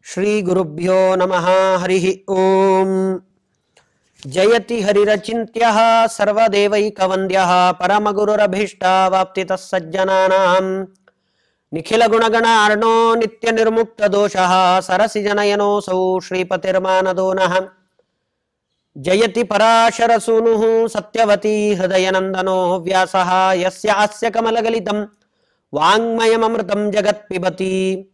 ಶ್ರೀಗುರುಭ್ಯೋ ನಮಃ ಹರಿ ಓಂ ಜಯತಿ ಹರಿರಚಿಂತ್ಯ ಸರ್ವದೇವೈಕವಂದ್ಯ ಪರಮಗುರುರಭೀಷ್ಟಾವಾಪ್ತಿತಃ ಸಜ್ಜನಾನಾಂ ನಿಖಿಲಗುಣಗಣಾರ್ಣೋ ನಿತ್ಯನಿರ್ಮುಕ್ತದೋಷಃ ಸರಸಿಜನಯನೋऽಸೌ ಶ್ರೀಪತಿರ್ಮಾನದೋ ನಃ ಜಯತಿ ಪರಾಶರಸೂನುಃ ಸತ್ಯವತಿ ಹೃದಯನಂದನೋ ವ್ಯಾಸಃ ಯಸ್ಯಾಸ್ಯ ಕಮಲಗಲಿತಂ ವಾङ्ಮಯಮೃತಂ ಜಗತ್ಪಿಬತಿ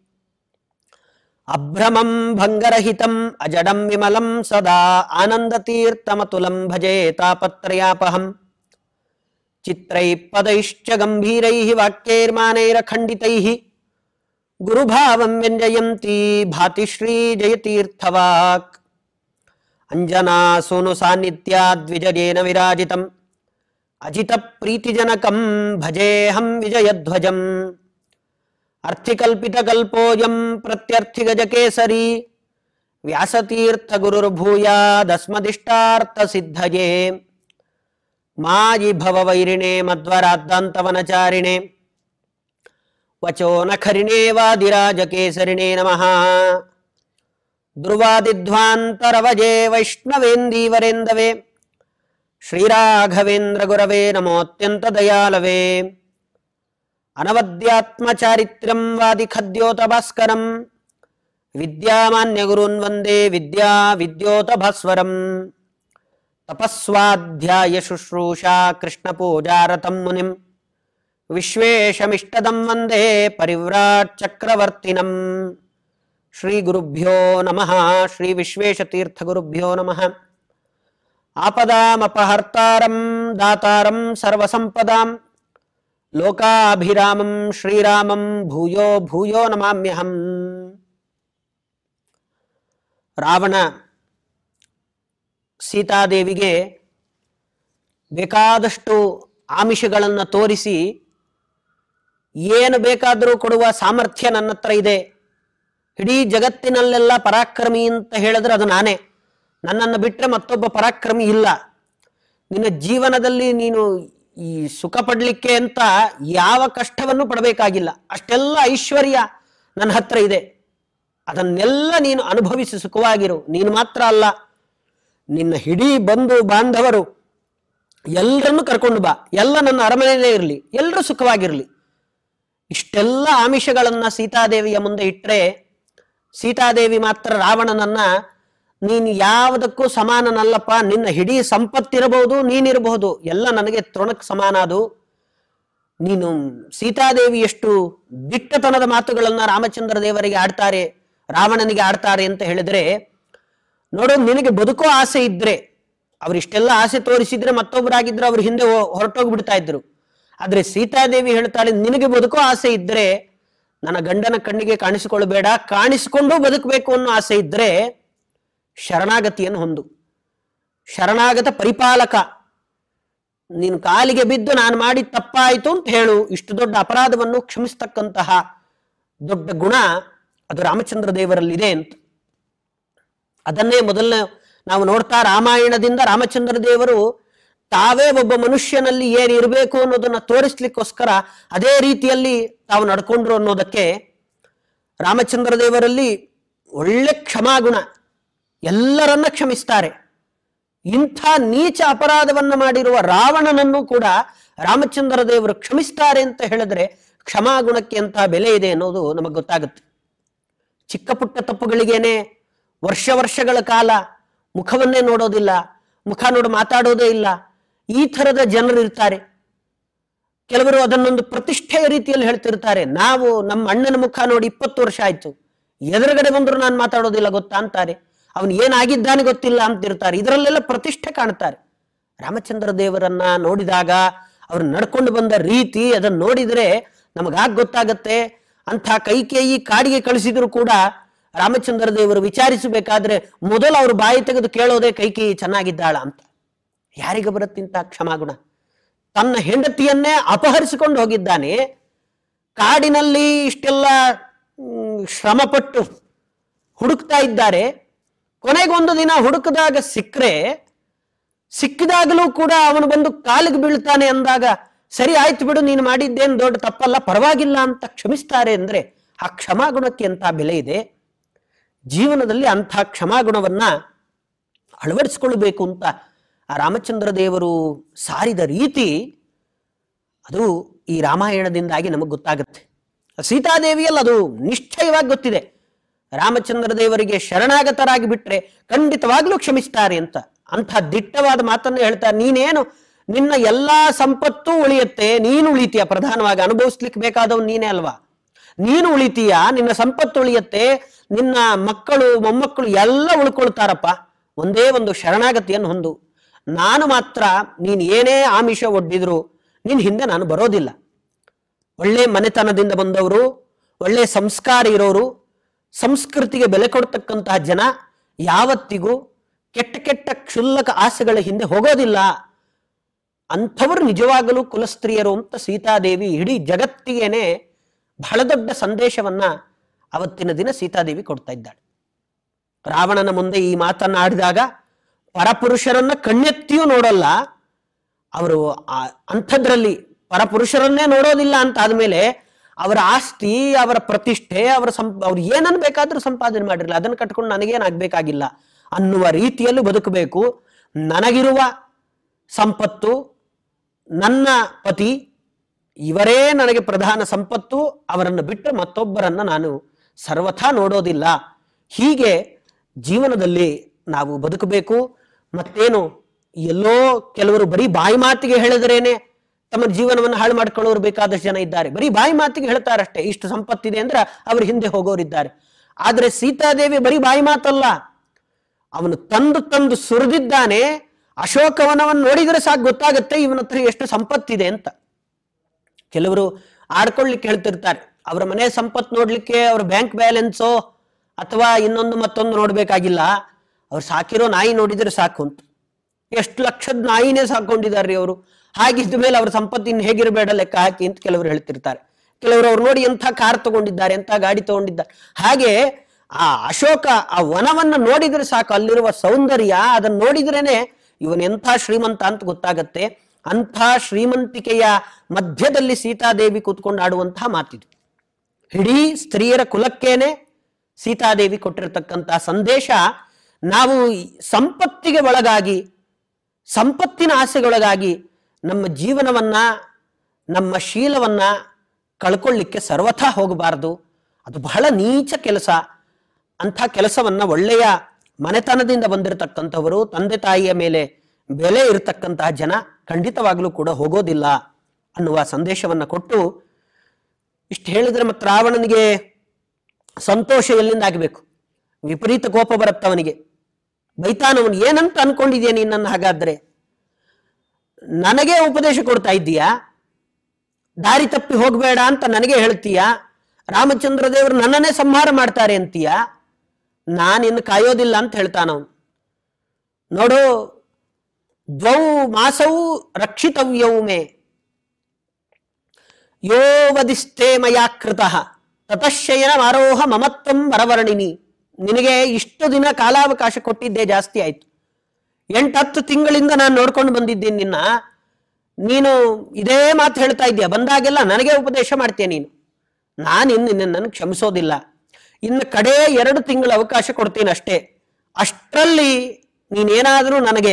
ಅಭ್ರಮಂ ಭಂಗರಹಿತಂ ಅಜಡಂ ವಿಮಲಂ ಸದಾ ಆನಂದತೀರ್ಥಮತುಲಂ ಭಜೆ ತಾಪತ್ರಯಾಪಹಂ ಚಿತ್ರೈಃ ಪದೈಶ್ಚ ಗಂಭೀರೈಃ ವಾಕ್ಯೈರ್ಮಾನೈರಖಂಡಿತೈಃ ಗುರುಭಾವಂ ವ್ಯಂಜಯಂತಿ ಭಾತಿ ಶ್ರೀ ಜಯತೀರ್ಥವಾಕ್ ಅಂಜನಾ ಸೋನು ಸಾನ್ನಿಧ್ಯಾದ್ವಿಜಯೇನ ವಿರಾಜಿತಂ ಅಜಿತ ಪ್ರೀತಿಜನಕಂ ಭಜೇಹಂ ವಿಜಯಧ್ವಜಂ ಅರ್ಥಿಕಲ್ಪಿತಕಲ್ಪೋಯಂ ಪ್ರತ್ಯರ್ಥಿಗಜಕೇಸರಿ ವ್ಯಾಸತೀರ್ಥಗುರುರ್ಭೂಯಾದಸ್ಮದಿಷ್ಟಾರ್ಥಸಿದ್ಧಯೇ ಮಾಯಿ ಭವವೈರಿಣೆ ಮಧ್ವರಾದ್ದಾಂತವನಚಾರಿಣೆ ವಚೋ ನಖರಿಣೇ ವಾದಿರಾಜಕೇಸರಿಣೇ ನಮಃ ಧ್ರುವಾದಿಧ್ವಾಂತರವಜೇ ವೈಷ್ಣವೇಂದೀವರೇಂದವೇ ಶ್ರೀರಾಘವೇಂದ್ರ ಗುರವೇ ನಮೋತ್ಯಂತ ದಯಾಲವೇ ಅನವದ್ಯಾತ್ಮಚಾರಿತ್ರ್ಯಂ ವಾದಿಖದ್ಯೋತ ಭಾಸ್ಕರಂ ವಿದ್ಯಾಮಾನ್ಯ ಗುರುನ್ ವಂದೇ ವಿದ್ಯಾ ವಿದ್ಯೋತ ಭಾಸ್ವರಂ ತಪಸ್ವಾಧ್ಯಾಯ ಶುಶ್ರೂಷಾ ಕೃಷ್ಣ ಪೂಜಾರತಂ ಮುನಿಂ ವಿಶ್ವೇಶಮಿಷ್ಟದಂ ವಂದೇ ಪರಿವ್ರಾಟ್ ಚಕ್ರವರ್ತಿನಂ ಶ್ರೀ ಗುರುಭ್ಯೋ ನಮಃ ಶ್ರೀ ವಿಶ್ವೇಶತೀರ್ಥ ಗುರುಭ್ಯೋ ನಮಃ ಆಪದಾಮಪಹರ್ತಾರಂ ದಾತಾರಂ ಸರ್ವಸಂಪದಾಂ ಲೋಕಾಭಿರಾಮಂ ಶ್ರೀರಾಮಂ ಭೂಯೋ ಭೂಯೋ ನಮಾಮ್ಯಹಂ ರಾವಣ ಸೀತಾದೇವಿಗೆ ಬೇಕಾದಷ್ಟು ಆಮಿಷಗಳನ್ನು ತೋರಿಸಿ ಏನು ಬೇಕಾದರೂ ಕೊಡುವ ಸಾಮರ್ಥ್ಯ ನನ್ನ ಹತ್ರ ಇದೆ ಇಡೀ ಜಗತ್ತಿನಲ್ಲೆಲ್ಲ ಪರಾಕ್ರಮಿ ಅಂತ ಹೇಳಿದ್ರೆ ಅದು ನಾನೇ ನನ್ನನ್ನು ಬಿಟ್ಟರೆ ಮತ್ತೊಬ್ಬ ಪರಾಕ್ರಮಿ ಇಲ್ಲ ನಿನ್ನ ಜೀವನದಲ್ಲಿ ನೀನು ಈ ಸುಖ ಪಡಲಿಕ್ಕೆ ಅಂತ ಯಾವ ಕಷ್ಟವನ್ನು ಪಡಬೇಕಾಗಿಲ್ಲ ಅಷ್ಟೆಲ್ಲ ಐಶ್ವರ್ಯ ನನ್ನ ಹತ್ರ ಇದೆ ಅದನ್ನೆಲ್ಲ ನೀನು ಅನುಭವಿಸಿ ಸುಖವಾಗಿರು ನೀನು ಮಾತ್ರ ಅಲ್ಲ ನಿನ್ನ ಇಡೀ ಬಂಧು ಬಾಂಧವರು ಎಲ್ಲರನ್ನು ಕರ್ಕೊಂಡು ಬಾ ಎಲ್ಲ ನನ್ನ ಅರಮನೆಯಲ್ಲೇ ಇರಲಿ ಎಲ್ಲರೂ ಸುಖವಾಗಿರಲಿ ಇಷ್ಟೆಲ್ಲ ಆಮಿಷಗಳನ್ನ ಸೀತಾದೇವಿಯ ಮುಂದೆ ಇಟ್ಟರೆ ಸೀತಾದೇವಿ ಮಾತ್ರ ರಾವಣನನ್ನ ನೀನು ಯಾವುದಕ್ಕೂ ಸಮಾನನಲ್ಲಪ್ಪ ನಿನ್ನ ಇಡೀ ಸಂಪತ್ತಿರಬಹುದು ನೀನಿರಬಹುದು ಎಲ್ಲ ನನಗೆ ತೃಣಕ್ಕೆ ಸಮಾನ ಅದು ನೀನು ಸೀತಾದೇವಿ ಎಷ್ಟು ದಿಟ್ಟತನದ ಮಾತುಗಳನ್ನ ರಾಮಚಂದ್ರ ದೇವರಿಗೆ ಆಡ್ತಾರೆ ರಾವಣನಿಗೆ ಆಡ್ತಾರೆ ಅಂತ ಹೇಳಿದ್ರೆ ನೋಡು ನಿನಗೆ ಬದುಕೋ ಆಸೆ ಇದ್ರೆ ಅವ್ರು ಇಷ್ಟೆಲ್ಲ ಆಸೆ ತೋರಿಸಿದ್ರೆ ಮತ್ತೊಬ್ಬರಾಗಿದ್ರೆ ಅವ್ರ ಹಿಂದೆ ಹೊರಟೋಗ್ಬಿಡ್ತಾ ಇದ್ರು ಆದ್ರೆ ಸೀತಾದೇವಿ ಹೇಳ್ತಾಳೆ ನಿನಗೆ ಬದುಕೋ ಆಸೆ ಇದ್ರೆ ನನ್ನ ಗಂಡನ ಕಣ್ಣಿಗೆ ಕಾಣಿಸಿಕೊಳ್ಳಬೇಡ ಕಾಣಿಸಿಕೊಂಡು ಬದುಕಬೇಕು ಅನ್ನೋ ಆಸೆ ಇದ್ರೆ ಶರಣಾಗತಿಯನ್ನು ಹೊಂದು ಶರಣಾಗತ ಪರಿಪಾಲಕ ನೀನು ಕಾಲಿಗೆ ಬಿದ್ದು ನಾನು ಮಾಡಿ ತಪ್ಪಾಯಿತು ಅಂತ ಹೇಳು ಇಷ್ಟು ದೊಡ್ಡ ಅಪರಾಧವನ್ನು ಕ್ಷಮಿಸ್ತಕ್ಕಂತಹ ದೊಡ್ಡ ಗುಣ ಅದು ರಾಮಚಂದ್ರ ದೇವರಲ್ಲಿದೆ ಅಂತ ಅದನ್ನೇ ಮೊದಲನೇ ನಾವು ನೋಡ್ತಾ ರಾಮಾಯಣದಿಂದ ರಾಮಚಂದ್ರ ದೇವರು ತಾವೇ ಒಬ್ಬ ಮನುಷ್ಯನಲ್ಲಿ ಏನು ಇರಬೇಕು ಅನ್ನೋದನ್ನ ತೋರಿಸ್ಲಿಕ್ಕೋಸ್ಕರ ಅದೇ ರೀತಿಯಲ್ಲಿ ತಾವು ನಡ್ಕೊಂಡ್ರು ಅನ್ನೋದಕ್ಕೆ ರಾಮಚಂದ್ರ ದೇವರಲ್ಲಿ ಒಳ್ಳೆ ಕ್ಷಮಾಗುಣ ಎಲ್ಲರನ್ನ ಕ್ಷಮಿಸ್ತಾರೆ ಇಂಥ ನೀಚ ಅಪರಾಧವನ್ನ ಮಾಡಿರುವ ರಾವಣನನ್ನು ಕೂಡ ರಾಮಚಂದ್ರ ದೇವರು ಕ್ಷಮಿಸ್ತಾರೆ ಅಂತ ಹೇಳಿದ್ರೆ ಕ್ಷಮಾಗುಣಕ್ಕೆ ಅಂತ ಬೆಲೆ ಇದೆ ಅನ್ನೋದು ನಮಗೆ ಗೊತ್ತಾಗುತ್ತೆ ಚಿಕ್ಕ ಪುಟ್ಟ ತಪ್ಪುಗಳಿಗೇನೆ ವರ್ಷ ವರ್ಷಗಳ ಕಾಲ ಮುಖವನ್ನೇ ನೋಡೋದಿಲ್ಲ ಮುಖ ನೋಡಿ ಮಾತಾಡೋದೇ ಇಲ್ಲ ಈ ಥರದ ಜನರು ಇರ್ತಾರೆ ಕೆಲವರು ಅದನ್ನೊಂದು ಪ್ರತಿಷ್ಠೆಯ ರೀತಿಯಲ್ಲಿ ಹೇಳ್ತಿರ್ತಾರೆ ನಾವು ನಮ್ಮ ಅಣ್ಣನ ಮುಖ ನೋಡಿ ಇಪ್ಪತ್ತು ವರ್ಷ ಆಯ್ತು ಎದುರುಗಡೆ ಬಂದ್ರು ನಾನು ಮಾತಾಡೋದಿಲ್ಲ ಗೊತ್ತಾ ಅಂತಾರೆ ಅವನು ಏನಾಗಿದ್ದಾನೆ ಗೊತ್ತಿಲ್ಲ ಅಂತಿರ್ತಾರೆ ಇದರಲ್ಲೆಲ್ಲ ಪ್ರತಿಷ್ಠೆ ಕಾಣ್ತಾರೆ ರಾಮಚಂದ್ರ ದೇವರನ್ನ ನೋಡಿದಾಗ ಅವ್ರು ನಡ್ಕೊಂಡು ಬಂದ ರೀತಿ ಅದನ್ನ ನೋಡಿದ್ರೆ ನಮಗಾಗ ಗೊತ್ತಾಗತ್ತೆ ಅಂಥ ಕೈಕೇಯಿ ಕಾಡಿಗೆ ಕಳಿಸಿದ್ರು ಕೂಡ ರಾಮಚಂದ್ರ ದೇವರು ವಿಚಾರಿಸಬೇಕಾದ್ರೆ ಮೊದಲು ಅವ್ರು ಬಾಯಿ ತೆಗೆದು ಕೇಳೋದೇ ಕೈಕೇಯಿ ಚೆನ್ನಾಗಿದ್ದಾಳ ಅಂತ ಯಾರಿಗೆ ಬರುತ್ತಿಂತ ಕ್ಷಮಾಗುಣ ತನ್ನ ಹೆಂಡತಿಯನ್ನೇ ಅಪಹರಿಸಿಕೊಂಡು ಹೋಗಿದ್ದಾನೆ ಕಾಡಿನಲ್ಲಿ ಇಷ್ಟೆಲ್ಲ ಮ್, ಶ್ರಮಪಟ್ಟು ಹುಡುಕ್ತಾ ಇದ್ದಾರೆ ಕೊನೆಗೊಂದು ದಿನ ಹುಡುಕದಾಗ ಸಿಕ್ಕರೆ ಸಿಕ್ಕಿದಾಗಲೂ ಕೂಡ ಅವನು ಬಂದು ಕಾಲಿಗೆ ಬೀಳ್ತಾನೆ ಅಂದಾಗ ಸರಿ ಆಯ್ತು ಬಿಡು ನೀನು ಮಾಡಿದ್ದೇನು ದೊಡ್ಡ ತಪ್ಪಲ್ಲ ಪರವಾಗಿಲ್ಲ ಅಂತ ಕ್ಷಮಿಸ್ತಾರೆ ಅಂದ್ರೆ ಆ ಕ್ಷಮಾಗುಣಕ್ಕೆ ಅಂತ ಬೆಲೆ ಇದೆ ಜೀವನದಲ್ಲಿ ಅಂಥ ಕ್ಷಮಾಗುಣವನ್ನ ಅಳವಡಿಸ್ಕೊಳ್ಬೇಕು ಅಂತ ಆ ರಾಮಚಂದ್ರ ದೇವರು ಸಾರಿದ ರೀತಿ ಅದು ಈ ರಾಮಾಯಣದಿಂದಾಗಿ ನಮಗೆ ಗೊತ್ತಾಗುತ್ತೆ ಸೀತಾದೇವಿಯಲ್ಲಿ ಅದು ನಿಶ್ಚಯವಾಗಿ ಗೊತ್ತಿದೆ ರಾಮಚಂದ್ರ ದೇವರಿಗೆ ಶರಣಾಗತರಾಗಿ ಬಿಟ್ರೆ ಖಂಡಿತವಾಗ್ಲೂ ಕ್ಷಮಿಸ್ತಾರೆ ಅಂತ ಅಂಥ ದಿಟ್ಟವಾದ ಮಾತನ್ನು ಹೇಳ್ತಾರೆ ನೀನೇನು ನಿನ್ನ ಎಲ್ಲಾ ಸಂಪತ್ತು ಉಳಿಯುತ್ತೆ ನೀನು ಉಳಿತೀಯ ಪ್ರಧಾನವಾಗಿ ಅನುಭವಿಸ್ಲಿಕ್ಕೆ ಬೇಕಾದವ್ ನೀನೇ ಅಲ್ವಾ ನೀನು ಉಳಿತೀಯ ನಿನ್ನ ಸಂಪತ್ತು ಉಳಿಯುತ್ತೆ ನಿನ್ನ ಮಕ್ಕಳು ಮೊಮ್ಮಕ್ಕಳು ಎಲ್ಲ ಉಳ್ಕೊಳ್ತಾರಪ್ಪ ಒಂದೇ ಒಂದು ಶರಣಾಗತಿಯನ್ನು ಹೊಂದು ನಾನು ಮಾತ್ರ ನೀನು ಏನೇ ಆಮಿಷ ಒಡ್ಡಿದ್ರು ನಿನ್ನ ಹಿಂದೆ ನಾನು ಬರೋದಿಲ್ಲ ಒಳ್ಳೆ ಮನೆತನದಿಂದ ಬಂದವರು ಒಳ್ಳೆ ಸಂಸ್ಕಾರ ಇರೋರು ಸಂಸ್ಕೃತಿಗೆ ಬೆಲೆ ಕೊಡ್ತಕ್ಕಂತಹ ಜನ ಯಾವತ್ತಿಗೂ ಕೆಟ್ಟ ಕೆಟ್ಟ ಕ್ಷುಲ್ಲಕ ಆಸೆಗಳ ಹಿಂದೆ ಹೋಗೋದಿಲ್ಲ ಅಂಥವರು ನಿಜವಾಗಲೂ ಕುಲಸ್ತ್ರೀಯರು ಅಂತ ಸೀತಾದೇವಿ ಇಡೀ ಜಗತ್ತಿಗೇನೆ ಬಹಳ ದೊಡ್ಡ ಸಂದೇಶವನ್ನ ಅವತ್ತಿನ ದಿನ ಸೀತಾದೇವಿ ಕೊಡ್ತಾ ಇದ್ದಾಳೆ ರಾವಣನ ಮುಂದೆ ಈ ಮಾತನ್ನಾಡಿದಾಗ ಪರಪುರುಷರನ್ನ ಕಣ್ಣೆತ್ತಿಯೂ ನೋಡಲ್ಲ ಅವರು ಆ- ಅಂಥದ್ರಲ್ಲಿ ಪರಪುರುಷರನ್ನೇ ನೋಡೋದಿಲ್ಲ ಅಂತ ಆದ್ಮೇಲೆ ಅವರ ಆಸ್ತಿ ಅವರ ಪ್ರತಿಷ್ಠೆ ಅವರ ಸಂ ಅವ್ರು ಏನನ್ನು ಬೇಕಾದ್ರೂ ಸಂಪಾದನೆ ಮಾಡಿರಲಿಲ್ಲ ಅದನ್ನು ಕಟ್ಕೊಂಡು ನನಗೇನಾಗಬೇಕಾಗಿಲ್ಲ ಅನ್ನುವ ರೀತಿಯಲ್ಲಿ ಬದುಕಬೇಕು ನನಗಿರುವ ಸಂಪತ್ತು ನನ್ನ ಪತಿ ಇವರೇ ನನಗೆ ಪ್ರಧಾನ ಸಂಪತ್ತು ಅವರನ್ನು ಬಿಟ್ಟರೆ ಮತ್ತೊಬ್ಬರನ್ನ ನಾನು ಸರ್ವಥಾ ನೋಡೋದಿಲ್ಲ ಹೀಗೆ ಜೀವನದಲ್ಲಿ ನಾವು ಬದುಕಬೇಕು ಮತ್ತೇನು ಎಲ್ಲೋ ಕೆಲವರು ಬರೀ ಬಾಯಿ ಮಾತಿಗೆ ಹೇಳಿದ್ರೇನೆ ತಮ್ಮ ಜೀವನವನ್ನು ಹಾಳು ಮಾಡ್ಕೊಳ್ಳೋರು ಬೇಕಾದಷ್ಟು ಜನ ಇದ್ದಾರೆ ಬರೀ ಬಾಯಿ ಮಾತಿಗೆ ಹೇಳ್ತಾರಷ್ಟೇ ಇಷ್ಟು ಸಂಪತ್ತಿದೆ ಅಂದ್ರೆ ಅವ್ರ ಹಿಂದೆ ಹೋಗೋರಿದ್ದಾರೆ ಆದ್ರೆ ಸೀತಾದೇವಿ ಬರೀ ಬಾಯಿ ಮಾತಲ್ಲ ಅವನು ತಂದು ತಂದು ಸುರಿದಿದ್ದಾನೆ ಅಶೋಕವನವನ್ನು ನೋಡಿದ್ರೆ ಸಾಕು ಗೊತ್ತಾಗುತ್ತೆ ಇವನ ಹತ್ರ ಎಷ್ಟು ಸಂಪತ್ತಿದೆ ಅಂತ ಕೆಲವರು ಆಡ್ಕೊಳ್ಳಿಕ್ಕೆ ಹೇಳ್ತಿರ್ತಾರೆ ಅವರ ಮನೆ ಸಂಪತ್ತು ನೋಡ್ಲಿಕ್ಕೆ ಅವ್ರ ಬ್ಯಾಂಕ್ ಬ್ಯಾಲೆನ್ಸೋ ಅಥವಾ ಇನ್ನೊಂದು ಮತ್ತೊಂದು ನೋಡ್ಬೇಕಾಗಿಲ್ಲ ಅವ್ರು ಸಾಕಿರೋ ನಾಯಿ ನೋಡಿದ್ರೆ ಸಾಕು ಅಂತ ಎಷ್ಟು ಲಕ್ಷದ ನಾಯಿನೇ ಸಾಕೊಂಡಿದ್ದಾರೆ ಅವರು ಹಾಗಿದ್ದ ಮೇಲೆ ಅವ್ರ ಸಂಪತ್ತಿನ ಹೇಗಿರಬೇಡ ಲೆಕ್ಕ ಹಾಕಿ ಅಂತ ಕೆಲವರು ಹೇಳ್ತಿರ್ತಾರೆ ಕೆಲವರು ಅವ್ರು ನೋಡಿ ಎಂಥ ಕಾರ್ ತಗೊಂಡಿದ್ದಾರೆ ಎಂಥ ಗಾಡಿ ತಗೊಂಡಿದ್ದಾರೆ ಹಾಗೆ ಆ ಅಶೋಕ ಆ ವನವನ್ನ ನೋಡಿದ್ರೆ ಸಾಕು ಅಲ್ಲಿರುವ ಸೌಂದರ್ಯ ಅದನ್ನ ನೋಡಿದ್ರೇನೆ ಇವನ್ ಎಂಥ ಶ್ರೀಮಂತ ಅಂತ ಗೊತ್ತಾಗತ್ತೆ ಅಂಥ ಶ್ರೀಮಂತಿಕೆಯ ಮಧ್ಯದಲ್ಲಿ ಸೀತಾದೇವಿ ಕೂತ್ಕೊಂಡು ಆಡುವಂತಹ ಮಾತಿದು ಇಡೀ ಸ್ತ್ರೀಯರ ಕುಲಕ್ಕೇನೆ ಸೀತಾದೇವಿ ಕೊಟ್ಟಿರತಕ್ಕಂತಹ ಸಂದೇಶ ನಾವು ಈ ಸಂಪತ್ತಿಗೆ ಒಳಗಾಗಿ ಸಂಪತ್ತಿನ ಆಸೆಗೊಳಗಾಗಿ ನಮ್ಮ ಜೀವನವನ್ನ ನಮ್ಮ ಶೀಲವನ್ನ ಕಳ್ಕೊಳ್ಳಿಕ್ಕೆ ಸರ್ವಥಾ ಹೋಗಬಾರದು ಅದು ಬಹಳ ನೀಚ ಕೆಲಸ ಅಂಥ ಕೆಲಸವನ್ನ ಒಳ್ಳೆಯ ಮನೆತನದಿಂದ ಬಂದಿರತಕ್ಕಂಥವರು ತಂದೆ ತಾಯಿಯ ಮೇಲೆ ಬೆಲೆ ಇರತಕ್ಕಂತಹ ಜನ ಖಂಡಿತವಾಗ್ಲೂ ಕೂಡ ಹೋಗೋದಿಲ್ಲ ಅನ್ನುವ ಸಂದೇಶವನ್ನ ಕೊಟ್ಟು ಇಷ್ಟು ಹೇಳಿದ್ರೆ ಮತ್ತೆ ರಾವಣನಿಗೆ ಸಂತೋಷ ಎಲ್ಲಿಂದ ಆಗಬೇಕು ವಿಪರೀತ ಕೋಪ ಬರುತ್ತೆ ಅವನಿಗೆ ಬೈತಾನವನು ಏನಂತ ಅನ್ಕೊಂಡಿದ್ಯಾ ನೀನ್ ನನ್ನ ಹಾಗಾದ್ರೆ ನನಗೆ ಉಪದೇಶ ಕೊಡ್ತಾ ಇದ್ದೀಯಾ ದಾರಿ ತಪ್ಪಿ ಹೋಗಬೇಡ ಅಂತ ನನಗೆ ಹೇಳ್ತೀಯಾ ರಾಮಚಂದ್ರ ದೇವರು ನನ್ನನ್ನೇ ಸಂಹಾರ ಮಾಡ್ತಾರೆ ಅಂತೀಯಾ ನಾನಿನ್ನು ಕಾಯೋದಿಲ್ಲ ಅಂತ ಹೇಳ್ತಾನವನು ನೋಡು ದ್ವೌ ಮಾಸವು ರಕ್ಷಿತವ್ಯೌ ಮೇ ಯೋ ವದಿಸ್ತೆ ಮಯಾ ಕೃತಃ ತತಶಯನ ಆರೋಹ ಮಮತ್ವಂ ವರವರ್ಣಿನಿ ನಿನಗೆ ಇಷ್ಟು ದಿನ ಕಾಲಾವಕಾಶ ಕೊಟ್ಟಿದ್ದೆ ಜಾಸ್ತಿ ಆಯ್ತು ಎಂಟತ್ತು ತಿಂಗಳಿಂದ ನಾನು ನೋಡ್ಕೊಂಡು ಬಂದಿದ್ದೀನಿ ನಿನ್ನ ನೀನು ಇದೇ ಮಾತು ಹೇಳ್ತಾ ಇದ್ದೀಯ ಬಂದಾಗೆಲ್ಲ ನನಗೆ ಉಪದೇಶ ಮಾಡ್ತೀಯ ನೀನು ನಾನು ಇನ್ನು ನಿನ್ನನ್ನು ಕ್ಷಮಿಸೋದಿಲ್ಲ ಇನ್ನು ಕಡೇ ಎರಡು ತಿಂಗಳ ಅವಕಾಶ ಕೊಡ್ತೀನಿ ಅಷ್ಟೇ ಅಷ್ಟರಲ್ಲಿ ನೀನೇನಾದರೂ ನನಗೆ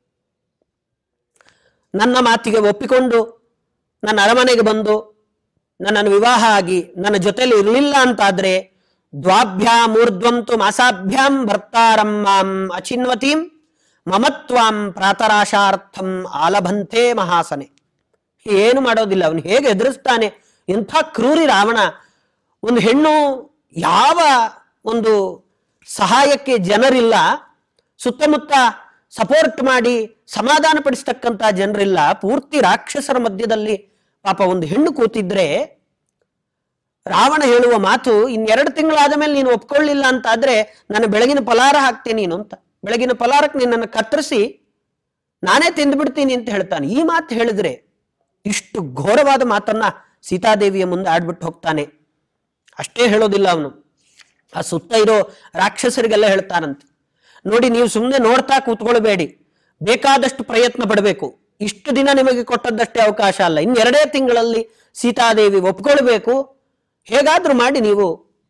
ನನ್ನ ಮಾತಿಗೆ ಒಪ್ಪಿಕೊಂಡು ನನ್ನ ಅರಮನೆಗೆ ಬಂದು ನನ್ನನ್ನು ವಿವಾಹ ಆಗಿ ನನ್ನ ಜೊತೆಲಿ ಇರಲಿಲ್ಲ ಅಂತಾದ್ರೆ ದ್ವಾಭ್ಯಾಂ ಊರ್ಧ್ವಂತು ಮಾಸಾಭ್ಯಾಂ ಭರ್ತಾರಂ ಮಾಂ ಅಚಿನ್ವತೀಂ ಮಮತ್ವಾಂ ಪ್ರಾತರಾಶಾರ್ಥಂ ಆಲಭಂತೆ ಮಹಾಸನೆ ಏನು ಮಾಡೋದಿಲ್ಲ ಅವನು ಹೇಗೆ ಎದುರಿಸ್ತಾನೆ ಎಂಥ ಕ್ರೂರಿ ರಾವಣ ಒಂದು ಹೆಣ್ಣು ಯಾವ ಒಂದು ಸಹಾಯಕ್ಕೆ ಜನರಿಲ್ಲ ಸುತ್ತಮುತ್ತ ಸಪೋರ್ಟ್ ಮಾಡಿ ಸಮಾಧಾನ ಪಡಿಸ್ತಕ್ಕಂಥ ಜನರಿಲ್ಲ ಪೂರ್ತಿ ರಾಕ್ಷಸರ ಮಧ್ಯದಲ್ಲಿ ಪಾಪ ಒಂದು ಹೆಣ್ಣು ಕೂತಿದ್ರೆ ರಾವಣ ಹೇಳುವ ಮಾತು ಇನ್ನೆರಡು ತಿಂಗಳಾದ ಮೇಲೆ ನೀನು ಒಪ್ಕೊಳ್ಳಿಲ್ಲ ಅಂತ ಆದ್ರೆ ನಾನು ಬೆಳಗಿನ ಪಲಾರ ಹಾಕ್ತೀನಿ ನೀನು ಅಂತ ಬೆಳಗಿನ ಪಲಾರಕ್ಕೆ ನಿನ್ನನ್ನು ಕತ್ತರಿಸಿ ನಾನೇ ತಿಂದ್ಬಿಡ್ತೀನಿ ಅಂತ ಹೇಳ್ತಾನೆ ಈ ಮಾತು ಹೇಳಿದ್ರೆ ಇಷ್ಟು ಘೋರವಾದ ಮಾತನ್ನ ಸೀತಾದೇವಿಯ ಮುಂದೆ ಆಡ್ಬಿಟ್ಟು ಹೋಗ್ತಾನೆ ಅಷ್ಟೇ ಹೇಳೋದಿಲ್ಲ ಅವನು ಆ ಸುತ್ತ ಇರೋ ರಾಕ್ಷಸರಿಗೆಲ್ಲ ಹೇಳ್ತಾನಂತೆ ನೋಡಿ ನೀವು ಸುಮ್ಮನೆ ನೋಡ್ತಾ ಕೂತ್ಕೊಳ್ಬೇಡಿ ಬೇಕಾದಷ್ಟು ಪ್ರಯತ್ನ ಪಡಬೇಕು ಇಷ್ಟು ದಿನ ನಿಮಗೆ ಕೊಟ್ಟದ್ದಷ್ಟೇ ಅವಕಾಶ ಅಲ್ಲ ಇನ್ನೆರಡೇ ತಿಂಗಳಲ್ಲಿ ಸೀತಾದೇವಿ ಒಪ್ಕೊಳ್ಬೇಕು ಹೇಗಾದ್ರೂ ಮಾಡಿ ನೀವು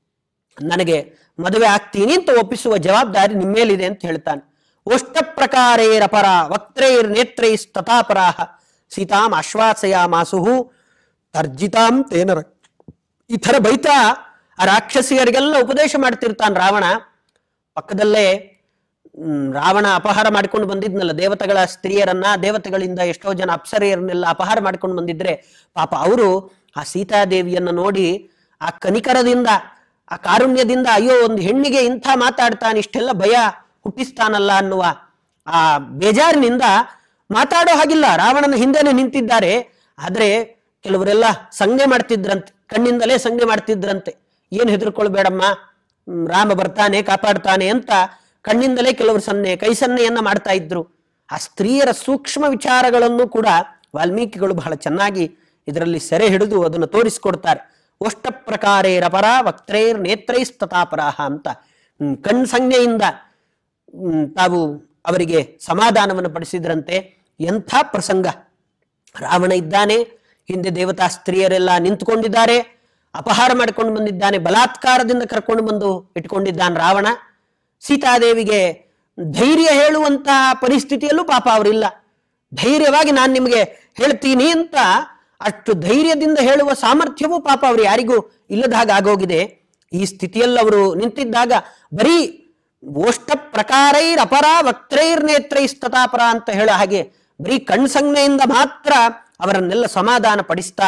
ನನಗೆ ಮದುವೆ ಆಗ್ತೀನಿ ಅಂತ ಒಪ್ಪಿಸುವ ಜವಾಬ್ದಾರಿ ನಿಮ್ಮೇಲಿದೆ ಅಂತ ಹೇಳ್ತಾನೆ ಓಷ್ಟ ಪ್ರಕಾರೇರಪರ ವಕ್ತ್ರೈರ್ ನೇತ್ರೈಸ್ತಥಾಪರಾಹ ಸೀತಾಂ ಆಶ್ವಾಸಯ ಮಾಸುಹು ತರ್ಜಿತಾಂ ತೇನರ ಈ ಥರ ಬೈತಾ ಆ ರಾಕ್ಷಸಿಯರಿಗೆಲ್ಲ ಉಪದೇಶ ಮಾಡ್ತಿರ್ತಾನೆ ರಾವಣ ಪಕ್ಕದಲ್ಲೇ ಹ್ಮ್, ರಾವಣ ಅಪಹಾರ ಮಾಡ್ಕೊಂಡು ಬಂದಿದ್ನಲ್ಲ ದೇವತೆಗಳ ಸ್ತ್ರೀಯರನ್ನ ದೇವತೆಗಳಿಂದ ಎಷ್ಟೋ ಜನ ಅಪ್ಸರೆಯರನ್ನೆಲ್ಲ ಅಪಹಾರ ಮಾಡ್ಕೊಂಡು ಬಂದಿದ್ರೆ ಪಾಪ ಅವರು ಆ ಸೀತಾದೇವಿಯನ್ನ ನೋಡಿ ಆ ಕನಿಕರದಿಂದ ಆ ಕಾರುಣ್ಯದಿಂದ ಅಯ್ಯೋ ಒಂದು ಹೆಣ್ಣಿಗೆ ಇಂಥ ಮಾತಾಡ್ತಾನೆ ಇಷ್ಟೆಲ್ಲ ಭಯ ಹುಟ್ಟಿಸ್ತಾನಲ್ಲ ಅನ್ನುವ ಆ ಬೇಜಾರಿನಿಂದ ಮಾತಾಡೋ ಹಾಗಿಲ್ಲ ರಾವಣನ ಹಿಂದೆನೆ ನಿಂತಿದ್ದಾರೆ ಆದ್ರೆ ಕೆಲವರೆಲ್ಲ ಸಂಜ್ಞೆ ಮಾಡ್ತಿದ್ರಂತೆ ಕಣ್ಣಿಂದಲೇ ಸಂಜ್ಞೆ ಮಾಡ್ತಿದ್ರಂತೆ ಏನು ಹೆದರ್ಕೊಳ್ಬೇಡಮ್ಮ ಹ್ಮ್, ರಾಮ ಬರ್ತಾನೆ ಕಾಪಾಡ್ತಾನೆ ಅಂತ ಕಣ್ಣಿಂದಲೇ ಕೆಲವರು ಸನ್ನೆ ಕೈ ಸನ್ನೆಯನ್ನ ಮಾಡ್ತಾ ಇದ್ರು ಆ ಸ್ತ್ರೀಯರ ಸೂಕ್ಷ್ಮ ವಿಚಾರಗಳನ್ನು ಕೂಡ ವಾಲ್ಮೀಕಿಗಳು ಬಹಳ ಚೆನ್ನಾಗಿ ಇದರಲ್ಲಿ ಸೆರೆ ಹಿಡಿದು ಅದನ್ನು ತೋರಿಸಿಕೊಡ್ತಾರೆ ಒಷ್ಟ ಪ್ರಕಾರೇರಪರ ವಕ್ತ್ರೈರ್ ನೇತ್ರೈಸ್ತತಾಪರಾಹ ಅಂತ ಹ್ಮ್, ಕಣ್ ಸಂಜ್ಞೆಯಿಂದ ಹ್ಮ್, ತಾವು ಅವರಿಗೆ ಸಮಾಧಾನವನ್ನು ಪಡಿಸಿದ್ರಂತೆ ಎಂಥ ಪ್ರಸಂಗ ರಾವಣ ಇದ್ದಾನೆ ಹಿಂದೆ ದೇವತಾ ಸ್ತ್ರೀಯರೆಲ್ಲ ನಿಂತುಕೊಂಡಿದ್ದಾರೆ ಅಪಹಾರ ಮಾಡಿಕೊಂಡು ಬಂದಿದ್ದಾನೆ ಬಲಾತ್ಕಾರದಿಂದ ಕರ್ಕೊಂಡು ಬಂದು ಇಟ್ಕೊಂಡಿದ್ದಾನೆ ರಾವಣ ಸೀತಾದೇವಿಗೆ ಧೈರ್ಯ ಹೇಳುವಂತಹ ಪರಿಸ್ಥಿತಿಯಲ್ಲೂ ಪಾಪ ಅವರಿಲ್ಲ ಧೈರ್ಯವಾಗಿ ನಾನು ನಿಮಗೆ ಹೇಳ್ತೀನಿ ಅಂತ ಅಷ್ಟು ಧೈರ್ಯದಿಂದ ಹೇಳುವ ಸಾಮರ್ಥ್ಯವೂ ಪಾಪ ಅವ್ರು ಯಾರಿಗೂ ಇಲ್ಲದ ಹಾಗೆ ಆಗೋಗಿದೆ ಈ ಸ್ಥಿತಿಯಲ್ಲಿ ಅವರು ನಿಂತಿದ್ದಾಗ ಬರೀ ಓಷ್ಟ ಪ್ರಕಾರೈರ್ ಅಪರ ವಕ್ತ್ರೈರ್ ನೇತ್ರೈಸ್ತತಾಪರ ಅಂತ ಹೇಳೋ ಹಾಗೆ ಬರೀ ಕಣ್ಸಂಜ್ಞೆಯಿಂದ ಮಾತ್ರ ಅವರನ್ನೆಲ್ಲ ಸಮಾಧಾನ ಪಡಿಸ್ತಾ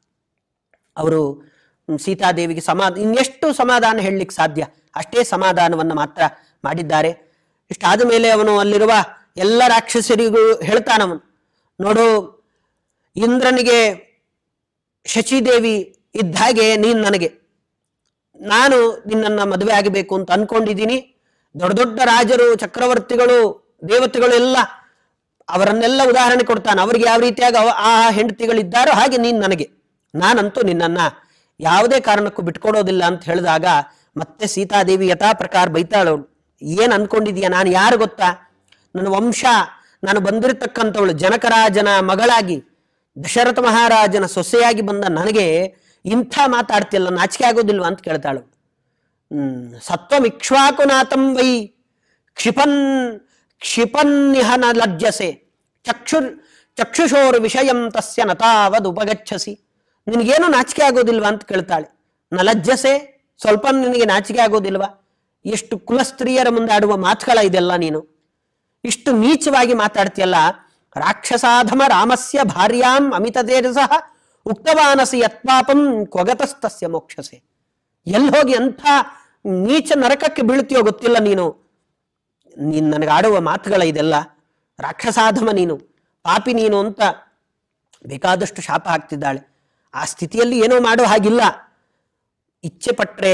ಅವರು ಹ್ಮ್, ಸೀತಾದೇವಿಗೆ ಸಮಾಧಾನ ಇನ್ನೆಷ್ಟು ಸಮಾಧಾನ ಹೇಳಲಿಕ್ಕೆ ಸಾಧ್ಯ ಅಷ್ಟೇ ಸಮಾಧಾನವನ್ನು ಮಾತ್ರ ಮಾಡಿದ್ದಾರೆ ಇಷ್ಟಾದ ಮೇಲೆ ಅವನು ಅಲ್ಲಿರುವ ಎಲ್ಲ ರಾಕ್ಷಸರಿಗೂ ಹೇಳ್ತಾನವನು ನೋಡು ಇಂದ್ರನಿಗೆ ಶಚಿದೇವಿ ಇದ್ದ ಹಾಗೆ ನೀನು ನನಗೆ ನಾನು ನಿನ್ನನ್ನು ಮದುವೆ ಆಗಬೇಕು ಅಂತ ಅನ್ಕೊಂಡಿದ್ದೀನಿ ದೊಡ್ಡ ದೊಡ್ಡ ರಾಜರು ಚಕ್ರವರ್ತಿಗಳು ದೇವತೆಗಳು ಎಲ್ಲ ಅವರನ್ನೆಲ್ಲ ಉದಾಹರಣೆ ಕೊಡ್ತಾನೆ ಅವ್ರಿಗೆ ಯಾವ ರೀತಿಯಾಗಿ ಅವ ಆ ಹೆಂಡತಿಗಳಿದ್ದಾರೋ ಹಾಗೆ ನೀನು ನನಗೆ ನಾನಂತೂ ನಿನ್ನನ್ನ ಯಾವುದೇ ಕಾರಣಕ್ಕೂ ಬಿಟ್ಕೊಡೋದಿಲ್ಲ ಅಂತ ಹೇಳಿದಾಗ ಮತ್ತೆ ಸೀತಾದೇವಿ ಯಥಾ ಪ್ರಕಾರ ಬೈತಾಳವಳು ಏನ್ ಅನ್ಕೊಂಡಿದೀಯ ನಾನು ಯಾರು ಗೊತ್ತಾ ನನ್ನ ವಂಶ ನಾನು ಬಂದಿರತಕ್ಕಂಥವಳು ಜನಕರಾಜನ ಮಗಳಾಗಿ ದಶರಥ ಮಹಾರಾಜನ ಸೊಸೆಯಾಗಿ ಬಂದ ನನಗೆ ಇಂಥ ಮಾತಾಡ್ತಿಲ್ಲ ನಾಚಿಕೆ ಆಗೋದಿಲ್ವಾ ಅಂತ ಕೇಳ್ತಾಳು ಹ್ಮ್ ಸತ್ವಮಿಕ್ಷ್ವಾಕುನಾಥಂ ವೈ ಕ್ಷಿಪನ್ ಕ್ಷಿಪನ್ನಿಹನ ಲಜ್ಜಸೆ ಚಕ್ಷುರ್ ಚಕ್ಷುಷೋರ್ ವಿಷಯಂ ತಸ್ಯ ನತಾವದ್ ಉಪಗಚ್ಚಸಿ ನಿನಗೇನು ನಾಚಿಕೆ ಆಗೋದಿಲ್ವಾ ಅಂತ ಕೇಳ್ತಾಳೆ ನ ಲಜ್ಜಸೆ ಸ್ವಲ್ಪ ನಿನಗೆ ನಾಚಿಕೆ ಆಗೋದಿಲ್ವಾ ಎಷ್ಟು ಕುಲಸ್ತ್ರೀಯರ ಮುಂದೆ ಆಡುವ ಮಾತುಗಳ ಇದೆಲ್ಲ ನೀನು ಇಷ್ಟು ನೀಚವಾಗಿ ಮಾತಾಡ್ತೀಯಲ್ಲ ರಾಕ್ಷಸಾಧಮ ರಾಮಸ್ಯ ಭಾರ್ಯಾಂ ಅಮಿತ ತೇಜಸಃ ಉಕ್ತವಾನಸಿ ಯತ್ಪಾಪಂ ಕ್ವಗತಸ್ತಸ್ಯ ಮೋಕ್ಷಸೆ ಎಲ್ಲಿ ಹೋಗಿ ಅಂಥ ನೀಚ ನರಕಕ್ಕೆ ಬೀಳ್ತೀಯೋ ಗೊತ್ತಿಲ್ಲ ನೀನು ನೀನು ನನಗೆ ಆಡುವ ಮಾತುಗಳ ಇದೆಲ್ಲ ರಾಕ್ಷಸಾಧಮ ನೀನು ಪಾಪಿ ನೀನು ಅಂತ ಬೇಕಾದಷ್ಟು ಶಾಪ ಹಾಕ್ತಿದ್ದಾಳೆ ಆ ಸ್ಥಿತಿಯಲ್ಲಿ ಏನೋ ಮಾಡೋ ಹಾಗಿಲ್ಲ ಇಚ್ಛೆ ಪಟ್ರೆ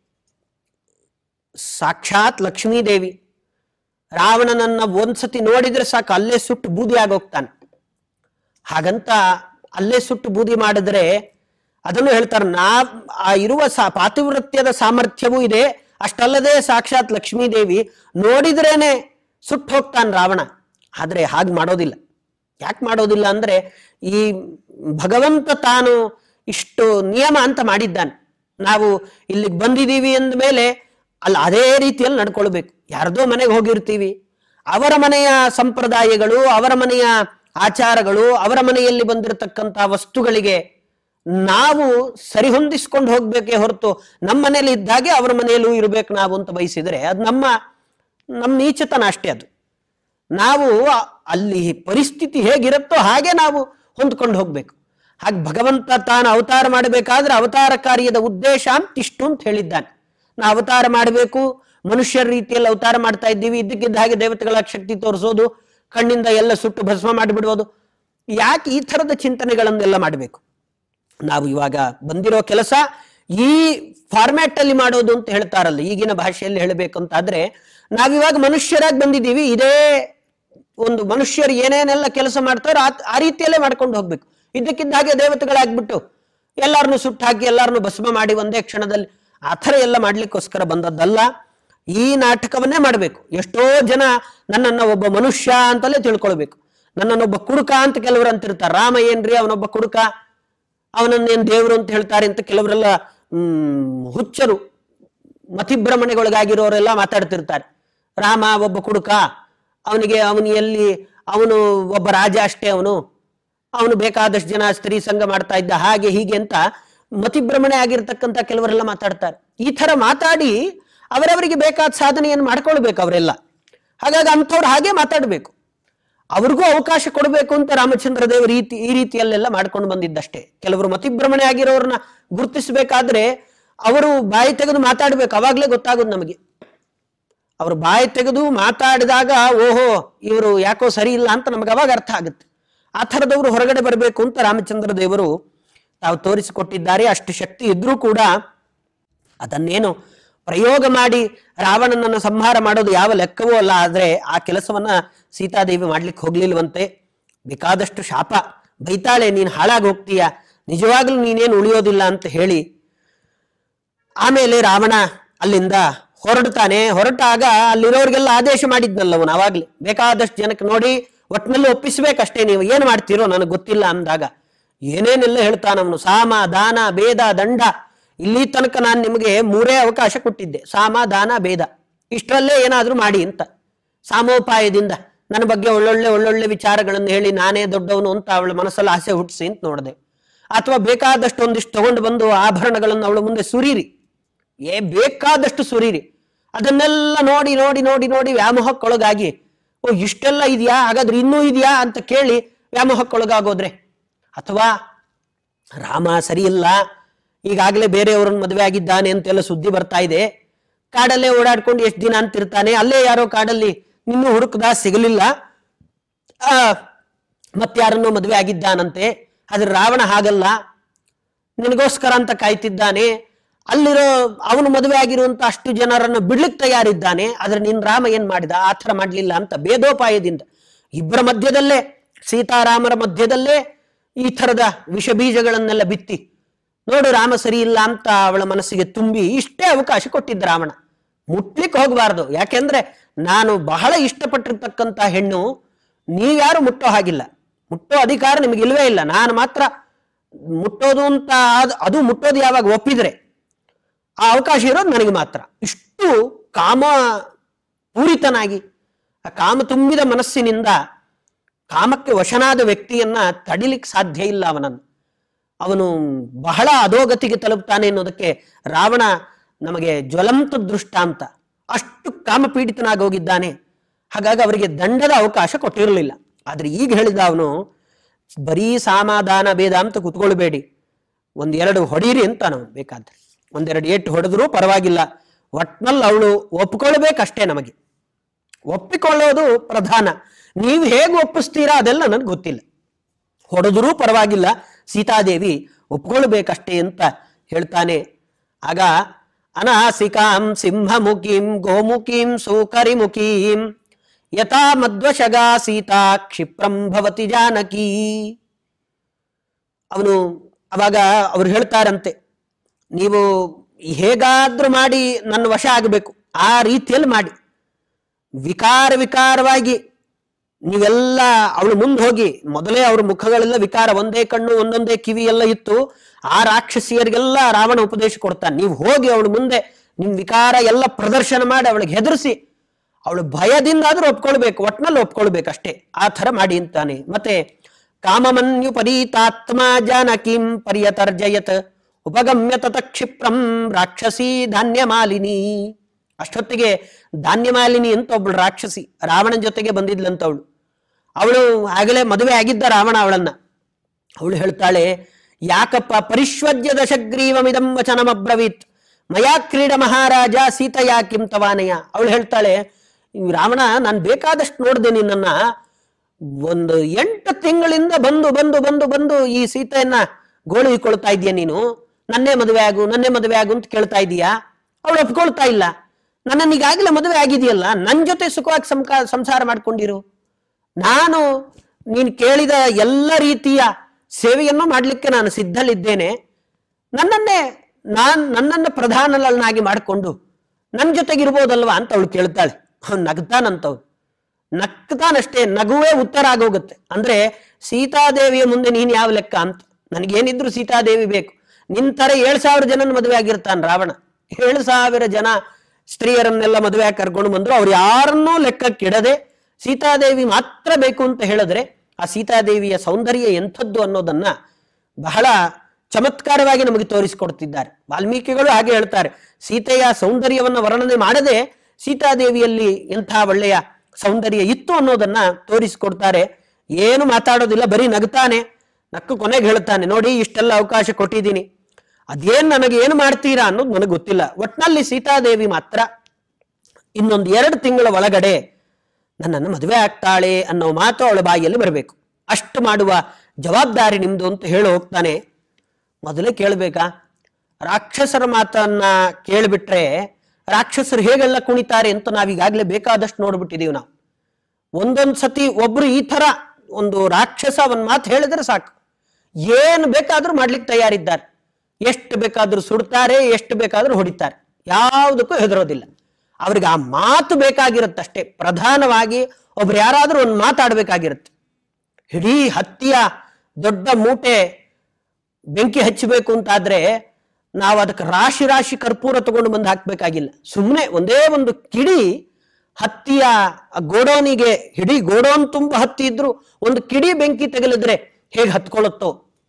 ಸಾಕ್ಷಾತ್ ಲಕ್ಷ್ಮೀದೇವಿ ರಾವಣನನ್ನ ಒಂದ್ಸತಿ ನೋಡಿದ್ರೆ ಸಾಕು ಅಲ್ಲೇ ಸುಟ್ಟು ಬೂದಿ ಆಗೋಗ್ತಾನೆ ಹಾಗಂತ ಅಲ್ಲೇ ಸುಟ್ಟು ಬೂದಿ ಮಾಡಿದ್ರೆ ಅದನ್ನು ಹೇಳ್ತಾರೆ ನಾ ಆ ಇರುವ ಸಾ ಪಾತಿವೃತ್ಯದ ಸಾಮರ್ಥ್ಯವೂ ಇದೆ ಅಷ್ಟಲ್ಲದೆ ಸಾಕ್ಷಾತ್ ಲಕ್ಷ್ಮೀದೇವಿ ನೋಡಿದ್ರೇನೆ ಸುಟ್ಟು ಹೋಗ್ತಾನೆ ರಾವಣ ಆದ್ರೆ ಹಾಗೆ ಮಾಡೋದಿಲ್ಲ ಯಾಕೆ ಮಾಡೋದಿಲ್ಲ ಅಂದ್ರೆ ಈ ಭಗವಂತ ತಾನು ಇಷ್ಟು ನಿಯಮ ಅಂತ ಮಾಡಿದ್ದಾನೆ ನಾವು ಇಲ್ಲಿಗೆ ಬಂದಿದ್ದೀವಿ ಅಂದ ಮೇಲೆ ಅಲ್ಲಿ ಅದೇ ರೀತಿಯಲ್ಲಿ ನಡ್ಕೊಳ್ಬೇಕು ಯಾರ್ದೋ ಮನೆಗೆ ಹೋಗಿರ್ತೀವಿ ಅವರ ಮನೆಯ ಸಂಪ್ರದಾಯಗಳು ಅವರ ಮನೆಯ ಆಚಾರಗಳು ಅವರ ಮನೆಯಲ್ಲಿ ಬಂದಿರತಕ್ಕಂತ ವಸ್ತುಗಳಿಗೆ ನಾವು ಸರಿಹೊಂದಿಸ್ಕೊಂಡು ಹೋಗ್ಬೇಕೇ ಹೊರತು ನಮ್ಮ ಮನೇಲಿ ಇದ್ದಾಗೆ ಅವರ ಮನೆಯಲ್ಲೂ ಇರಬೇಕು ನಾವು ಅಂತ ಬಯಸಿದ್ರೆ ಅದು ನಮ್ಮ ನಮ್ಮ ನೀಚತನ ಅಷ್ಟೇ ಅದು ನಾವು ಆ- ಅಲ್ಲಿ ಪರಿಸ್ಥಿತಿ ಹೇಗಿರುತ್ತೋ ಹಾಗೆ ನಾವು ಹೊಂದ್ಕೊಂಡು ಹೋಗ್ಬೇಕು ಹಾಗೆ ಭಗವಂತ ತಾನು ಅವತಾರ ಮಾಡಬೇಕಾದ್ರೆ ಅವತಾರ ಕಾರ್ಯದ ಉದ್ದೇಶ ಅಂತ ಇಷ್ಟು ಅಂತ ಹೇಳಿದ್ದಾನೆ ನಾ ಅವತಾರ ಮಾಡಬೇಕು ಮನುಷ್ಯರ ರೀತಿಯಲ್ಲಿ ಅವತಾರ ಮಾಡ್ತಾ ಇದ್ದೀವಿ ಇದ್ದಕ್ಕಿದ್ದ ಹಾಗೆ ದೇವತೆಗಳ ಶಕ್ತಿ ತೋರಿಸೋದು ಕಣ್ಣಿಂದ ಎಲ್ಲ ಸುಟ್ಟು ಭಸ್ಮ ಮಾಡಿಬಿಡ್ಬೋದು ಯಾಕೆ ಈ ಥರದ ಚಿಂತನೆಗಳನ್ನೆಲ್ಲ ಮಾಡಬೇಕು ನಾವು ಇವಾಗ ಬಂದಿರೋ ಕೆಲಸ ಈ ಫಾರ್ಮ್ಯಾಟ್ ಅಲ್ಲಿ ಮಾಡೋದು ಅಂತ ಹೇಳ್ತಾರಲ್ಲ ಈಗಿನ ಭಾಷೆಯಲ್ಲಿ ಹೇಳಬೇಕು ಅಂತ ಆದ್ರೆ ನಾವಿವಾಗ ಮನುಷ್ಯರಾಗಿ ಬಂದಿದ್ದೀವಿ ಇದೇ ಒಂದು ಮನುಷ್ಯರು ಏನೇನೆಲ್ಲ ಕೆಲಸ ಮಾಡ್ತಾರೋ ಆ- ಆ ರೀತಿಯಲ್ಲೇ ಮಾಡ್ಕೊಂಡು ಹೋಗ್ಬೇಕು ಇದ್ದಕ್ಕಿದ್ದ ಹಾಗೆ ದೇವತೆಗಳಾಗ್ಬಿಟ್ಟು ಎಲ್ಲಾರನ್ನು ಸುಟ್ಟು ಹಾಕಿ ಎಲ್ಲಾರನ್ನು ಭಸ್ಮ ಮಾಡಿ ಒಂದೇ ಕ್ಷಣದಲ್ಲಿ ಆ ಥರ ಎಲ್ಲ ಮಾಡ್ಲಿಕ್ಕೋಸ್ಕರ ಬಂದದ್ದಲ್ಲ ಈ ನಾಟಕವನ್ನೇ ಮಾಡಬೇಕು ಎಷ್ಟೋ ಜನ ನನ್ನನ್ನ ಒಬ್ಬ ಮನುಷ್ಯ ಅಂತಲೇ ತಿಳ್ಕೊಳ್ಬೇಕು ನನ್ನನ್ನೊಬ್ಬ ಕುಡುಕ ಅಂತ ಕೆಲವರು ಅಂತಿರ್ತಾರೆ ರಾಮ ಏನ್ರಿ ಅವನೊಬ್ಬ ಕುಡುಕ ಅವನನ್ನೇನು ದೇವರು ಅಂತ ಹೇಳ್ತಾರೆ ಅಂತ ಕೆಲವರೆಲ್ಲ ಹ್ಮ್ ಹುಚ್ಚರು ಮತಿಭ್ರಮಣೆಗೊಳಗಾಗಿರೋರೆಲ್ಲ ಮಾತಾಡ್ತಿರ್ತಾರೆ ರಾಮ ಒಬ್ಬ ಕುಡುಕ ಅವನಿಗೆ ಅವನು ಎಲ್ಲಿ ಅವನು ಒಬ್ಬ ರಾಜ ಅಷ್ಟೇ ಅವನು ಅವನು ಬೇಕಾದಷ್ಟು ಜನ ಸ್ತ್ರೀ ಸಂಘ ಮಾಡ್ತಾ ಇದ್ದ ಹಾಗೆ ಹೀಗೆ ಅಂತ ಮತಿಭ್ರಮಣೆ ಆಗಿರ್ತಕ್ಕಂಥ ಕೆಲವರೆಲ್ಲ ಮಾತಾಡ್ತಾರೆ ಈ ತರ ಮಾತಾಡಿ ಅವರವರಿಗೆ ಬೇಕಾದ ಸಾಧನೆಯನ್ನು ಮಾಡ್ಕೊಳ್ಬೇಕು ಅವರೆಲ್ಲ ಹಾಗಾಗಿ ಅಂಥವ್ರು ಹಾಗೆ ಮಾತಾಡಬೇಕು ಅವ್ರಿಗೂ ಅವಕಾಶ ಕೊಡಬೇಕು ಅಂತ ರಾಮಚಂದ್ರ ದೇವ ರೀತಿ ಈ ರೀತಿಯಲ್ಲೆಲ್ಲ ಮಾಡ್ಕೊಂಡು ಬಂದಿದ್ದಷ್ಟೇ ಕೆಲವರು ಮತಿಭ್ರಮಣೆ ಆಗಿರೋರನ್ನ ಗುರುತಿಸಬೇಕಾದ್ರೆ ಅವರು ಬಾಯಿ ತೆಗೆದು ಮಾತಾಡ್ಬೇಕು ಅವಾಗ್ಲೇ ಗೊತ್ತಾಗೋದು ನಮಗೆ ಅವರು ಬಾಯಿ ತೆಗೆದು ಮಾತಾಡಿದಾಗ ಓಹೋ ಇವರು ಯಾಕೋ ಸರಿ ಇಲ್ಲ ಅಂತ ನಮಗೆ ಅವಾಗ ಅರ್ಥ ಆಗುತ್ತೆ ಆ ಥರದವರು ಹೊರಗಡೆ ಬರಬೇಕು ಅಂತ ರಾಮಚಂದ್ರ ದೇವರು ತಾವು ತೋರಿಸಿಕೊಟ್ಟಿದ್ದಾರೆ ಅಷ್ಟು ಶಕ್ತಿ ಇದ್ರೂ ಕೂಡ ಅದನ್ನೇನು ಪ್ರಯೋಗ ಮಾಡಿ ರಾವಣನನ್ನು ಸಂಹಾರ ಮಾಡೋದು ಯಾವ ಲೆಕ್ಕವೂ ಅಲ್ಲ ಆದ್ರೆ ಆ ಕೆಲಸವನ್ನ ಸೀತಾದೇವಿ ಮಾಡ್ಲಿಕ್ಕೆ ಹೋಗ್ಲಿಲ್ವಂತೆ ಬೇಕಾದಷ್ಟು ಶಾಪ ಬೈತಾಳೆ ನೀನು ಹಾಳಾಗಿ ಹೋಗ್ತೀಯ ನಿಜವಾಗ್ಲೂ ನೀನೇನು ಉಳಿಯೋದಿಲ್ಲ ಅಂತ ಹೇಳಿ ಆಮೇಲೆ ರಾವಣ ಅಲ್ಲಿಂದ ಹೊರಡ್ತಾನೆ ಹೊರಟಾಗ ಅಲ್ಲಿರೋರಿಗೆಲ್ಲ ಆದೇಶ ಮಾಡಿದ್ನಲ್ಲ ಅವನು ಅವಾಗ್ಲೇ ಬೇಕಾದಷ್ಟು ಜನಕ್ಕೆ ನೋಡಿ ಒಟ್ಟಿನಲ್ಲಿ ಒಪ್ಪಿಸ್ಬೇಕಷ್ಟೇ ನೀವು ಏನು ಮಾಡ್ತೀರೋ ನನಗೆ ಗೊತ್ತಿಲ್ಲ ಅಂದಾಗ ಏನೇನೆಲ್ಲ ಹೇಳ್ತಾನ ಅವನು ಸಾಮ ದಾನ ಭೇದ ದಂಡ ಇಲ್ಲಿ ತನಕ ನಾನು ನಿಮಗೆ ಮೂರೇ ಅವಕಾಶ ಕೊಟ್ಟಿದ್ದೆ ಸಾಮ ದಾನ ಭೇದ ಇಷ್ಟರಲ್ಲೇ ಏನಾದ್ರೂ ಮಾಡಿ ಅಂತ ಸಾಮೋಪಾಯದಿಂದ ನನ್ನ ಬಗ್ಗೆ ಒಳ್ಳೊಳ್ಳೆ ಒಳ್ಳೊಳ್ಳೆ ವಿಚಾರಗಳನ್ನು ಹೇಳಿ ನಾನೇ ದೊಡ್ಡವನು ಅಂತ ಅವಳ ಮನಸ್ಸಲ್ಲಿ ಆಸೆ ಹುಟ್ಟಿಸಿ ಅಂತ ನೋಡಿದೆ ಅಥವಾ ಬೇಕಾದಷ್ಟು ಒಂದಿಷ್ಟು ತಗೊಂಡು ಬಂದು ಆಭರಣಗಳನ್ನು ಅವಳ ಮುಂದೆ ಸುರೀರಿ ಏ ಬೇಕಾದಷ್ಟು ಸುರೀರಿ ಅದನ್ನೆಲ್ಲ ನೋಡಿ ನೋಡಿ ನೋಡಿ ನೋಡಿ ವ್ಯಾಮೋಹಕ್ಕೊಳಗಾಗಿ ಓ ಇಷ್ಟೆಲ್ಲ ಇದೆಯಾ ಹಾಗಾದ್ರೆ ಇನ್ನೂ ಇದೆಯಾ ಅಂತ ಕೇಳಿ ವ್ಯಾಮೋಹಕ್ಕೊಳಗಾಗೋದ್ರೆ ಅಥವಾ ರಾಮ ಸರಿ ಇಲ್ಲ ಈಗಾಗಲೇ ಬೇರೆಯವ್ರನ್ನ ಮದುವೆ ಆಗಿದ್ದಾನೆ ಅಂತೆಲ್ಲ ಸುದ್ದಿ ಬರ್ತಾ ಇದೆ ಕಾಡಲ್ಲೇ ಓಡಾಡ್ಕೊಂಡು ಎಷ್ಟು ದಿನ ಅಂತಿರ್ತಾನೆ ಅಲ್ಲೇ ಯಾರೋ ಕಾಡಲ್ಲಿ ನಿನ್ನೂ ಹುಡುಕದ ಸಿಗಲಿಲ್ಲ ಆ ಮತ್ತಾರನ್ನೋ ಮದುವೆ ಆಗಿದ್ದಾನಂತೆ ಆದ್ರೆ ರಾವಣ ಹಾಗಲ್ಲ ನಿನಗೋಸ್ಕರ ಅಂತ ಕಾಯ್ತಿದ್ದಾನೆ ಅಲ್ಲಿರೋ ಅವನು ಮದುವೆ ಆಗಿರುವಂತ ಅಷ್ಟು ಜನರನ್ನು ಬಿಡ್ಲಿಕ್ಕೆ ತಯಾರಿದ್ದಾನೆ ಆದ್ರೆ ನಿನ್ ರಾಮ ಏನ್ ಮಾಡಿದ ಆ ಥರ ಮಾಡ್ಲಿಲ್ಲ ಅಂತ ಭೇದೋಪಾಯದಿಂದ ಇಬ್ಬರ ಮಧ್ಯದಲ್ಲೇ ಸೀತಾರಾಮರ ಮಧ್ಯದಲ್ಲೇ ಈ ಥರದ ವಿಷ ಬೀಜಗಳನ್ನೆಲ್ಲ ಬಿತ್ತಿ ನೋಡು ರಾಮ ಸರಿ ಇಲ್ಲ ಅಂತ ಅವಳ ಮನಸ್ಸಿಗೆ ತುಂಬಿ ಇಷ್ಟೇ ಅವಕಾಶ ಕೊಟ್ಟಿದ್ದ ರಾವಣ ಮುಟ್ಲಿಕ್ಕೆ ಹೋಗಬಾರ್ದು ಯಾಕೆಂದ್ರೆ ನಾನು ಬಹಳ ಇಷ್ಟಪಟ್ಟಿರ್ತಕ್ಕಂಥ ಹೆಣ್ಣು ನೀವ್ಯಾರು ಮುಟ್ಟೋ ಹಾಗಿಲ್ಲ ಮುಟ್ಟೋ ಅಧಿಕಾರ ನಿಮಗೆ ಇಲ್ವೇ ಇಲ್ಲ ನಾನು ಮಾತ್ರ ಮುಟ್ಟೋದು ಅಂತ ಅದ್- ಅದು ಮುಟ್ಟೋದು ಯಾವಾಗ ಒಪ್ಪಿದ್ರೆ ಆ ಅವಕಾಶ ಇರೋದು ನನಗೆ ಮಾತ್ರ ಇಷ್ಟು ಕಾಮ ಪೂರಿತನಾಗಿ ಆ ಕಾಮ ತುಂಬಿದ ಮನಸ್ಸಿನಿಂದ ಕಾಮಕ್ಕೆ ವಶನಾದ ವ್ಯಕ್ತಿಯನ್ನ ತಡಿಲಿಕ್ಕೆ ಸಾಧ್ಯ ಇಲ್ಲ ಅವನನ್ನು ಅವನು ಬಹಳ ಅಧೋಗತಿಗೆ ತಲುಪ್ತಾನೆ ಅನ್ನೋದಕ್ಕೆ ರಾವಣ ನಮಗೆ ಜ್ವಲಂತ ದೃಷ್ಟಾಂತ ಅಷ್ಟು ಕಾಮಪೀಡಿತನಾಗಿ ಹೋಗಿದ್ದಾನೆ ಹಾಗಾಗಿ ಅವರಿಗೆ ದಂಡದ ಅವಕಾಶ ಕೊಟ್ಟಿರಲಿಲ್ಲ ಆದ್ರೆ ಈಗ ಹೇಳಿದ ಅವನು ಬರೀ ಸಮಾಧಾನ ಭೇದ ಅಂತ ಕುತ್ಕೊಳ್ಬೇಡಿ ಒಂದೆರಡು ಹೊಡೀರಿ ಅಂತ ನಾವು ಬೇಕಾದ್ರೆ ಒಂದೆರಡು ಏಟು ಹೊಡೆದ್ರೂ ಪರವಾಗಿಲ್ಲ ಒಟ್ನಲ್ಲಿ ಅವಳು ಒಪ್ಕೊಳ್ಬೇಕಷ್ಟೇ ನಮಗೆ ಒಪ್ಪಿಕೊಳ್ಳೋದು ಪ್ರಧಾನ ನೀವು ಹೇಗೆ ಒಪ್ಪಿಸ್ತೀರಾ ಅದೆಲ್ಲ ನನಗೆ ಗೊತ್ತಿಲ್ಲ ಹೊಡೆದರೂ ಪರವಾಗಿಲ್ಲ ಸೀತಾದೇವಿ ಒಪ್ಕೊಳ್ಬೇಕಷ್ಟೇ ಅಂತ ಹೇಳ್ತಾನೆ ಆಗ ಅನಾಸಿಕಾಂ ಸಿಂಹಮುಖೀಂ ಗೋಮುಖೀಂ ಸೂಕರಿಮುಖೀಂ ಯಥಾ ಮಧ್ವಶಗಾ ಸೀತಾ ಕ್ಷಿಪ್ರಂ ಭವತಿ ಜಾನಕಿ ಅವನು ಅವಾಗ ಅವ್ರು ಹೇಳ್ತಾರಂತೆ ನೀವು ಹೇಗಾದ್ರೂ ಮಾಡಿ ನನ್ನ ವಶ ಆಗಬೇಕು ಆ ರೀತಿಯಲ್ಲಿ ಮಾಡಿ ವಿಕಾರ ವಿಕಾರವಾಗಿ ನೀವೆಲ್ಲ ಅವಳು ಮುಂದೆ ಹೋಗಿ ಮೊದಲೇ ಅವ್ರ ಮುಖಗಳೆಲ್ಲ ವಿಕಾರ ಒಂದೇ ಕಣ್ಣು ಒಂದೊಂದೇ ಕಿವಿ ಎಲ್ಲ ಇತ್ತು ಆ ರಾಕ್ಷಸಿಯರಿಗೆಲ್ಲ ರಾವಣ ಉಪದೇಶ ಕೊಡ್ತಾನೆ ನೀವು ಹೋಗಿ ಅವಳು ಮುಂದೆ ನಿಮ್ ವಿಕಾರ ಎಲ್ಲ ಪ್ರದರ್ಶನ ಮಾಡಿ ಅವಳಿಗೆ ಹೆದರಿಸಿ ಅವಳು ಭಯದಿಂದ ಆದ್ರೂ ಒಪ್ಕೊಳ್ಬೇಕು ಒಟ್ನಲ್ಲಿ ಒಪ್ಕೊಳ್ಬೇಕು ಅಷ್ಟೇ ಆ ಥರ ಮಾಡಿ ಅಂತಾನೆ ಮತ್ತೆ ಕಾಮಮನ್ಯು ಪರೀತಾತ್ಮ ಜಾನಕೀಂ ಪರ್ಯತರ್ಜಯತ್ ಉಪಗಮ್ಯ ತತ ಕ್ಷಿಪ್ರಂ ರಾಕ್ಷಸಿ ಧಾನ್ಯ ಮಾಲಿನಿ ಅಷ್ಟೊತ್ತಿಗೆ ಧಾನ್ಯ ಮಾಲಿನಿ ಅಂತ ಒಬ್ಳು ರಾಕ್ಷಸಿ ರಾವಣನ ಜೊತೆಗೆ ಬಂದಿದ್ಲಂತ ಅವಳು ಅವಳು ಆಗಲೇ ಮದುವೆ ಆಗಿದ್ದ ರಾವಣ ಅವಳನ್ನ ಅವಳು ಹೇಳ್ತಾಳೆ ಯಾಕಪ್ಪ ಪರಿಶ್ವಜ್ಯ ದಶಗ್ರೀವಮಿದಂ ವಚನಮಬ್ರವೀತ್ ಮಯಾ ಕ್ರೀಡ ಮಹಾರಾಜ ಸೀತಯಾ ಕಿಂ ತವಾನಯ ಅವಳು ಹೇಳ್ತಾಳೆ ಈ ರಾವಣ ನಾನು ಬೇಕಾದಷ್ಟು ನೋಡಿದೆ ನಿನ್ನನ್ನ ಒಂದು ಎಂಟು ತಿಂಗಳಿಂದ ಬಂದು ಬಂದು ಬಂದು ಬಂದು ಈ ಸೀತೆಯನ್ನ ಗೋಳಿಕೊಳ್ತಾ ಇದೀಯ ನೀನು ನನ್ನೇ ಮದುವೆ ಆಗು ನನ್ನೇ ಮದುವೆ ಆಗು ಅಂತ ಕೇಳ್ತಾ ಇದೀಯಾ ಅವಳು ಒಪ್ಕೊಳ್ತಾ ಇಲ್ಲ ನನ್ನನ್ನು ಈಗಾಗಲೇ ಮದುವೆ ಆಗಿದೆಯಲ್ಲ ನನ್ನ ಜೊತೆ ಸುಖವಾಗಿ ಸಂಕಾ ಸಂಸಾರ ಮಾಡ್ಕೊಂಡಿರು ನಾನು ನೀನು ಕೇಳಿದ ಎಲ್ಲ ರೀತಿಯ ಸೇವೆಯನ್ನು ಮಾಡಲಿಕ್ಕೆ ನಾನು ಸಿದ್ಧಲಿದ್ದೇನೆ ನನ್ನನ್ನೇ ನಾನ್ ನನ್ನನ್ನು ಪ್ರಧಾನಲನ್ನಾಗಿ ಮಾಡಿಕೊಂಡು ನನ್ನ ಜೊತೆಗಿರ್ಬೋದಲ್ವಾ ಅಂತ ಅವಳು ಕೇಳ್ತಾಳೆ ಅವ್ನು ನಗ್ತಾನಂತವ್ನು ನಗ್ತಾನಷ್ಟೇ ನಗುವೇ ಉತ್ತರ ಆಗೋಗುತ್ತೆ ಅಂದ್ರೆ ಸೀತಾದೇವಿಯ ಮುಂದೆ ನೀನ್ ಯಾವ ಲೆಕ್ಕ ಅಂತ ನನಗೇನಿದ್ರು ಸೀತಾದೇವಿ ಬೇಕು ನಿನ್ ತರ ಏಳು ಸಾವಿರ ಜನನ ಮದುವೆ ಆಗಿರ್ತಾನೆ ರಾವಣ ಏಳು ಸಾವಿರ ಜನ ಸ್ತ್ರೀಯರನ್ನೆಲ್ಲ ಮದುವೆ ಕರ್ಕೊಂಡು ಬಂದ್ರು ಅವ್ರು ಯಾರನ್ನೂ ಲೆಕ್ಕಕ್ಕಿಡದೆ ಸೀತಾದೇವಿ ಮಾತ್ರ ಬೇಕು ಅಂತ ಹೇಳಿದ್ರೆ ಆ ಸೀತಾದೇವಿಯ ಸೌಂದರ್ಯ ಎಂಥದ್ದು ಅನ್ನೋದನ್ನ ಬಹಳ ಚಮತ್ಕಾರವಾಗಿ ನಮಗೆ ತೋರಿಸಿಕೊಡ್ತಿದ್ದಾರೆ ವಾಲ್ಮೀಕಿಗಳು ಹಾಗೆ ಹೇಳ್ತಾರೆ ಸೀತೆಯ ಸೌಂದರ್ಯವನ್ನ ವರ್ಣನೆ ಮಾಡದೆ ಸೀತಾದೇವಿಯಲ್ಲಿ ಎಂಥ ಒಳ್ಳೆಯ ಸೌಂದರ್ಯ ಇತ್ತು ಅನ್ನೋದನ್ನ ತೋರಿಸಿಕೊಡ್ತಾರೆ ಏನು ಮಾತಾಡೋದಿಲ್ಲ ಬರೀ ನಗ್ತಾನೆ ನಕ್ಕು ಕೊನೆಗೆ ಹೇಳ್ತಾನೆ ನೋಡಿ ಇಷ್ಟೆಲ್ಲ ಅವಕಾಶ ಕೊಟ್ಟಿದ್ದೀನಿ ಅದೇನ್ ನನಗೆ ಏನು ಮಾಡ್ತೀರಾ ಅನ್ನೋದು ನನಗೆ ಗೊತ್ತಿಲ್ಲ ಒಟ್ನಲ್ಲಿ ಸೀತಾದೇವಿ ಮಾತ್ರ ಇನ್ನೊಂದು ಎರಡು ತಿಂಗಳ ಒಳಗಡೆ ನನ್ನನ್ನು ಮದುವೆ ಆಗ್ತಾಳೆ ಅನ್ನೋ ಮಾತು ಅವಳ ಬಾಯಿಯಲ್ಲಿ ಬರಬೇಕು ಅಷ್ಟು ಮಾಡುವ ಜವಾಬ್ದಾರಿ ನಿಮ್ದು ಅಂತ ಹೇಳಿ ಹೋಗ್ತಾನೆ ಮೊದಲೇ ಕೇಳಬೇಕಾ ರಾಕ್ಷಸರ ಮಾತನ್ನ ಕೇಳಿಬಿಟ್ರೆ ರಾಕ್ಷಸರು ಹೇಗೆಲ್ಲ ಕುಣಿತಾರೆ ಅಂತ ನಾವೀಗಾಗಲೇ ಬೇಕಾದಷ್ಟು ನೋಡ್ಬಿಟ್ಟಿದೀವಿ ನಾವು ಒಂದೊಂದ್ ಸತಿ ಒಬ್ರು ಈ ತರ ಒಂದು ರಾಕ್ಷಸ ಒಂದ್ ಮಾತು ಹೇಳಿದ್ರೆ ಸಾಕು ಏನು ಬೇಕಾದ್ರೂ ಮಾಡ್ಲಿಕ್ಕೆ ತಯಾರಿದ್ದಾರೆ ಎಷ್ಟು ಬೇಕಾದ್ರೂ ಸುಡ್ತಾರೆ ಎಷ್ಟು ಬೇಕಾದ್ರೂ ಹೊಡಿತಾರೆ ಯಾವುದಕ್ಕೂ ಹೆದರೋದಿಲ್ಲ ಅವ್ರಿಗೆ ಆ ಮಾತು ಬೇಕಾಗಿರುತ್ತಷ್ಟೇ ಪ್ರಧಾನವಾಗಿ ಒಬ್ರು ಯಾರಾದ್ರೂ ಒಂದು ಮಾತಾಡ್ಬೇಕಾಗಿರುತ್ತೆ ಇಡೀ ಹತ್ತಿಯ ದೊಡ್ಡ ಮೂಟೆ ಬೆಂಕಿ ಹಚ್ಚಬೇಕು ಅಂತಾದ್ರೆ ನಾವು ಅದಕ್ಕೆ ರಾಶಿ ರಾಶಿ ಕರ್ಪೂರ ತಗೊಂಡು ಬಂದು ಹಾಕ್ಬೇಕಾಗಿಲ್ಲ ಸುಮ್ಮನೆ ಒಂದೇ ಒಂದು ಕಿಡಿ ಹತ್ತಿಯ ಗೋಡೋನಿಗೆ ಇಡೀ ಗೋಡೋನ್ ತುಂಬ ಹತ್ತಿ ಇದ್ರು ಒಂದು ಕಿಡಿ ಬೆಂಕಿ ತಗಲಿದ್ರೆ ಹೇಗೆ ಹತ್ಕೊಳ್ಳುತ್ತೋ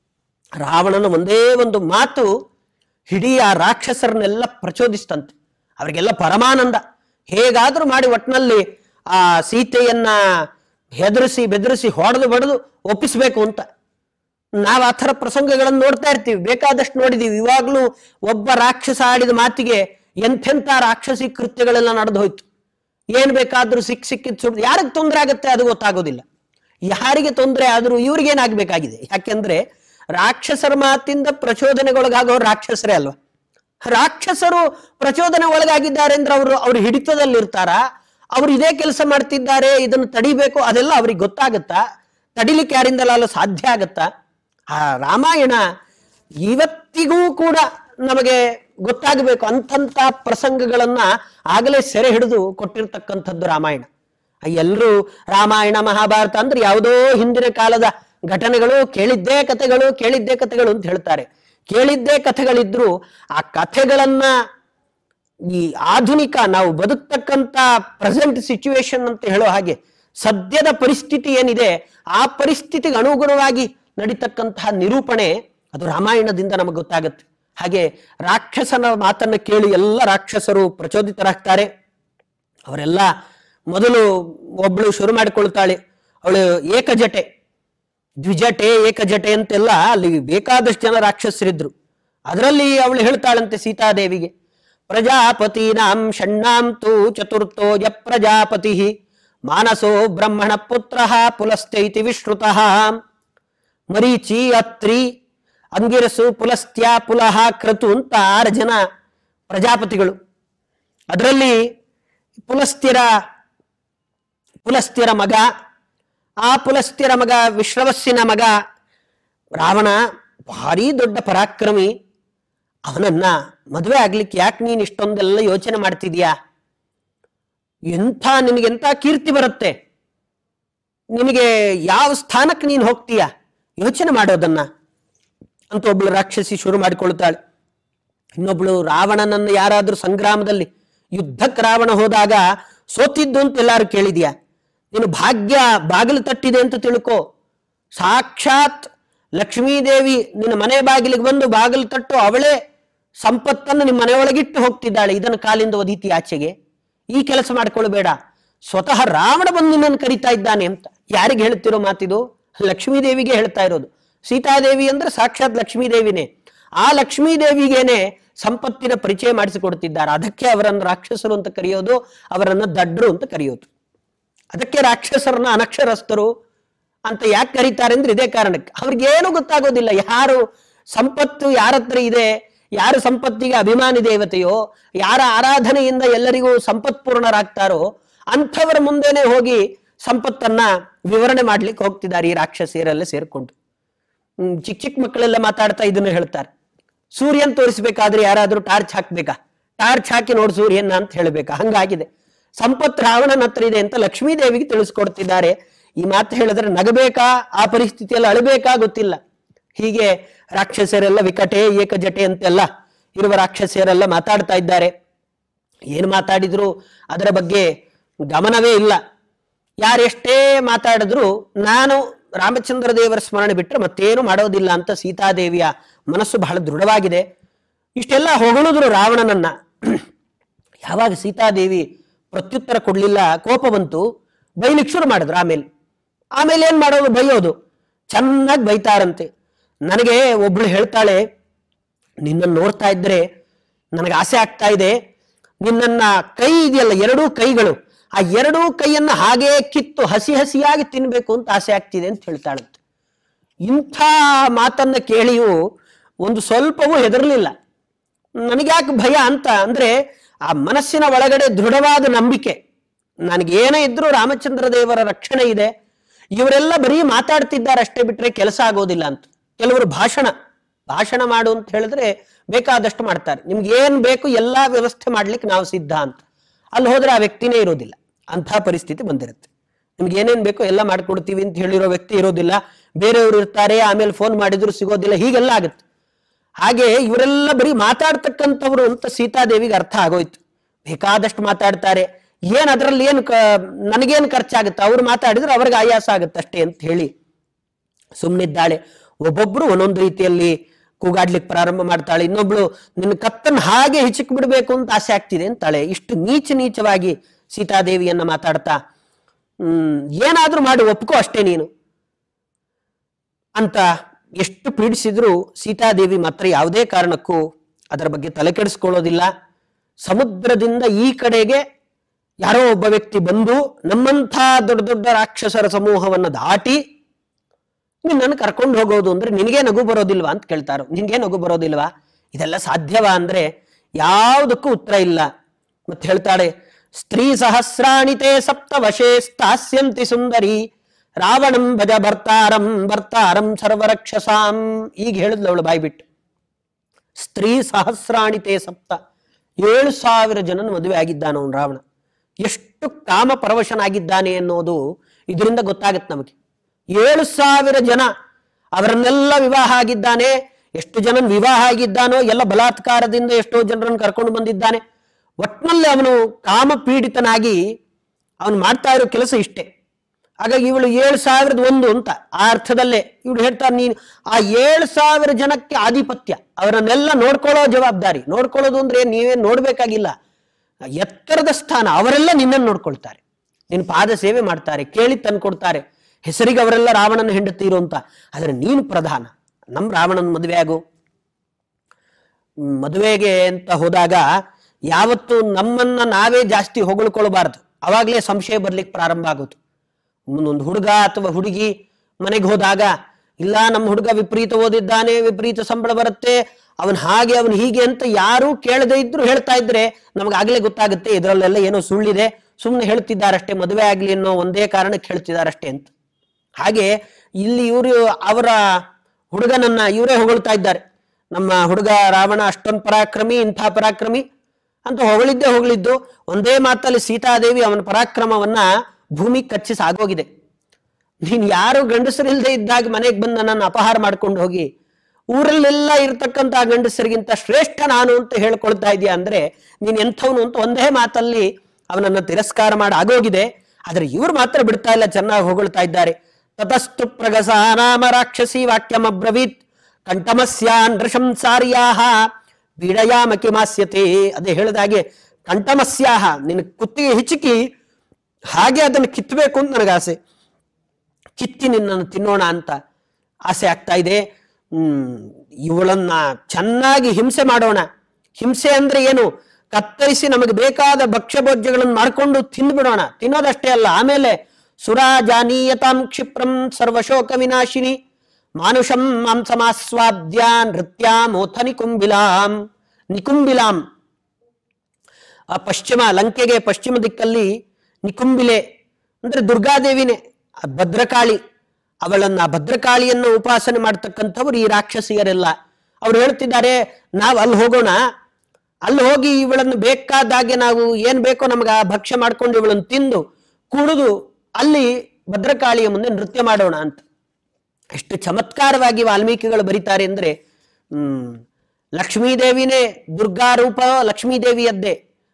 ರಾವಣನ ಒಂದೇ ಒಂದು ಮಾತು ಇಡೀ ಆ ರಾಕ್ಷಸರನ್ನೆಲ್ಲ ಪ್ರಚೋದಿಸ್ತಂತೆ ಅವರಿಗೆಲ್ಲ ಪರಮಾನಂದ ಹೇಗಾದ್ರೂ ಮಾಡಿ ಒಟ್ನಲ್ಲಿ ಆ ಸೀತೆಯನ್ನ ಹೆದರಿಸಿ ಬೆದರಿಸಿ ಹೊಡೆದು ಬಡದು ಒಪ್ಪಿಸ್ಬೇಕು ಅಂತ ನಾವು ಆ ಥರ ಪ್ರಸಂಗಗಳನ್ನು ನೋಡ್ತಾ ಇರ್ತೀವಿ ಬೇಕಾದಷ್ಟು ನೋಡಿದೀವಿ ಇವಾಗ್ಲೂ ಒಬ್ಬ ರಾಕ್ಷಸ ಆಡಿದ ಮಾತಿಗೆ ಎಂಥೆಂಥ ರಾಕ್ಷಸಿ ಕೃತ್ಯಗಳೆಲ್ಲ ನಡೆದು ಹೋಯ್ತು ಏನ್ ಬೇಕಾದ್ರೂ ಸಿಕ್ ಸಿಕ್ಕಿದ್ ಸುಡ್ ಯಾರಿಗೆ ತೊಂದರೆ ಆಗುತ್ತೆ ಅದು ಗೊತ್ತಾಗೋದಿಲ್ಲ ಯಾರಿಗೆ ತೊಂದರೆ ಆದ್ರೂ ಇವ್ರಿಗೇನಾಗಬೇಕಾಗಿದೆ ಯಾಕೆಂದ್ರೆ ರಾಕ್ಷಸರ ಮಾತಿಂದ ಪ್ರಚೋದನೆಗೊಳಗಾಗೋರು ರಾಕ್ಷಸರೇ ಅಲ್ವಾ ರಾಕ್ಷಸರು ಪ್ರಚೋದನೆ ಒಳಗಾಗಿದ್ದಾರೆ ಅಂದ್ರೆ ಅವರು ಅವ್ರ ಹಿಡಿತದಲ್ಲಿರ್ತಾರ ಅವ್ರು ಇದೇ ಕೆಲಸ ಮಾಡ್ತಿದ್ದಾರೆ ಇದನ್ನು ತಡಿಬೇಕು ಅದೆಲ್ಲ ಅವ್ರಿಗೆ ಗೊತ್ತಾಗತ್ತಾ ತಡಿಲಿಕ್ಕೆ ಯಾರಿಂದಲಾಲು ಸಾಧ್ಯ ಆಗತ್ತಾ ಆ ರಾಮಾಯಣ ಇವತ್ತಿಗೂ ಕೂಡ ನಮಗೆ ಗೊತ್ತಾಗಬೇಕು ಅಂಥಂಥ ಪ್ರಸಂಗಗಳನ್ನ ಆಗಲೇ ಸೆರೆ ಹಿಡಿದು ಕೊಟ್ಟಿರ್ತಕ್ಕಂಥದ್ದು ರಾಮಾಯಣ ಎಲ್ಲರೂ ರಾಮಾಯಣ ಮಹಾಭಾರತ ಅಂದ್ರೆ ಯಾವುದೋ ಹಿಂದಿನ ಕಾಲದ ಘಟನೆಗಳು ಕೇಳಿದ್ದೇ ಕಥೆಗಳು ಕೇಳಿದ್ದೇ ಕಥೆಗಳು ಅಂತ ಹೇಳ್ತಾರೆ ಕೇಳಿದ್ದೇ ಕಥೆಗಳಿದ್ರು ಆ ಕಥೆಗಳನ್ನ ಈ ಆಧುನಿಕ ನಾವು ಬದುಕ್ತಕ್ಕಂತ ಪ್ರೆಸೆಂಟ್ ಸಿಚುವೇಶನ್ ಅಂತ ಹೇಳೋ ಹಾಗೆ ಸದ್ಯದ ಪರಿಸ್ಥಿತಿ ಏನಿದೆ ಆ ಪರಿಸ್ಥಿತಿಗೆ ಅನುಗುಣವಾಗಿ ನಡೀತಕ್ಕಂತಹ ನಿರೂಪಣೆ ಅದು ರಾಮಾಯಣದಿಂದ ನಮಗೆ ಗೊತ್ತಾಗುತ್ತೆ ಹಾಗೆ ರಾಕ್ಷಸನ ಮಾತನ್ನ ಕೇಳಿ ಎಲ್ಲ ರಾಕ್ಷಸರು ಪ್ರಚೋದಿತರಾಗ್ತಾರೆ ಅವರೆಲ್ಲ ಮೊದಲು ಒಬ್ಳು ಶುರು ಮಾಡಿಕೊಳ್ತಾಳೆ ಅವಳು ಏಕಜಟೆ ದ್ವಿಜಟೆ ಏಕಜಟೆ ಅಂತೆಲ್ಲ ಅಲ್ಲಿ ಬೇಕಾದಷ್ಟು ಜನ ರಾಕ್ಷಸರಿದ್ರು ಅದರಲ್ಲಿ ಅವಳು ಹೇಳ್ತಾಳಂತೆ ಸೀತಾದೇವಿಗೆ ಪ್ರಜಾಪತೀನಾಂ ಷಣ್ಣಾಂ ತು ಚತುರ್ಥೋ ಯ ಪ್ರಜಾಪತಿ ಮಾನಸೋ ಬ್ರಹ್ಮಣ ಪುತ್ರ ಪುಲಸ್ತೈತಿ ವಿಶ್ರುತಃ ಮರೀಚಿ ಅತ್ರಿ ಅಂಗಿರಸು ಪುಲಸ್ತ್ಯ ಪುಲಹ ಕ್ರತು ಅಂತ ಆರು ಜನ ಪ್ರಜಾಪತಿಗಳು ಅದರಲ್ಲಿ ಪುಲಸ್ತ್ಯರ ಪುಲಸ್ತ್ಯರ ಮಗ ಆ ಪುಲಸ್ತ್ಯರ ಮಗ ವಿಶ್ರವಸ್ಸಿನ ಮಗ ರಾವಣ ಭಾರಿ ದೊಡ್ಡ ಪರಾಕ್ರಮಿ ಅವನನ್ನ ಮದುವೆ ಆಗ್ಲಿಕ್ಕೆ ಯಾಕೆ ನೀನು ಇಷ್ಟೊಂದೆಲ್ಲ ಯೋಚನೆ ಮಾಡ್ತಿದ್ಯಾ ಎಂಥ ನಿನಗೆಂಥ ಕೀರ್ತಿ ಬರುತ್ತೆ ನಿನಗೆ ಯಾವ ಸ್ಥಾನಕ್ಕೆ ನೀನು ಹೋಗ್ತೀಯ ಯೋಚನೆ ಮಾಡೋದನ್ನ ಅಂತ ಒಬ್ಳು ರಾಕ್ಷಸಿ ಶುರು ಮಾಡಿಕೊಳ್ತಾಳೆ ಇನ್ನೊಬ್ಳು ರಾವಣನನ್ನು ಯಾರಾದ್ರೂ ಸಂಗ್ರಾಮದಲ್ಲಿ ಯುದ್ಧಕ್ಕೆ ರಾವಣ ಹೋದಾಗ ಸೋತಿದ್ದು ಅಂತ ಎಲ್ಲಾರು ಕೇಳಿದ್ಯಾ ನೀನು ಭಾಗ್ಯ ಬಾಗಿಲು ತಟ್ಟಿದೆ ಅಂತ ತಿಳ್ಕೋ ಸಾಕ್ಷಾತ್ ಲಕ್ಷ್ಮೀದೇವಿ ನಿನ್ನ ಮನೆ ಬಾಗಿಲಿಗೆ ಬಂದು ಬಾಗಿಲು ತಟ್ಟು ಅವಳೇ ಸಂಪತ್ತನ್ನು ನಿಮ್ಮ ಮನೆಯೊಳಗಿಟ್ಟು ಹೋಗ್ತಿದ್ದಾಳೆ ಇದನ್ನು ಕಾಲಿಂದ ಒದೀತಿ ಆಚೆಗೆ ಈ ಕೆಲಸ ಮಾಡ್ಕೊಳ್ಬೇಡ ಸ್ವತಃ ರಾವಣ ಬಂದು ನಿನ್ನನ್ನು ಕರಿತಾ ಇದ್ದಾನೆ ಅಂತ ಯಾರಿಗೆ ಹೇಳ್ತಿರೋ ಮಾತಿದು ಲಕ್ಷ್ಮೀದೇವಿಗೆ ಹೇಳ್ತಾ ಇರೋದು ಸೀತಾದೇವಿ ಅಂದ್ರೆ ಸಾಕ್ಷಾತ್ ಲಕ್ಷ್ಮೀದೇವಿನೇ ಆ ಲಕ್ಷ್ಮೀದೇವಿಗೇನೆ ಸಂಪತ್ತಿನ ಪರಿಚಯ ಮಾಡಿಸಿಕೊಡ್ತಿದ್ದಾರೆ ಅದಕ್ಕೆ ಅವರನ್ನು ರಾಕ್ಷಸರು ಅಂತ ಕರೆಯೋದು ಅವರನ್ನ ದಡ್ರು ಅಂತ ಕರೆಯೋದು ಅದಕ್ಕೆ ರಾಕ್ಷಸರನ್ನ ಅನಕ್ಷರಸ್ಥರು ಅಂತ ಯಾಕೆ ಕರೀತಾರೆ ಅಂದ್ರೆ ಇದೇ ಕಾರಣಕ್ಕೆ ಅವ್ರಿಗೇನು ಗೊತ್ತಾಗೋದಿಲ್ಲ ಯಾರು ಸಂಪತ್ತು ಯಾರ ಹತ್ರ ಇದೆ ಯಾರು ಸಂಪತ್ತಿಗೆ ಅಭಿಮಾನಿ ದೇವತೆಯೋ ಯಾರ ಆರಾಧನೆಯಿಂದ ಎಲ್ಲರಿಗೂ ಸಂಪತ್ಪೂರ್ಣರಾಗ್ತಾರೋ ಅಂಥವರ ಮುಂದೆನೆ ಹೋಗಿ ಸಂಪತ್ತನ್ನ ವಿವರಣೆ ಮಾಡ್ಲಿಕ್ಕೆ ಹೋಗ್ತಿದ್ದಾರೆ ಈ ರಾಕ್ಷಸಿಯರೆಲ್ಲ ಸೇರ್ಕೊಂಡು ಹ್ಮ್, ಚಿಕ್ಕ ಚಿಕ್ಕ ಮಕ್ಕಳೆಲ್ಲ ಮಾತಾಡ್ತಾ ಇದನ್ನ ಹೇಳ್ತಾರೆ ಸೂರ್ಯನ್ ತೋರಿಸ್ಬೇಕಾದ್ರೆ ಯಾರಾದ್ರೂ ಟಾರ್ಚ್ ಹಾಕ್ಬೇಕಾ ಟಾರ್ಚ್ ಹಾಕಿ ನೋಡು ಸೂರ್ಯನ ಅಂತ ಹೇಳ್ಬೇಕಾ ಹಂಗಾಗಿದೆ ಸಂಪತ್ ರಾವಣನ ಹತ್ರ ಇದೆ ಅಂತ ಲಕ್ಷ್ಮೀ ದೇವಿಗೆ ತಿಳಿಸ್ಕೊಡ್ತಿದ್ದಾರೆ ಈ ಮಾತು ಹೇಳಿದ್ರೆ ನಗಬೇಕಾ ಆ ಪರಿಸ್ಥಿತಿಯಲ್ಲಿ ಅಳಬೇಕಾ ಗೊತ್ತಿಲ್ಲ ಹೀಗೆ ರಾಕ್ಷಸರೆಲ್ಲ ವಿಕಟೆ ಏಕಜಟೆ ಅಂತೆಲ್ಲ ಇರುವ ರಾಕ್ಷಸರೆಲ್ಲ ಮಾತಾಡ್ತಾ ಇದ್ದಾರೆ ಏನು ಮಾತಾಡಿದ್ರು ಅದರ ಬಗ್ಗೆ ಗಮನವೇ ಇಲ್ಲ ಯಾರೆಷ್ಟೇ ಮಾತಾಡಿದ್ರು ನಾನು ರಾಮಚಂದ್ರ ದೇವರ ಸ್ಮರಣೆ ಬಿಟ್ಟರೆ ಮತ್ತೇನು ಮಾಡೋದಿಲ್ಲ ಅಂತ ಸೀತಾದೇವಿಯ ಮನಸ್ಸು ಬಹಳ ದೃಢವಾಗಿದೆ ಇಷ್ಟೆಲ್ಲ ಹೊಗಳಿದ್ರು ರಾವಣನನ್ನ ಯಾವಾಗ ಸೀತಾದೇವಿ ಪ್ರತ್ಯುತ್ತರ ಕೊಡ್ಲಿಲ್ಲ ಕೋಪ ಬಂತು ಬೈಲಿಕ್ ಶುರು ಮಾಡಿದ್ರು ಆಮೇಲೆ ಆಮೇಲೆ ಏನ್ ಮಾಡೋದು ಬೈಯೋದು ಚೆನ್ನಾಗಿ ಬೈತಾರಂತೆ ನನಗೆ ಒಬ್ಳು ಹೇಳ್ತಾಳೆ ನಿನ್ನನ್ನು ನೋಡ್ತಾ ಇದ್ರೆ ನನಗೆ ಆಸೆ ಆಗ್ತಾ ಇದೆ ನಿನ್ನನ್ನ ಕೈ ಇದೆಯಲ್ಲ ಎರಡೂ ಕೈಗಳು ಆ ಎರಡೂ ಕೈಯನ್ನ ಹಾಗೇ ಕಿತ್ತು ಹಸಿ ಹಸಿಯಾಗಿ ತಿನ್ಬೇಕು ಅಂತ ಆಸೆ ಆಗ್ತಿದೆ ಅಂತ ಹೇಳ್ತಾಳಂತೆ ಇಂಥ ಮಾತನ್ನ ಕೇಳಿಯೂ ಒಂದು ಸ್ವಲ್ಪವೂ ಹೆದರ್ಲಿಲ್ಲ ನನಗ್ಯಾಕೆ ಭಯ ಅಂತ ಅಂದ್ರೆ ಆ ಮನಸ್ಸಿನ ಒಳಗಡೆ ದೃಢವಾದ ನಂಬಿಕೆ ನನಗೇನೇ ಇದ್ರೂ ರಾಮಚಂದ್ರ ದೇವರ ರಕ್ಷಣೆ ಇದೆ ಇವರೆಲ್ಲ ಬರೀ ಮಾತಾಡ್ತಿದ್ದಾರೆ ಅಷ್ಟೇ ಬಿಟ್ರೆ ಕೆಲಸ ಆಗೋದಿಲ್ಲ ಅಂತ ಕೆಲವರು ಭಾಷಣ ಭಾಷಣ ಮಾಡು ಅಂತ ಹೇಳಿದ್ರೆ ಬೇಕಾದಷ್ಟು ಮಾಡ್ತಾರೆ ನಿಮ್ಗೆ ಏನ್ ಬೇಕು ಎಲ್ಲಾ ವ್ಯವಸ್ಥೆ ಮಾಡ್ಲಿಕ್ಕೆ ನಾವು ಸಿದ್ಧ ಅಂತ ಅಲ್ಲಿ ಹೋದ್ರೆ ಆ ವ್ಯಕ್ತಿನೇ ಇರೋದಿಲ್ಲ ಅಂಥ ಪರಿಸ್ಥಿತಿ ಬಂದಿರುತ್ತೆ ನಿಮ್ಗೆ ಏನೇನ್ ಬೇಕೋ ಎಲ್ಲ ಮಾಡ್ಕೊಡ್ತೀವಿ ಅಂತ ಹೇಳಿರೋ ವ್ಯಕ್ತಿ ಇರೋದಿಲ್ಲ ಬೇರೆಯವರು ಇರ್ತಾರೆ ಆಮೇಲೆ ಫೋನ್ ಮಾಡಿದ್ರು ಸಿಗೋದಿಲ್ಲ ಹೀಗೆಲ್ಲ ಆಗುತ್ತೆ ಹಾಗೆ ಇವರೆಲ್ಲ ಬರೀ ಮಾತಾಡ್ತಕ್ಕಂಥವ್ರು ಅಂತ ಸೀತಾದೇವಿಗೆ ಅರ್ಥ ಆಗೋಯ್ತು ಬೇಕಾದಷ್ಟು ಮಾತಾಡ್ತಾರೆ ಏನ್ ಅದರಲ್ಲಿ ಏನು ಕ ನನಗೇನು ಖರ್ಚಾಗುತ್ತೆ ಅವ್ರು ಮಾತಾಡಿದ್ರೆ ಅವ್ರಿಗೆ ಆಯಾಸ ಆಗುತ್ತೆ ಅಷ್ಟೇ ಅಂತ ಹೇಳಿ ಸುಮ್ಮನಿದ್ದಾಳೆ ಒಬ್ಬೊಬ್ರು ಒಂದೊಂದು ರೀತಿಯಲ್ಲಿ ಕೂಗಾಡ್ಲಿಕ್ಕೆ ಪ್ರಾರಂಭ ಮಾಡ್ತಾಳೆ ಇನ್ನೊಬ್ಳು ನಿನ್ನ ಕತ್ತನ್ನು ಹಾಗೆ ಹಿಚಕ್ ಬಿಡ್ಬೇಕು ಅಂತ ಆಸೆ ಆಗ್ತಿದೆ ಅಂತಾಳೆ ಇಷ್ಟು ನೀಚ ನೀಚವಾಗಿ ಸೀತಾದೇವಿಯನ್ನ ಮಾತಾಡ್ತಾ ಹ್ಮ್ ಏನಾದ್ರೂ ಮಾಡಿ ಒಪ್ಕೋ ಅಷ್ಟೇ ನೀನು ಅಂತ ಎಷ್ಟು ಪೀಡಿಸಿದ್ರು ಸೀತಾದೇವಿ ಮಾತ್ರ ಯಾವುದೇ ಕಾರಣಕ್ಕೂ ಅದರ ಬಗ್ಗೆ ತಲೆ ಕೆಡಿಸ್ಕೊಳ್ಳೋದಿಲ್ಲ ಸಮುದ್ರದಿಂದ ಈ ಕಡೆಗೆ ಯಾರೋ ಒಬ್ಬ ವ್ಯಕ್ತಿ ಬಂದು ನಮ್ಮಂಥ ದೊಡ್ಡ ದೊಡ್ಡ ರಾಕ್ಷಸರ ಸಮೂಹವನ್ನ ದಾಟಿ ನಿನ್ನನ್ನು ಕರ್ಕೊಂಡು ಹೋಗೋದು ಅಂದ್ರೆ ನಿನಗೆ ನಗು ಬರೋದಿಲ್ವಾ ಅಂತ ಕೇಳ್ತಾರೋ ನಿನ್ಗೆ ನಗು ಬರೋದಿಲ್ವಾ ಇದೆಲ್ಲ ಸಾಧ್ಯವಾ ಅಂದ್ರೆ ಯಾವುದಕ್ಕೂ ಉತ್ತರ ಇಲ್ಲ ಮತ್ತೆ ಹೇಳ್ತಾಳೆ ಸ್ತ್ರೀ ಸಹಸ್ರಾಣಿತೆ ಸಪ್ತ ವಶೇ ಸ್ಥಾಸ್ಯಂತಿ ಸುಂದರಿ ರಾವಣಂ ಭಜ ಭರ್ತಾರಂ ಭರ್ತಾರಂ ಸರ್ವರಕ್ಷಸಾಂ ಈಗ ಹೇಳಿದ್ಲು ಅವಳು ಬಾಯ್ಬಿಟ್ಟು ಸ್ತ್ರೀ ಸಹಸ್ರಾಣಿತೆ ಸಪ್ತ ಏಳು ಸಾವಿರ ಜನನ ಮದುವೆ ಆಗಿದ್ದಾನ ಅವನು ರಾವಣ ಎಷ್ಟು ಕಾಮ ಪರವಶನಾಗಿದ್ದಾನೆ ಅನ್ನೋದು ಇದರಿಂದ ಗೊತ್ತಾಗತ್ತೆ ನಮಗೆ ಏಳು ಸಾವಿರ ಜನ ಅವರನ್ನೆಲ್ಲ ವಿವಾಹ ಆಗಿದ್ದಾನೆ ಎಷ್ಟು ಜನ ವಿವಾಹ ಆಗಿದ್ದಾನೋ ಎಲ್ಲ ಬಲಾತ್ಕಾರದಿಂದ ಎಷ್ಟೋ ಜನರನ್ನು ಕರ್ಕೊಂಡು ಬಂದಿದ್ದಾನೆ ಒಟ್ನಲ್ಲಿ ಅವನು ಕಾಮ ಪೀಡಿತನಾಗಿ ಅವನು ಮಾಡ್ತಾ ಇರೋ ಕೆಲಸ ಇಷ್ಟೇ ಹಾಗಾಗಿ ಇವಳು ಏಳು ಸಾವಿರದ ಒಂದು ಅಂತ ಆ ಅರ್ಥದಲ್ಲೇ ಇವಳು ಹೇಳ್ತಾರೆ ನೀನು ಆ ಏಳು ಸಾವಿರ ಜನಕ್ಕೆ ಆಧಿಪತ್ಯ ಅವರನ್ನೆಲ್ಲ ನೋಡ್ಕೊಳ್ಳೋ ಜವಾಬ್ದಾರಿ ನೋಡ್ಕೊಳ್ಳೋದು ಅಂದ್ರೆ ನೀವೇನ್ ನೋಡ್ಬೇಕಾಗಿಲ್ಲ ಎತ್ತರದ ಸ್ಥಾನ ಅವರೆಲ್ಲ ನಿನ್ನನ್ನು ನೋಡ್ಕೊಳ್ತಾರೆ ನಿನ್ನ ಪಾದ ಸೇವೆ ಮಾಡ್ತಾರೆ ಕೇಳಿ ತಂದ್ಕೊಡ್ತಾರೆ ಹೆಸರಿಗೆ ಅವರೆಲ್ಲ ರಾವಣನ ಹೆಂಡತೀರು ಅಂತ ಆದ್ರೆ ನೀನು ಪ್ರಧಾನ ನಮ್ಮ ರಾವಣನ ಮದುವೆ ಆಗು ಮ್, ಮದುವೆಗೆ ಅಂತ ಹೋದಾಗ ಯಾವತ್ತು ನಮ್ಮನ್ನ ನಾವೇ ಜಾಸ್ತಿ ಹೊಗಳ್ಕೊಳ್ಬಾರ್ದು ಅವಾಗ್ಲೇ ಸಂಶಯ ಬರ್ಲಿಕ್ಕೆ ಪ್ರಾರಂಭ ಆಗೋದು ಒಂದು ಹುಡುಗ ಅಥವಾ ಹುಡುಗಿ ಮನೆಗೆ ಹೋದಾಗ ಇಲ್ಲ ನಮ್ಮ ಹುಡುಗ ವಿಪರೀತ ಓದಿದ್ದಾನೆ ವಿಪರೀತ ಸಂಬಳ ಬರುತ್ತೆ ಅವನ್ ಹಾಗೆ ಅವನ್ ಹೀಗೆ ಅಂತ ಯಾರು ಕೇಳದೇ ಇದ್ರು ಹೇಳ್ತಾ ಇದ್ರೆ ನಮ್ಗೆ ಆಗ್ಲೇ ಗೊತ್ತಾಗುತ್ತೆ ಇದರಲ್ಲೆಲ್ಲ ಏನೋ ಸುಳ್ಳಿದೆ ಸುಮ್ಮನೆ ಹೇಳ್ತಿದ್ದಾರಷ್ಟೇ ಮದುವೆ ಆಗ್ಲಿ ಅನ್ನೋ ಒಂದೇ ಕಾರಣಕ್ಕೆ ಹೇಳ್ತಿದ್ದಾರಷ್ಟೇ ಅಂತ ಹಾಗೆ ಇಲ್ಲಿ ಇವರು ಅವರ ಹುಡುಗನನ್ನ ಇವರೇ ಹೊಗಳ್ತಾ ಇದ್ದಾರೆ ನಮ್ಮ ಹುಡುಗ ರಾವಣ ಅಷ್ಟೊಂದು ಪರಾಕ್ರಮಿ ಇಂಥ ಪರಾಕ್ರಮಿ ಅಂತ ಹೊಗಳಿದ್ದೇ ಹೊಗಳಿದ್ದು ಒಂದೇ ಮಾತಲ್ಲಿ ಸೀತಾದೇವಿ ಅವನ ಪರಾಕ್ರಮವನ್ನ ಭೂಮಿ ಕಚ್ಚಿ ಸಾಗೋಗಿದೆ ನೀನ್ ಯಾರು ಗಂಡಸರಿಲ್ದೆ ಇದ್ದಾಗ ಮನೆಗೆ ಬಂದು ನನ್ನನ್ನು ಅಪಹಾರ ಮಾಡ್ಕೊಂಡು ಹೋಗಿ ಊರಲ್ಲೆಲ್ಲ ಇರ್ತಕ್ಕಂಥ ಗಂಡಸರಿಗಿಂತ ಶ್ರೇಷ್ಠ ನಾನು ಅಂತ ಹೇಳ್ಕೊಳ್ತಾ ಇದೀಯ ಅಂದ್ರೆ ನೀನ್ ಎಂಥವನು ಅಂತ ಒಂದೇ ಮಾತಲ್ಲಿ ಅವನನ್ನ ತಿರಸ್ಕಾರ ಮಾಡಿ ಆಗೋಗಿದೆ ಆದ್ರೆ ಇವ್ರು ಮಾತ್ರ ಬಿಡ್ತಾ ಇಲ್ಲ ಚೆನ್ನಾಗಿ ಹೊಗಳ್ತಾ ಇದ್ದಾರೆ ತತಸ್ತು ಪ್ರಗಸ ನಾಮ ರಾಕ್ಷಸಿ ವಾಕ್ಯಮಬ್ರವೀತ್ ಕಂಠಮಸ್ಯಾನ್ ನೃಶಂಸಾರ್ಯಾಹ ಬೀಡಯಾಮ ಕಿಮಾಸ್ಯತೆ ಅದೇ ಹೇಳಿದಾಗೆ ಕಂಠಮಸ್ಯಾಹ ನಿನ್ನ ಕುತ್ತಿಗೆ ಹಿಚುಕಿ ಹಾಗೆ ಅದನ್ನು ಕಿತ್ತಬೇಕು ಅಂತ ನನಗೆ ಆಸೆ ಕಿತ್ತಿ ನಿನ್ನನ್ನು ತಿನ್ನೋಣ ಅಂತ ಆಸೆ ಆಗ್ತಾ ಇದೆ ಹ್ಮ್ ಇವಳನ್ನ ಚೆನ್ನಾಗಿ ಹಿಂಸೆ ಮಾಡೋಣ ಹಿಂಸೆ ಅಂದ್ರೆ ಏನು ಕತ್ತರಿಸಿ ನಮಗೆ ಬೇಕಾದ ಭಕ್ಷ್ಯ ಭೋಜ್ಯಗಳನ್ನು ಮಾಡ್ಕೊಂಡು ತಿಂದ್ಬಿಡೋಣ ತಿನ್ನೋದಷ್ಟೇ ಅಲ್ಲ ಆಮೇಲೆ ಸುರಾ ಜಾನೀಯತಾಂ ಕ್ಷಿಪ್ರಂ ಸರ್ವಶೋಕ ವಿನಾಶಿನಿ ಮಾನುಷಂ ಮಾಂಸಮಾಸ್ವಾದ್ಯ ನೃತ್ಯಾಮೋಥ ನಿಕುಂಬಿಲಾಂ ನಿಕುಂಬಿಲಾಂ ಆ ಪಶ್ಚಿಮ ಲಂಕೆಗೆ ಪಶ್ಚಿಮ ದಿಕ್ಕಲ್ಲಿ ನಿಕುಂಬಿಲೆ ಅಂದ್ರೆ ದುರ್ಗಾದೇವಿನೇ ಆ ಭದ್ರಕಾಳಿ ಅವಳನ್ನ ಆ ಭದ್ರಕಾಳಿಯನ್ನು ಉಪಾಸನೆ ಮಾಡ್ತಕ್ಕಂಥವ್ರು ಈ ರಾಕ್ಷಸಿಯರೆಲ್ಲ ಅವ್ರು ಹೇಳ್ತಿದ್ದಾರೆ ನಾವು ಅಲ್ಲಿ ಹೋಗೋಣ ಅಲ್ಲಿ ಹೋಗಿ ಇವಳನ್ನು ಬೇಕಾದಾಗೆ ನಾವು ಏನ್ ಬೇಕೋ ನಮ್ಗೆ ಆ ಭಕ್ಷ್ಯ ಮಾಡ್ಕೊಂಡು ಇವಳನ್ನು ತಿಂದು ಕುಡಿದು ಅಲ್ಲಿ ಭದ್ರಕಾಳಿಯ ಮುಂದೆ ನೃತ್ಯ ಮಾಡೋಣ ಅಂತ ಎಷ್ಟು ಚಮತ್ಕಾರವಾಗಿ ವಾಲ್ಮೀಕಿಗಳು ಬರೀತಾರೆ ಅಂದ್ರೆ ಹ್ಮ್ ಲಕ್ಷ್ಮೀದೇವಿನೇ ದುರ್ಗಾ ರೂಪ ಲಕ್ಷ್ಮೀದೇವಿಯದ್ದೇ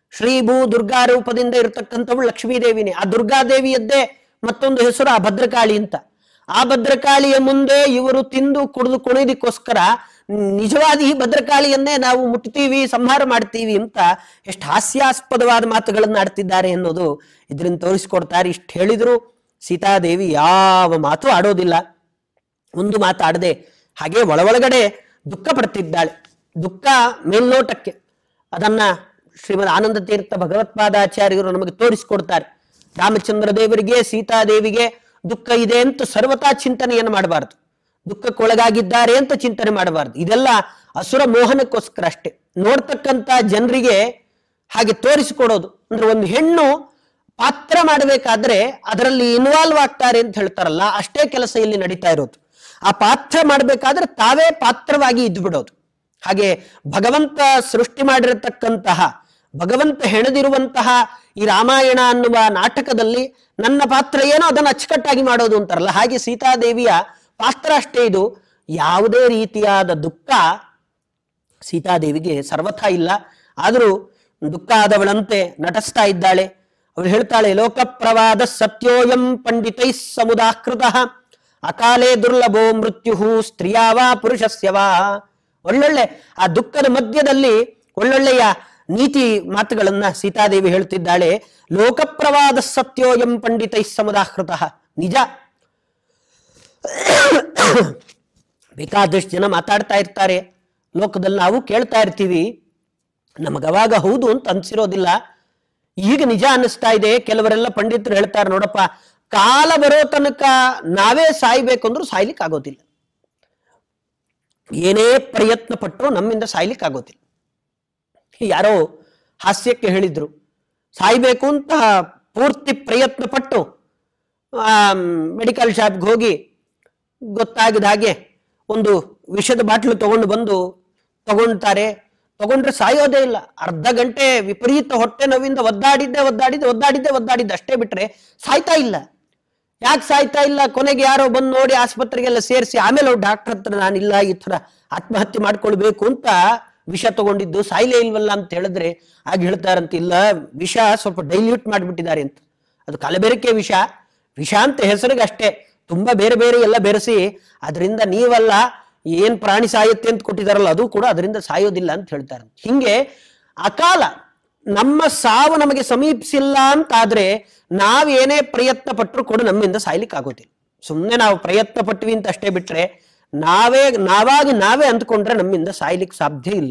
ಶ್ರೀಭೂ ದುರ್ಗಾ ರೂಪದಿಂದ ಇರತಕ್ಕಂಥವಳು ಲಕ್ಷ್ಮೀದೇವಿನೇ ಆ ದುರ್ಗಾದೇವಿಯದ್ದೇ ಮತ್ತೊಂದು ಹೆಸರು ಆ ಭದ್ರಕಾಳಿ ಅಂತ ಆ ಭದ್ರಕಾಳಿಯ ಮುಂದೆ ಇವರು ತಿಂದು ಕುಡಿದು ಕುಣಿದಕ್ಕೋಸ್ಕರ ನಿಜವಾದ ಈ ಭದ್ರಕಾಳಿಯನ್ನೇ ನಾವು ಮುಟ್ತೀವಿ ಸಂಹಾರ ಮಾಡ್ತೀವಿ ಅಂತ ಎಷ್ಟು ಹಾಸ್ಯಾಸ್ಪದವಾದ ಮಾತುಗಳನ್ನ ಆಡ್ತಿದ್ದಾರೆ ಅನ್ನೋದು ಇದರಿಂದ ತೋರಿಸ್ಕೊಡ್ತಾರೆ ಇಷ್ಟು ಹೇಳಿದ್ರು ಸೀತಾದೇವಿ ಯಾವ ಮಾತು ಆಡೋದಿಲ್ಲ ಒಂದು ಮಾತಾಡದೆ ಹಾಗೆ ಒಳಗೊಳಗಡೆ ದುಃಖ ಪಡ್ತಿದ್ದಾಳೆ ದುಃಖ ಮೇಲ್ನೋಟಕ್ಕೆ ಅದನ್ನ ಶ್ರೀಮದ್ ಆನಂದ ತೀರ್ಥ ಭಗವತ್ಪಾದಾಚಾರ್ಯರು ನಮಗೆ ತೋರಿಸಿಕೊಡ್ತಾರೆ ರಾಮಚಂದ್ರ ದೇವರಿಗೆ ಸೀತಾದೇವಿಗೆ ದುಃಖ ಇದೆ ಅಂತ ಸರ್ವತಾ ಚಿಂತನೆಯನ್ನು ಮಾಡಬಾರದು ದುಃಖಕ್ಕೊಳಗಾಗಿದ್ದಾರೆ ಅಂತ ಚಿಂತನೆ ಮಾಡಬಾರದು ಇದೆಲ್ಲ ಅಸುರ ಮೋಹನಕ್ಕೋಸ್ಕರ ಅಷ್ಟೇ ನೋಡ್ತಕ್ಕಂತ ಜನರಿಗೆ ಹಾಗೆ ತೋರಿಸಿಕೊಡೋದು ಅಂದ್ರೆ ಒಂದು ಹೆಣ್ಣು ಪಾತ್ರ ಮಾಡಬೇಕಾದ್ರೆ ಅದರಲ್ಲಿ ಇನ್ವಾಲ್ವ್ ಆಗ್ತಾರೆ ಅಂತ ಹೇಳ್ತಾರಲ್ಲ ಅಷ್ಟೇ ಕೆಲಸ ಇಲ್ಲಿ ನಡೀತಾ ಇರೋದು ಆ ಪಾತ್ರ ಮಾಡಬೇಕಾದ್ರೆ ತಾವೇ ಪಾತ್ರವಾಗಿ ಇದ್ದು ಬಿಡೋದು ಹಾಗೆ ಭಗವಂತ ಸೃಷ್ಟಿ ಮಾಡಿರತಕ್ಕಂತಹ ಭಗವಂತ ಹೆಣೆದಿರುವಂತಹ ಈ ರಾಮಾಯಣ ಅನ್ನುವ ನಾಟಕದಲ್ಲಿ ನನ್ನ ಪಾತ್ರ ಏನೋ ಅದನ್ನು ಅಚ್ಚುಕಟ್ಟಾಗಿ ಮಾಡೋದು ಅಂತಾರಲ್ಲ ಹಾಗೆ ಸೀತಾದೇವಿಯ ಪಾತ್ರ ಅಷ್ಟೇ ಇದು ಯಾವುದೇ ರೀತಿಯಾದ ದುಃಖ ಸೀತಾದೇವಿಗೆ ಸರ್ವಥಾ ಇಲ್ಲ ಆದರೂ ದುಃಖ ಆದವಳಂತೆ ನಟಿಸ್ತಾ ಇದ್ದಾಳೆ ಅವಳು ಹೇಳ್ತಾಳೆ ಲೋಕಪ್ರವಾದ ಸತ್ಯೋಯಂ ಪಂಡಿತೈ ಸಮುದಾಕೃತ ಅಕಾಲೇ ದುರ್ಲಭೋ ಮೃತ್ಯು ಸ್ತ್ರೀಯಾವಾ ಪುರುಷಸ್ಯವಾ ಒಳ್ಳೊಳ್ಳೆ ಆ ದುಃಖದ ಮಧ್ಯದಲ್ಲಿ ಒಳ್ಳೊಳ್ಳೆಯ ನೀತಿ ಮಾತುಗಳನ್ನ ಸೀತಾದೇವಿ ಹೇಳ್ತಿದ್ದಾಳೆ ಲೋಕಪ್ರವಾದ ಸತ್ಯೋಯಂ ಪಂಡಿತೈ ಸಮುದಾಕೃತ ನಿಜ ಬೇಕಾದಷ್ಟು ಜನ ಮಾತಾಡ್ತಾ ಇರ್ತಾರೆ ಲೋಕದಲ್ಲಿ ನಾವು ಕೇಳ್ತಾ ಇರ್ತೀವಿ ನಮಗವಾಗ ಹೌದು ಅಂತ ಅನ್ಸಿರೋದಿಲ್ಲ ಈಗ ನಿಜ ಅನ್ನಿಸ್ತಾ ಇದೆ ಕೆಲವರೆಲ್ಲ ಪಂಡಿತರು ಹೇಳ್ತಾರೆ ನೋಡಪ್ಪ ಕಾಲ ಬರೋ ತನಕ ನಾವೇ ಸಾಯ್ಬೇಕು ಅಂದ್ರೂ ಸಾಯ್ಲಿಕ್ಕೆ ಆಗೋದಿಲ್ಲ ಏನೇ ಪ್ರಯತ್ನ ಪಟ್ಟರು ನಮ್ಮಿಂದ ಸಾಯ್ಲಿಕ್ಕೆ ಆಗೋದಿಲ್ಲ ಯಾರೋ ಹಾಸ್ಯಕ್ಕೆ ಹೇಳಿದ್ರು ಸಾಯ್ಬೇಕು ಅಂತ ಪೂರ್ತಿ ಪ್ರಯತ್ನ ಪಟ್ಟು ಮೆಡಿಕಲ್ ಶಾಪ್ಗೆ ಹೋಗಿ ಗೊತ್ತಾಗಿದ ಹಾಗೆ ಒಂದು ವಿಷದ ಬಾಟ್ಲು ತಗೊಂಡು ಬಂದು ತಗೊಳ್ತಾರೆ ತಗೊಂಡ್ರೆ ಸಾಯೋದೇ ಇಲ್ಲ ಅರ್ಧ ಗಂಟೆ ವಿಪರೀತ ಹೊಟ್ಟೆ ನೋವಿಂದ ಒದ್ದಾಡಿದ್ದೆ ಒದ್ದಾಡಿದ್ದೆ ಒದ್ದಾಡಿದ್ದೆ ಒದ್ದಾಡಿದ್ದೆ ಅಷ್ಟೇ ಬಿಟ್ರೆ ಸಾಯ್ತಾ ಇಲ್ಲ ಯಾಕೆ ಸಾಯ್ತಾ ಇಲ್ಲ ಕೊನೆಗೆ ಯಾರೋ ಬಂದು ನೋಡಿ ಆಸ್ಪತ್ರೆಗೆಲ್ಲ ಸೇರಿಸಿ ಆಮೇಲೆ ಅವ್ರು ಡಾಕ್ಟರ್ ಹತ್ರ ನಾನಿಲ್ಲ ಈ ತರ ಆತ್ಮಹತ್ಯೆ ಮಾಡ್ಕೊಳ್ಬೇಕು ಅಂತ ವಿಷ ತಗೊಂಡಿದ್ದು ಸಾಯ್ಲೇ ಇಲ್ವಲ್ಲ ಅಂತ ಹೇಳಿದ್ರೆ ಆಗ ಹೇಳ್ತಾರಂತ ಇಲ್ಲ ವಿಷ ಸ್ವಲ್ಪ ಡೈಲ್ಯೂಟ್ ಮಾಡಿಬಿಟ್ಟಿದ್ದಾರೆ ಅಂತ ಅದು ಕಲಬೆರಕೆ ವಿಷ ವಿಷ ಅಂತ ಹೆಸರಿಗೆ ಅಷ್ಟೇ ತುಂಬಾ ಬೇರೆ ಬೇರೆ ಎಲ್ಲ ಬೆರೆಸಿ ಅದರಿಂದ ನೀವಲ್ಲ ಏನ್ ಪ್ರಾಣಿ ಸಾಯುತ್ತೆ ಅಂತ ಕೊಟ್ಟಿದಾರಲ್ಲ ಅದು ಕೂಡ ಅದರಿಂದ ಸಾಯೋದಿಲ್ಲ ಅಂತ ಹೇಳ್ತಾರೆ ಹಿಂಗೆ ಅಕಾಲ ನಮ್ಮ ಸಾವು ನಮಗೆ ಸಮೀಪಿಸಿಲ್ಲ ಅಂತಾದ್ರೆ ನಾವೇನೇ ಪ್ರಯತ್ನ ಪಟ್ಟರು ಕೂಡ ನಮ್ಮಿಂದ ಸಾಯ್ಲಿಕ್ಕೆ ಆಗೋದಿಲ್ಲ ಸುಮ್ಮನೆ ನಾವು ಪ್ರಯತ್ನ ಪಟ್ವಿ ಅಂತ ಅಷ್ಟೇ ಬಿಟ್ರೆ ನಾವೇ ನಾವಾಗಿ ನಾವೇ ಅಂದ್ಕೊಂಡ್ರೆ ನಮ್ಮಿಂದ ಸಾಯ್ಲಿಕ್ಕೆ ಸಾಧ್ಯ ಇಲ್ಲ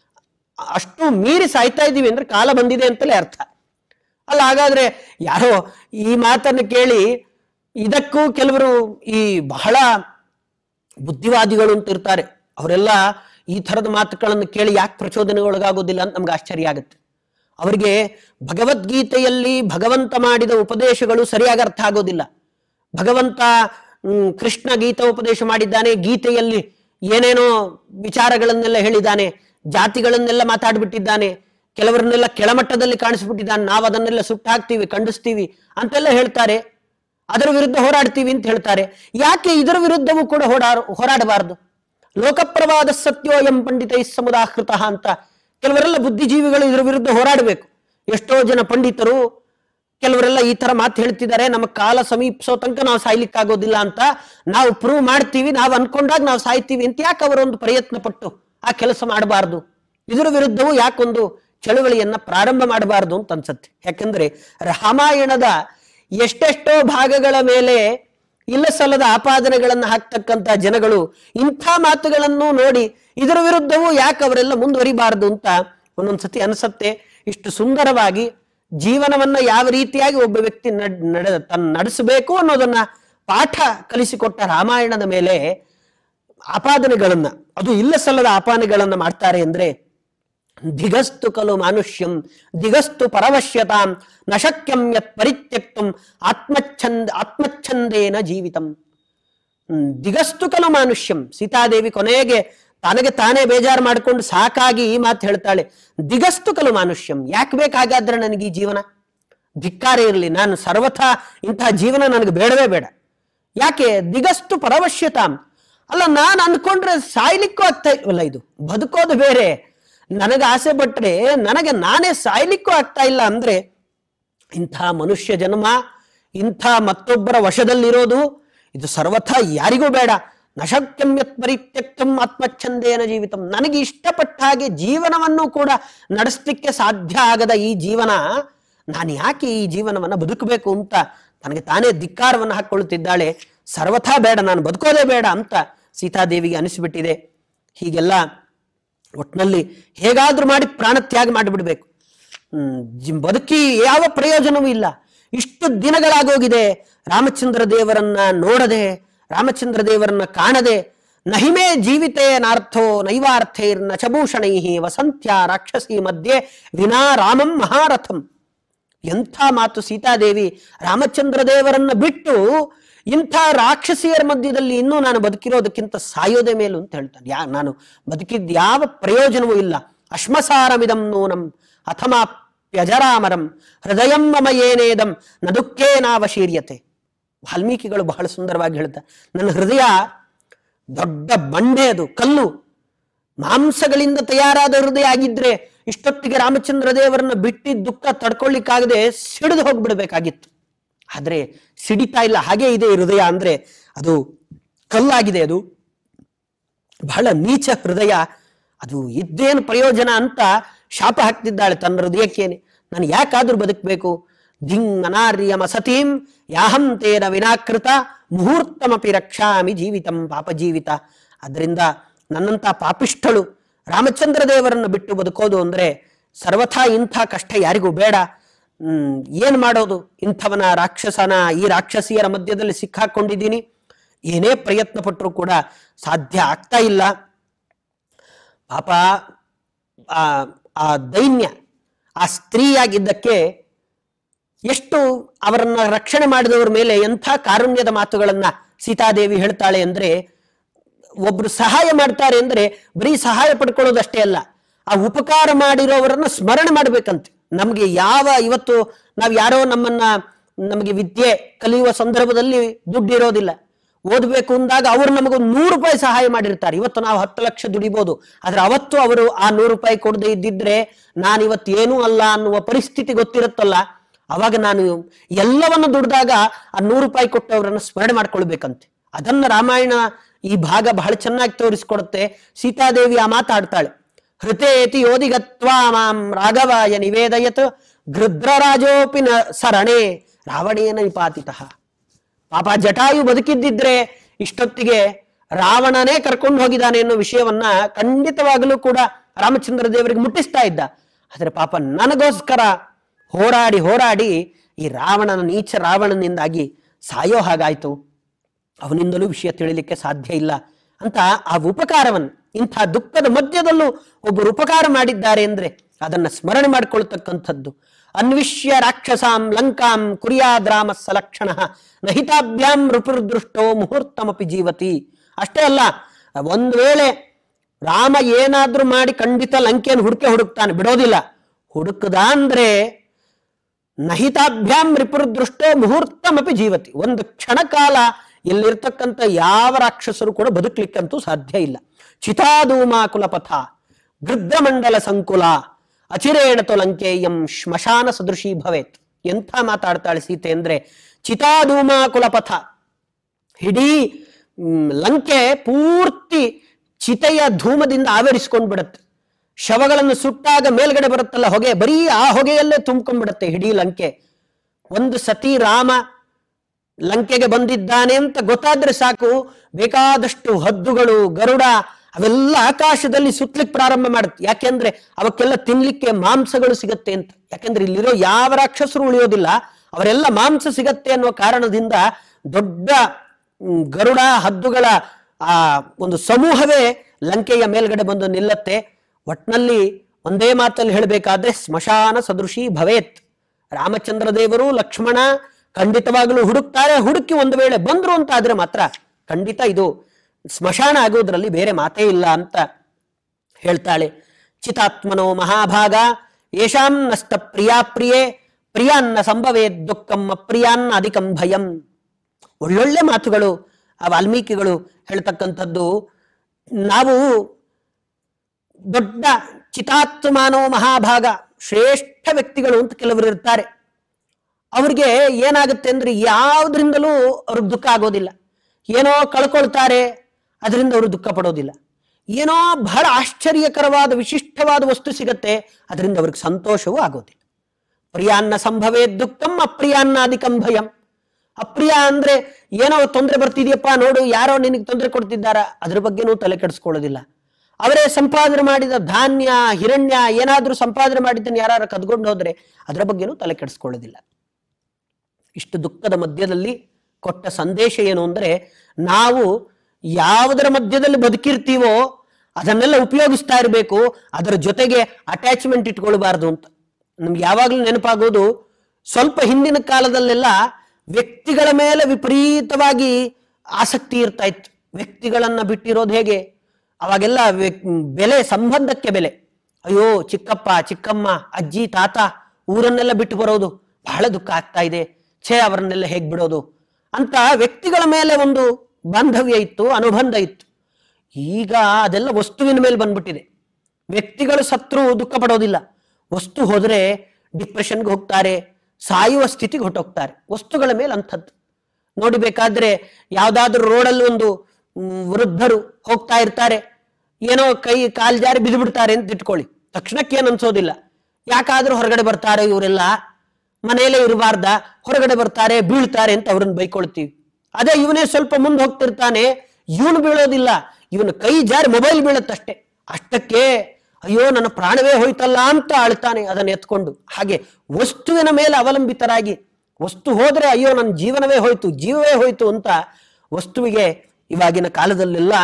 ಅಷ್ಟು ಮೀರಿ ಸಾಯ್ತಾ ಇದ್ದೀವಿ ಅಂದ್ರೆ ಕಾಲ ಬಂದಿದೆ ಅಂತಲೇ ಅರ್ಥ ಅಲ್ಲ ಹಾಗಾದ್ರೆ ಯಾರೋ ಈ ಮಾತನ್ನು ಕೇಳಿ ಇದಕ್ಕೂ ಕೆಲವರು ಈ ಬಹಳ ಬುದ್ಧಿವಾದಿಗಳು ಅಂತ ಇರ್ತಾರೆ ಅವರೆಲ್ಲ ಈ ಥರದ ಮಾತುಗಳನ್ನು ಕೇಳಿ ಯಾಕೆ ಪ್ರಚೋದನೆಗೊಳಗಾಗೋದಿಲ್ಲ ಅಂತ ನಮ್ಗೆ ಆಶ್ಚರ್ಯ ಆಗುತ್ತೆ ಅವರಿಗೆ ಭಗವದ್ಗೀತೆಯಲ್ಲಿ ಭಗವಂತ ಮಾಡಿದ ಉಪದೇಶಗಳು ಸರಿಯಾಗಿ ಅರ್ಥ ಆಗೋದಿಲ್ಲ ಭಗವಂತ ಹ್ಮ್, ಕೃಷ್ಣ ಗೀತಾ ಉಪದೇಶ ಮಾಡಿದ್ದಾನೆ ಗೀತೆಯಲ್ಲಿ ಏನೇನೋ ವಿಚಾರಗಳನ್ನೆಲ್ಲ ಹೇಳಿದ್ದಾನೆ ಜಾತಿಗಳನ್ನೆಲ್ಲ ಮಾತಾಡ್ಬಿಟ್ಟಿದ್ದಾನೆ ಕೆಲವರನ್ನೆಲ್ಲ ಕೆಳಮಟ್ಟದಲ್ಲಿ ಕಾಣಿಸ್ಬಿಟ್ಟಿದ್ದಾನೆ ನಾವು ಅದನ್ನೆಲ್ಲ ಸುಟ್ಟು ಹಾಕ್ತೀವಿ ಖಂಡಿಸ್ತೀವಿ ಅಂತೆಲ್ಲ ಹೇಳ್ತಾರೆ ಅದರ ವಿರುದ್ಧ ಹೋರಾಡ್ತೀವಿ ಅಂತ ಹೇಳ್ತಾರೆ ಯಾಕೆ ಇದರ ವಿರುದ್ಧವೂ ಕೂಡ ಹೋರಾಡ ಹೋರಾಡಬಾರದು ಲೋಕಪ್ರವಾದ ಸತ್ಯೋ ಎಂ ಪಂಡಿತೈ ಸಮುದಾಹೃತ ಅಂತ ಕೆಲವರೆಲ್ಲ ಬುದ್ಧಿಜೀವಿಗಳು ಇದರ ವಿರುದ್ಧ ಹೋರಾಡಬೇಕು ಎಷ್ಟೋ ಜನ ಪಂಡಿತರು ಕೆಲವರೆಲ್ಲ ಈ ತರ ಮಾತು ಹೇಳ್ತಿದ್ದಾರೆ ನಮ್ಮ ಕಾಲ ಸಮೀಪಿಸೋ ತನಕ ನಾವು ಸಾಯ್ಲಿಕ್ಕಾಗೋದಿಲ್ಲ ಅಂತ ನಾವು ಪ್ರೂವ್ ಮಾಡ್ತೀವಿ ನಾವು ಅನ್ಕೊಂಡಾಗ ನಾವು ಸಾಯ್ತೀವಿ ಅಂತ ಯಾಕೆ ಅವರೊಂದು ಪ್ರಯತ್ನ ಪಟ್ಟು ಆ ಕೆಲಸ ಮಾಡಬಾರ್ದು ಇದರ ವಿರುದ್ಧವೂ ಯಾಕೊಂದು ಚಳುವಳಿಯನ್ನ ಪ್ರಾರಂಭ ಮಾಡಬಾರದು ಅಂತ ಅನ್ಸತ್ತೆ ಯಾಕಂದ್ರೆ ರಾಮಾಯಣದ ಎಷ್ಟೆಷ್ಟೋ ಭಾಗಗಳ ಮೇಲೆ ಇಲ್ಲ ಸಲ್ಲದ ಆಪಾದನೆಗಳನ್ನು ಹಾಕ್ತಕ್ಕಂತ ಜನಗಳು ಇಂಥ ಮಾತುಗಳನ್ನು ನೋಡಿ ಇದರ ವಿರುದ್ಧವೂ ಯಾಕೆ ಅವರೆಲ್ಲ ಮುಂದುವರಿಬಾರದು ಅಂತ ಒಂದೊಂದ್ಸತಿ ಅನ್ಸತ್ತೆ ಇಷ್ಟು ಸುಂದರವಾಗಿ ಜೀವನವನ್ನ ಯಾವ ರೀತಿಯಾಗಿ ಒಬ್ಬ ವ್ಯಕ್ತಿ ನಡ್ ನಡ ತನ್ನ ನಡೆಸಬೇಕು ಅನ್ನೋದನ್ನ ಪಾಠ ಕಲಿಸಿಕೊಟ್ಟ ರಾಮಾಯಣದ ಮೇಲೆ ಆಪಾದನೆಗಳನ್ನ ಅದು ಇಲ್ಲ ಸಲ್ಲದ ಆಪಾದನೆಗಳನ್ನ ಮಾಡ್ತಾರೆ ಅಂದ್ರೆ ದಿಗಸ್ತು ಖಲು ಮಾನುಷ್ಯಂ ದಿಗಸ್ತು ಪರವಶ್ಯತಾಂ ನ ಶಕ್ಯಂ ಯತ್ ಪರಿತ್ಯಕ್ತಂ ಆತ್ಮಚ್ಛಂದ ಆತ್ಮಚ್ಛಂದೇನ ಜೀವಿತಂ ಹ್ಮ್, ದಿಗಸ್ತು ಖಲು ಮಾನುಷ್ಯಂ ಸೀತಾದೇವಿ ಕೊನೆಗೆ ತನಗೆ ತಾನೇ ಬೇಜಾರು ಮಾಡ್ಕೊಂಡು ಸಾಕಾಗಿ ಈ ಮಾತು ಹೇಳ್ತಾಳೆ ದಿಗಸ್ತು ಖಲು ಮಾನುಷ್ಯಂ ಯಾಕೆ ಬೇಕಾಗಾದ್ರೆ ನನಗೆ ಈ ಜೀವನ ಧಿಕ್ಕಾರ ಇರಲಿ ನಾನು ಸರ್ವಥಾ ಇಂತಹ ಜೀವನ ನನಗೆ ಬೇಡವೇ ಬೇಡ ಯಾಕೆ ದಿಗಸ್ತು ಪರವಶ್ಯತಾಂ ಅಲ್ಲ ನಾನು ಅನ್ಕೊಂಡ್ರೆ ಸಾಯ್ಲಿಕ್ಕೂ ಆಗ್ತಾ ಇಲ್ವಲ್ಲ ಇದು ಬದುಕೋದು ಬೇರೆ ನನಗೆ ಆಸೆ ಪಟ್ರೆ ನನಗೆ ನಾನೇ ಸಾಯ್ಲಿಕ್ಕೂ ಆಗ್ತಾ ಇಲ್ಲ ಅಂದ್ರೆ ಇಂಥ ಮನುಷ್ಯ ಜನ್ಮ ಇಂಥ ಮತ್ತೊಬ್ಬರ ವಶದಲ್ಲಿರೋದು ಇದು ಸರ್ವಥಾ ಯಾರಿಗೂ ಬೇಡ ನಶಕ್ಯಮ್ಯತ್ ಪರಿತ್ಯಕ್ತಂ ಆತ್ಮಚ್ಛಂದೇನ ಜೀವಿತಂ ನನಗೆ ಇಷ್ಟಪಟ್ಟ ಹಾಗೆ ಜೀವನವನ್ನು ಕೂಡ ನಡೆಸಲಿಕ್ಕೆ ಸಾಧ್ಯ ಆಗದ ಈ ಜೀವನ ನಾನು ಯಾಕೆ ಈ ಜೀವನವನ್ನು ಬದುಕಬೇಕು ಅಂತ ತನಗೆ ತಾನೇ ಧಿಕ್ಕಾರವನ್ನು ಹಾಕ್ಕೊಳ್ತಿದ್ದಾಳೆ ಸರ್ವಥಾ ಬೇಡ ನಾನು ಬದುಕೋದೇ ಬೇಡ ಅಂತ ಸೀತಾದೇವಿಗೆ ಅನಿಸ್ಬಿಟ್ಟಿದೆ ಹೀಗೆಲ್ಲ ಒಟ್ಟಿನಲ್ಲಿ ಹೇಗಾದ್ರೂ ಮಾಡಿ ಪ್ರಾಣ ತ್ಯಾಗ ಮಾಡಿಬಿಡ್ಬೇಕು ಹ್ಮ್, ಜಿ- ಬದುಕಿ ಯಾವ ಪ್ರಯೋಜನವೂ ಇಲ್ಲ ಇಷ್ಟು ದಿನಗಳಾಗೋಗಿದೆ ರಾಮಚಂದ್ರ ದೇವರನ್ನ ನೋಡದೆ ರಾಮಚಂದ್ರ ದೇವರನ್ನ ಕಾಣದೆ ನಹಿಮೇ ಜೀವಿತೇನಾರ್ಥೋ ನೈವಾರ್ಥೈರ್ನ ಚಭೂಷಣೈ ವಸಂತ್ಯ ರಾಕ್ಷಸಿ ಮಧ್ಯೆ ವಿನಾ ರಾಮಂ ಮಹಾರಥಂ ಎಂಥ ಮಾತು ಸೀತಾದೇವಿ ರಾಮಚಂದ್ರ ದೇವರನ್ನ ಬಿಟ್ಟು ಇಂಥ ರಾಕ್ಷಸಿಯರ ಮಧ್ಯದಲ್ಲಿ ಇನ್ನೂ ನಾನು ಬದುಕಿರೋದಕ್ಕಿಂತ ಸಾಯೋದೇ ಮೇಲು ಅಂತ ಹೇಳ್ತಾನೆ ಯಾ ನಾನು ಬದುಕಿದ ಯಾವ ಪ್ರಯೋಜನವೂ ಇಲ್ಲ ಅಶ್ಮಸಾರಮಿದಂ ನೂನಂ ಅಥಮಾಪ್ಯಜರಾಮರಂ ಹೃದಯಂ ಮಮ ಏನೇದಂ ನ ದುಃಖೇನಾವಶೀರ್ಯತೆ ವಾಲ್ಮೀಕಿಗಳು ಬಹಳ ಸುಂದರವಾಗಿ ಹೇಳ್ತಾರೆ ನನ್ನ ಹೃದಯ ದೊಡ್ಡ ಬಂಡೆ ಅದು ಕಲ್ಲು ಮಾಂಸಗಳಿಂದ ತಯಾರಾದ ಹೃದಯ ಆಗಿದ್ರೆ ಇಷ್ಟೊತ್ತಿಗೆ ರಾಮಚಂದ್ರ ದೇವರನ್ನ ಬಿಟ್ಟಿದ್ದ ದುಃಖ ತಡ್ಕೊಳ್ಳಿಕ್ಕಾಗದೆ ಸಿಡಿದು ಹೋಗ್ಬಿಡ್ಬೇಕಾಗಿತ್ತು ಆದ್ರೆ ಸಿಡಿತಾ ಇಲ್ಲ ಹಾಗೆ ಇದೆ ಈ ಹೃದಯ ಅಂದ್ರೆ ಅದು ಕಲ್ಲಾಗಿದೆ ಅದು ಬಹಳ ನೀಚ ಹೃದಯ ಅದು ಇದ್ದೇನು ಪ್ರಯೋಜನ ಅಂತ ಶಾಪ ಹಾಕ್ತಿದ್ದಾಳೆ ತನ್ನ ಹೃದಯಕ್ಕೇನೆ ನಾನು ಯಾಕಾದ್ರೂ ಬದುಕಬೇಕು ಧಿಂಗ್ ಅನಾರ್ಯಮ ಸತೀಂ ಯಾಹಂ ತೇನ ವಿನಾಕೃತ ಮುಹೂರ್ತಮಪಿ ರಕ್ಷಾಮಿ ಜೀವಿತಂ ಪಾಪ ಜೀವಿತ ಅದರಿಂದ ನನ್ನಂತ ಪಾಪಿಷ್ಠಳು ರಾಮಚಂದ್ರ ದೇವರನ್ನು ಬಿಟ್ಟು ಬದುಕೋದು ಅಂದ್ರೆ ಸರ್ವಥಾ ಇಂಥ ಕಷ್ಟ ಯಾರಿಗೂ ಬೇಡ ಹ್ಮ್ ಏನ್ ಮಾಡೋದು ಇಂಥವನ ರಾಕ್ಷಸನ ಈ ರಾಕ್ಷಸಿಯರ ಮಧ್ಯದಲ್ಲಿ ಸಿಕ್ಕಾಕೊಂಡಿದ್ದೀನಿ ಏನೇ ಪ್ರಯತ್ನ ಪಟ್ಟರೂ ಕೂಡ ಸಾಧ್ಯ ಆಗ್ತಾ ಇಲ್ಲ ಪಾಪ ಆ ಆ ದೈನ್ಯ ಆ ಸ್ತ್ರೀಯಾಗಿದ್ದಕ್ಕೆ ಎಷ್ಟು ಅವರನ್ನ ರಕ್ಷಣೆ ಮಾಡಿದವರ ಮೇಲೆ ಎಂಥ ಕಾರುಣ್ಯದ ಮಾತುಗಳನ್ನ ಸೀತಾದೇವಿ ಹೇಳ್ತಾಳೆ ಅಂದ್ರೆ ಒಬ್ರು ಸಹಾಯ ಮಾಡ್ತಾರೆ ಅಂದ್ರೆ ಬರೀ ಸಹಾಯ ಪಡ್ಕೊಳ್ಳೋದಷ್ಟೇ ಅಲ್ಲ ಆ ಉಪಕಾರ ಮಾಡಿರೋವರನ್ನ ಸ್ಮರಣೆ ಮಾಡ್ಬೇಕಂತೆ ನಮ್ಗೆ ಯಾವ ಇವತ್ತು ನಾವ್ ಯಾರೋ ನಮ್ಮನ್ನ ನಮಗೆ ವಿದ್ಯೆ ಕಲಿಯುವ ಸಂದರ್ಭದಲ್ಲಿ ದುಡ್ಡು ಇರೋದಿಲ್ಲ ಓದಬೇಕು ಅಂದಾಗ ಅವರು ನಮಗೊಂದು ನೂರು ರೂಪಾಯಿ ಸಹಾಯ ಮಾಡಿರ್ತಾರೆ ಇವತ್ತು ನಾವು ಹತ್ತು ಲಕ್ಷ ದುಡಿಬಹುದು ಆದ್ರೆ ಅವತ್ತು ಅವರು ಆ ನೂರು ರೂಪಾಯಿ ಕೊಡದೆ ಇದ್ದಿದ್ರೆ ನಾನು ಇವತ್ತು ಏನೂ ಅಲ್ಲ ಅನ್ನುವ ಪರಿಸ್ಥಿತಿ ಗೊತ್ತಿರುತ್ತಲ್ಲ ಅವಾಗ ನಾನು ಎಲ್ಲವನ್ನು ದುಡ್ದಾಗ ಆ ನೂರು ರೂಪಾಯಿ ಕೊಟ್ಟವರನ್ನು ಸ್ಮರಣೆ ಮಾಡ್ಕೊಳ್ಬೇಕಂತೆ ಅದನ್ನ ರಾಮಾಯಣ ಈ ಭಾಗ ಬಹಳ ಚೆನ್ನಾಗಿ ತೋರಿಸ್ಕೊಡುತ್ತೆ ಸೀತಾದೇವಿ ಆ ಮಾತಾಡ್ತಾಳೆ ಹೃತೇತಿ ಯೋಧಿಗತ್ವಾ ಮಾಂ ರಾಘವಾಯ ನಿವೇದಯತ್ ಗೃಧ್ರರಾಜೋಪಿ ನ ಸರಣೆ ರಾವಣೇನ ನಿಪಾತಿತಃ ಪಾಪ ಜಟಾಯು ಬದುಕಿದ್ದಿದ್ರೆ ಇಷ್ಟೊತ್ತಿಗೆ ರಾವಣನೇ ಕರ್ಕೊಂಡು ಹೋಗಿದ್ದಾನೆ ಅನ್ನೋ ವಿಷಯವನ್ನ ಖಂಡಿತವಾಗಲೂ ಕೂಡ ರಾಮಚಂದ್ರ ದೇವರಿಗೆ ಮುಟ್ಟಿಸ್ತಾ ಇದ್ದ ಆದ್ರೆ ಪಾಪ ನನಗೋಸ್ಕರ ಹೋರಾಡಿ ಹೋರಾಡಿ ಈ ರಾವಣನ ನೀಚ ರಾವಣನಿಂದಾಗಿ ಸಾಯೋ ಹಾಗಾಯ್ತು ಅವನಿಂದಲೂ ವಿಷಯ ತಿಳಿಲಿಕ್ಕೆ ಸಾಧ್ಯ ಇಲ್ಲ ಅಂತ ಆ ಉಪಕಾರವನ್ನು ಇಂಥ ದುಃಖದ ಮಧ್ಯದಲ್ಲೂ ಒಬ್ಬರು ಉಪಕಾರ ಮಾಡಿದ್ದಾರೆ ಅಂದ್ರೆ ಅದನ್ನ ಸ್ಮರಣೆ ಮಾಡಿಕೊಳ್ತಕ್ಕಂಥದ್ದು ಅನ್ವಿಷ್ಯ ರಾಕ್ಷಸಾಂ ಲಂಕಾಂ ಕುರಿಯಾದ್ರಾಮ ಸಲಕ್ಷಣ ನಹಿತಾಭ್ಯಾಂ ಋಪುರ್ದೃಷ್ಟೋ ಮುಹೂರ್ತಮಪಿ ಜೀವತಿ ಅಷ್ಟೇ ಅಲ್ಲ ಒಂದ್ ವೇಳೆ ರಾಮ ಏನಾದ್ರೂ ಮಾಡಿ ಖಂಡಿತ ಲಂಕೆಯನ್ನು ಹುಡುಕೆ ಹುಡುಕ್ತಾನೆ ಬಿಡೋದಿಲ್ಲ ಹುಡುಕದ ಅಂದ್ರೆ ನಹಿತಾಭ್ಯಾಂ ರಿಪುರ್ದೃಷ್ಟೋ ಮುಹೂರ್ತಮಪಿ ಜೀವತಿ ಒಂದು ಕ್ಷಣಕಾಲ ಇಲ್ಲಿರ್ತಕ್ಕಂಥ ಯಾವ ರಾಕ್ಷಸರು ಕೂಡ ಬದುಕಲಿಕ್ಕಂತೂ ಸಾಧ್ಯ ಇಲ್ಲ ಚಿತಾಧೂಮಾಕುಲ ಪಥ ಗೃದ್ರಮಂಡಲ ಸಂಕುಲ ಅಚಿರೇಣತು ಲಂಕೇಯಂ ಶ್ಮಶಾನ ಸದೃಶಿ ಭವೇತ್ ಎಂಥ ಮಾತಾಡ್ತಾಳೆ ಸೀತೆ ಅಂದ್ರೆ ಚಿತಾಧೂಮಾಕುಲ ಪಥ ಇಡೀ ಮ್, ಲಂಕೆ ಪೂರ್ತಿ ಚಿತೆಯ ಧೂಮದಿಂದ ಆವರಿಸ್ಕೊಂಡ್ ಬಿಡುತ್ತೆ ಶವಗಳನ್ನು ಸುಟ್ಟಾಗ ಮೇಲ್ಗಡೆ ಬರುತ್ತಲ್ಲ ಹೊಗೆ ಬರೀ ಆ ಹೊಗೆಯಲ್ಲೇ ತುಂಬ್ಕೊಂಡ್ಬಿಡುತ್ತೆ ಇಡೀ ಲಂಕೆ ಒಂದು ಸತಿ ರಾಮ ಲಂಕೆಗೆ ಬಂದಿದ್ದಾನೆ ಅಂತ ಗೊತ್ತಾದ್ರೆ ಸಾಕು ಬೇಕಾದಷ್ಟು ಹದ್ದುಗಳು ಗರುಡ ಅವೆಲ್ಲ ಆಕಾಶದಲ್ಲಿ ಸುತ್ತಲಿಕ್ಕೆ ಪ್ರಾರಂಭ ಮಾಡುತ್ತೆ ಯಾಕೆಂದ್ರೆ ಅವಕ್ಕೆಲ್ಲ ತಿನ್ಲಿಕ್ಕೆ ಮಾಂಸಗಳು ಸಿಗತ್ತೆ ಅಂತ ಯಾಕೆಂದ್ರೆ ಇಲ್ಲಿರೋ ಯಾವ ರಾಕ್ಷಸರು ಉಳಿಯೋದಿಲ್ಲ ಅವರೆಲ್ಲ ಮಾಂಸ ಸಿಗತ್ತೆ ಅನ್ನುವ ಕಾರಣದಿಂದ ದೊಡ್ಡ ಮ್, ಗರುಡ ಹದ್ದುಗಳ ಆ ಒಂದು ಸಮೂಹವೇ ಲಂಕೆಯ ಮೇಲ್ಗಡೆ ಬಂದು ನಿಲ್ಲತ್ತೆ ಒಟ್ನಲ್ಲಿ ಒಂದೇ ಮಾತಲ್ಲಿ ಹೇಳಬೇಕಾದ್ರೆ ಸ್ಮಶಾನ ಸದೃಶಿ ಭವೇತ್ ರಾಮಚಂದ್ರ ದೇವರು ಲಕ್ಷ್ಮಣ ಖಂಡಿತವಾಗಲೂ ಹುಡುಕ್ತಾರೆ ಹುಡುಕಿ ಒಂದು ವೇಳೆ ಬಂದ್ರು ಅಂತ ಆದ್ರೆ ಮಾತ್ರ ಖಂಡಿತ ಇದು ಸ್ಮಶಾನ ಆಗೋದ್ರಲ್ಲಿ ಬೇರೆ ಮಾತೇ ಇಲ್ಲ ಅಂತ ಹೇಳ್ತಾಳೆ ಚಿತಾತ್ಮನೋ ಮಹಾಭಾಗ ಯಶಾಂ ನಷ್ಟ ಪ್ರಿಯಾ ಪ್ರಿಯೇ ಪ್ರಿಯಾನ್ನ ಸಂಭವೇ ದುಃಖಂ ಅಪ್ರಿಯಾನ್ನ ಅಧಿಕಂ ಭಯಂ ಒಳ್ಳೊಳ್ಳೆ ಮಾತುಗಳು ಆ ವಾಲ್ಮೀಕಿಗಳು ಹೇಳ್ತಕ್ಕಂಥದ್ದು ನಾವು ದೊಡ್ಡ ಚಿತಾತ್ಮಾನೋ ಮಹಾಭಾಗ ಶ್ರೇಷ್ಠ ವ್ಯಕ್ತಿಗಳು ಅಂತ ಕೆಲವರು ಇರ್ತಾರೆ ಅವ್ರಿಗೆ ಏನಾಗುತ್ತೆ ಅಂದ್ರೆ ಯಾವುದರಿಂದಲೂ ಅವ್ರಿಗೆ ದುಃಖ ಆಗೋದಿಲ್ಲ ಏನೋ ಕಳ್ಕೊಳ್ತಾರೆ ಅದರಿಂದ ಅವರು ದುಃಖ ಪಡೋದಿಲ್ಲ ಏನೋ ಬಹಳ ಆಶ್ಚರ್ಯಕರವಾದ ವಿಶಿಷ್ಟವಾದ ವಸ್ತು ಸಿಗತ್ತೆ ಅದರಿಂದ ಅವ್ರಿಗೆ ಸಂತೋಷವೂ ಆಗೋದಿಲ್ಲ ಪ್ರಿಯಾನ್ನ ಸಂಭವೇ ದುಃಖಂ ಅಪ್ರಿಯಾನ್ನಾದಿಕಂ ಭಯಂ ಅಪ್ರಿಯ ಅಂದ್ರೆ ಏನೋ ತೊಂದರೆ ಬರ್ತಿದ್ಯಪ್ಪ ನೋಡು ಯಾರೋ ನಿನಗೆ ತೊಂದರೆ ಕೊಡ್ತಿದ್ದಾರ ಅದ್ರ ಬಗ್ಗೆನೂ ತಲೆ ಕೆಡಿಸ್ಕೊಳ್ಳೋದಿಲ್ಲ ಅವರೇ ಸಂಪಾದನೆ ಮಾಡಿದ ಧಾನ್ಯ ಹಿರಣ್ಯ ಏನಾದ್ರೂ ಸಂಪಾದನೆ ಮಾಡಿದ್ದನ್ನು ಯಾರು ಕದ್ಕೊಂಡು ಹೋದ್ರೆ ಅದರ ಬಗ್ಗೆನೂ ತಲೆ ಕೆಡಿಸ್ಕೊಳ್ಳೋದಿಲ್ಲ ಇಷ್ಟು ದುಃಖದ ಮಧ್ಯದಲ್ಲಿ ಕೊಟ್ಟ ಸಂದೇಶ ಏನು ಅಂದ್ರೆ ನಾವು ಯಾವುದರ ಮಧ್ಯದಲ್ಲಿ ಬದುಕಿರ್ತೀವೋ ಅದನ್ನೆಲ್ಲ ಉಪಯೋಗಿಸ್ತಾ ಇರಬೇಕು ಅದರ ಜೊತೆಗೆ ಅಟ್ಯಾಚ್ಮೆಂಟ್ ಇಟ್ಕೊಳ್ಬಾರ್ದು ಅಂತ ನಮ್ಗೆ ಯಾವಾಗಲೂ ನೆನಪಾಗೋದು ಸ್ವಲ್ಪ ಹಿಂದಿನ ಕಾಲದಲ್ಲೆಲ್ಲ ವ್ಯಕ್ತಿಗಳ ಮೇಲೆ ವಿಪರೀತವಾಗಿ ಆಸಕ್ತಿ ಇರ್ತಾ ಇತ್ತು ವ್ಯಕ್ತಿಗಳನ್ನ ಬಿಟ್ಟಿರೋದು ಹೇಗೆ ಅವಾಗೆಲ್ಲ ವ್ಯಕ್- ಬೆಲೆ ಸಂಬಂಧಕ್ಕೆ ಬೆಲೆ ಅಯ್ಯೋ ಚಿಕ್ಕಪ್ಪ ಚಿಕ್ಕಮ್ಮ ಅಜ್ಜಿ ತಾತ ಊರನ್ನೆಲ್ಲ ಬಿಟ್ಟು ಬರೋದು ಬಹಳ ದುಃಖ ಆಗ್ತಾ ಇದೆ ಛೇ ಅವರನ್ನೆಲ್ಲ ಹೇಗ್ ಬಿಡೋದು ಅಂತ ವ್ಯಕ್ತಿಗಳ ಮೇಲೆ ಒಂದು ಬಾಂಧವ್ಯ ಇತ್ತು ಅನುಬಂಧ ಇತ್ತು ಈಗ ಅದೆಲ್ಲ ವಸ್ತುವಿನ ಮೇಲೆ ಬಂದ್ಬಿಟ್ಟಿದೆ ವ್ಯಕ್ತಿಗಳು ಸತ್ರು ದುಃಖ ಪಡೋದಿಲ್ಲ ವಸ್ತು ಹೋದ್ರೆ ಡಿಪ್ರೆಷನ್ಗೆ ಹೋಗ್ತಾರೆ ಸಾಯುವ ಸ್ಥಿತಿಗೆ ಹೊಟ್ಟೋಗ್ತಾರೆ ವಸ್ತುಗಳ ಮೇಲೆ ಅಂಥದ್ದು ನೋಡಬೇಕಾದ್ರೆ ಯಾವ್ದಾದ್ರೂ ರೋಡಲ್ಲಿ ಒಂದು ಮ್, ವೃದ್ಧರು ಹೋಗ್ತಾ ಇರ್ತಾರೆ ಏನೋ ಕೈ ಕಾಲ್ ಜಾರಿ ಬಿದ್ದು ಬಿಡ್ತಾರೆ ಅಂತ ಇಟ್ಕೊಳ್ಳಿ ತಕ್ಷಣಕ್ಕೆ ಏನು ಅನ್ಸೋದಿಲ್ಲ ಯಾಕಾದ್ರೂ ಹೊರಗಡೆ ಬರ್ತಾರೆ ಇವರೆಲ್ಲ ಮನೆಯಲ್ಲೇ ಇರಬಾರ್ದ ಹೊರಗಡೆ ಬರ್ತಾರೆ ಬೀಳ್ತಾರೆ ಅಂತ ಅವ್ರನ್ನ ಬೈಕೊಳ್ತೀವಿ ಅದೇ ಇವನೇ ಸ್ವಲ್ಪ ಮುಂದೆ ಹೋಗ್ತಿರ್ತಾನೆ ಇವನು ಬೀಳೋದಿಲ್ಲ ಇವನು ಕೈ ಜಾರಿ ಮೊಬೈಲ್ ಬೀಳುತ್ತಷ್ಟೇ ಅಷ್ಟಕ್ಕೆ ಅಯ್ಯೋ ನನ್ನ ಪ್ರಾಣವೇ ಹೋಯ್ತಲ್ಲ ಅಂತ ಅಳ್ತಾನೆ ಅದನ್ನ ಎತ್ಕೊಂಡು ಹಾಗೆ ವಸ್ತುವಿನ ಮೇಲೆ ಅವಲಂಬಿತರಾಗಿ ವಸ್ತು ಹೋದ್ರೆ ಅಯ್ಯೋ ನನ್ನ ಜೀವನವೇ ಹೋಯ್ತು ಜೀವವೇ ಹೋಯ್ತು ಅಂತ ವಸ್ತುವಿಗೆ ಇವಾಗಿನ ಕಾಲದಲ್ಲೆಲ್ಲ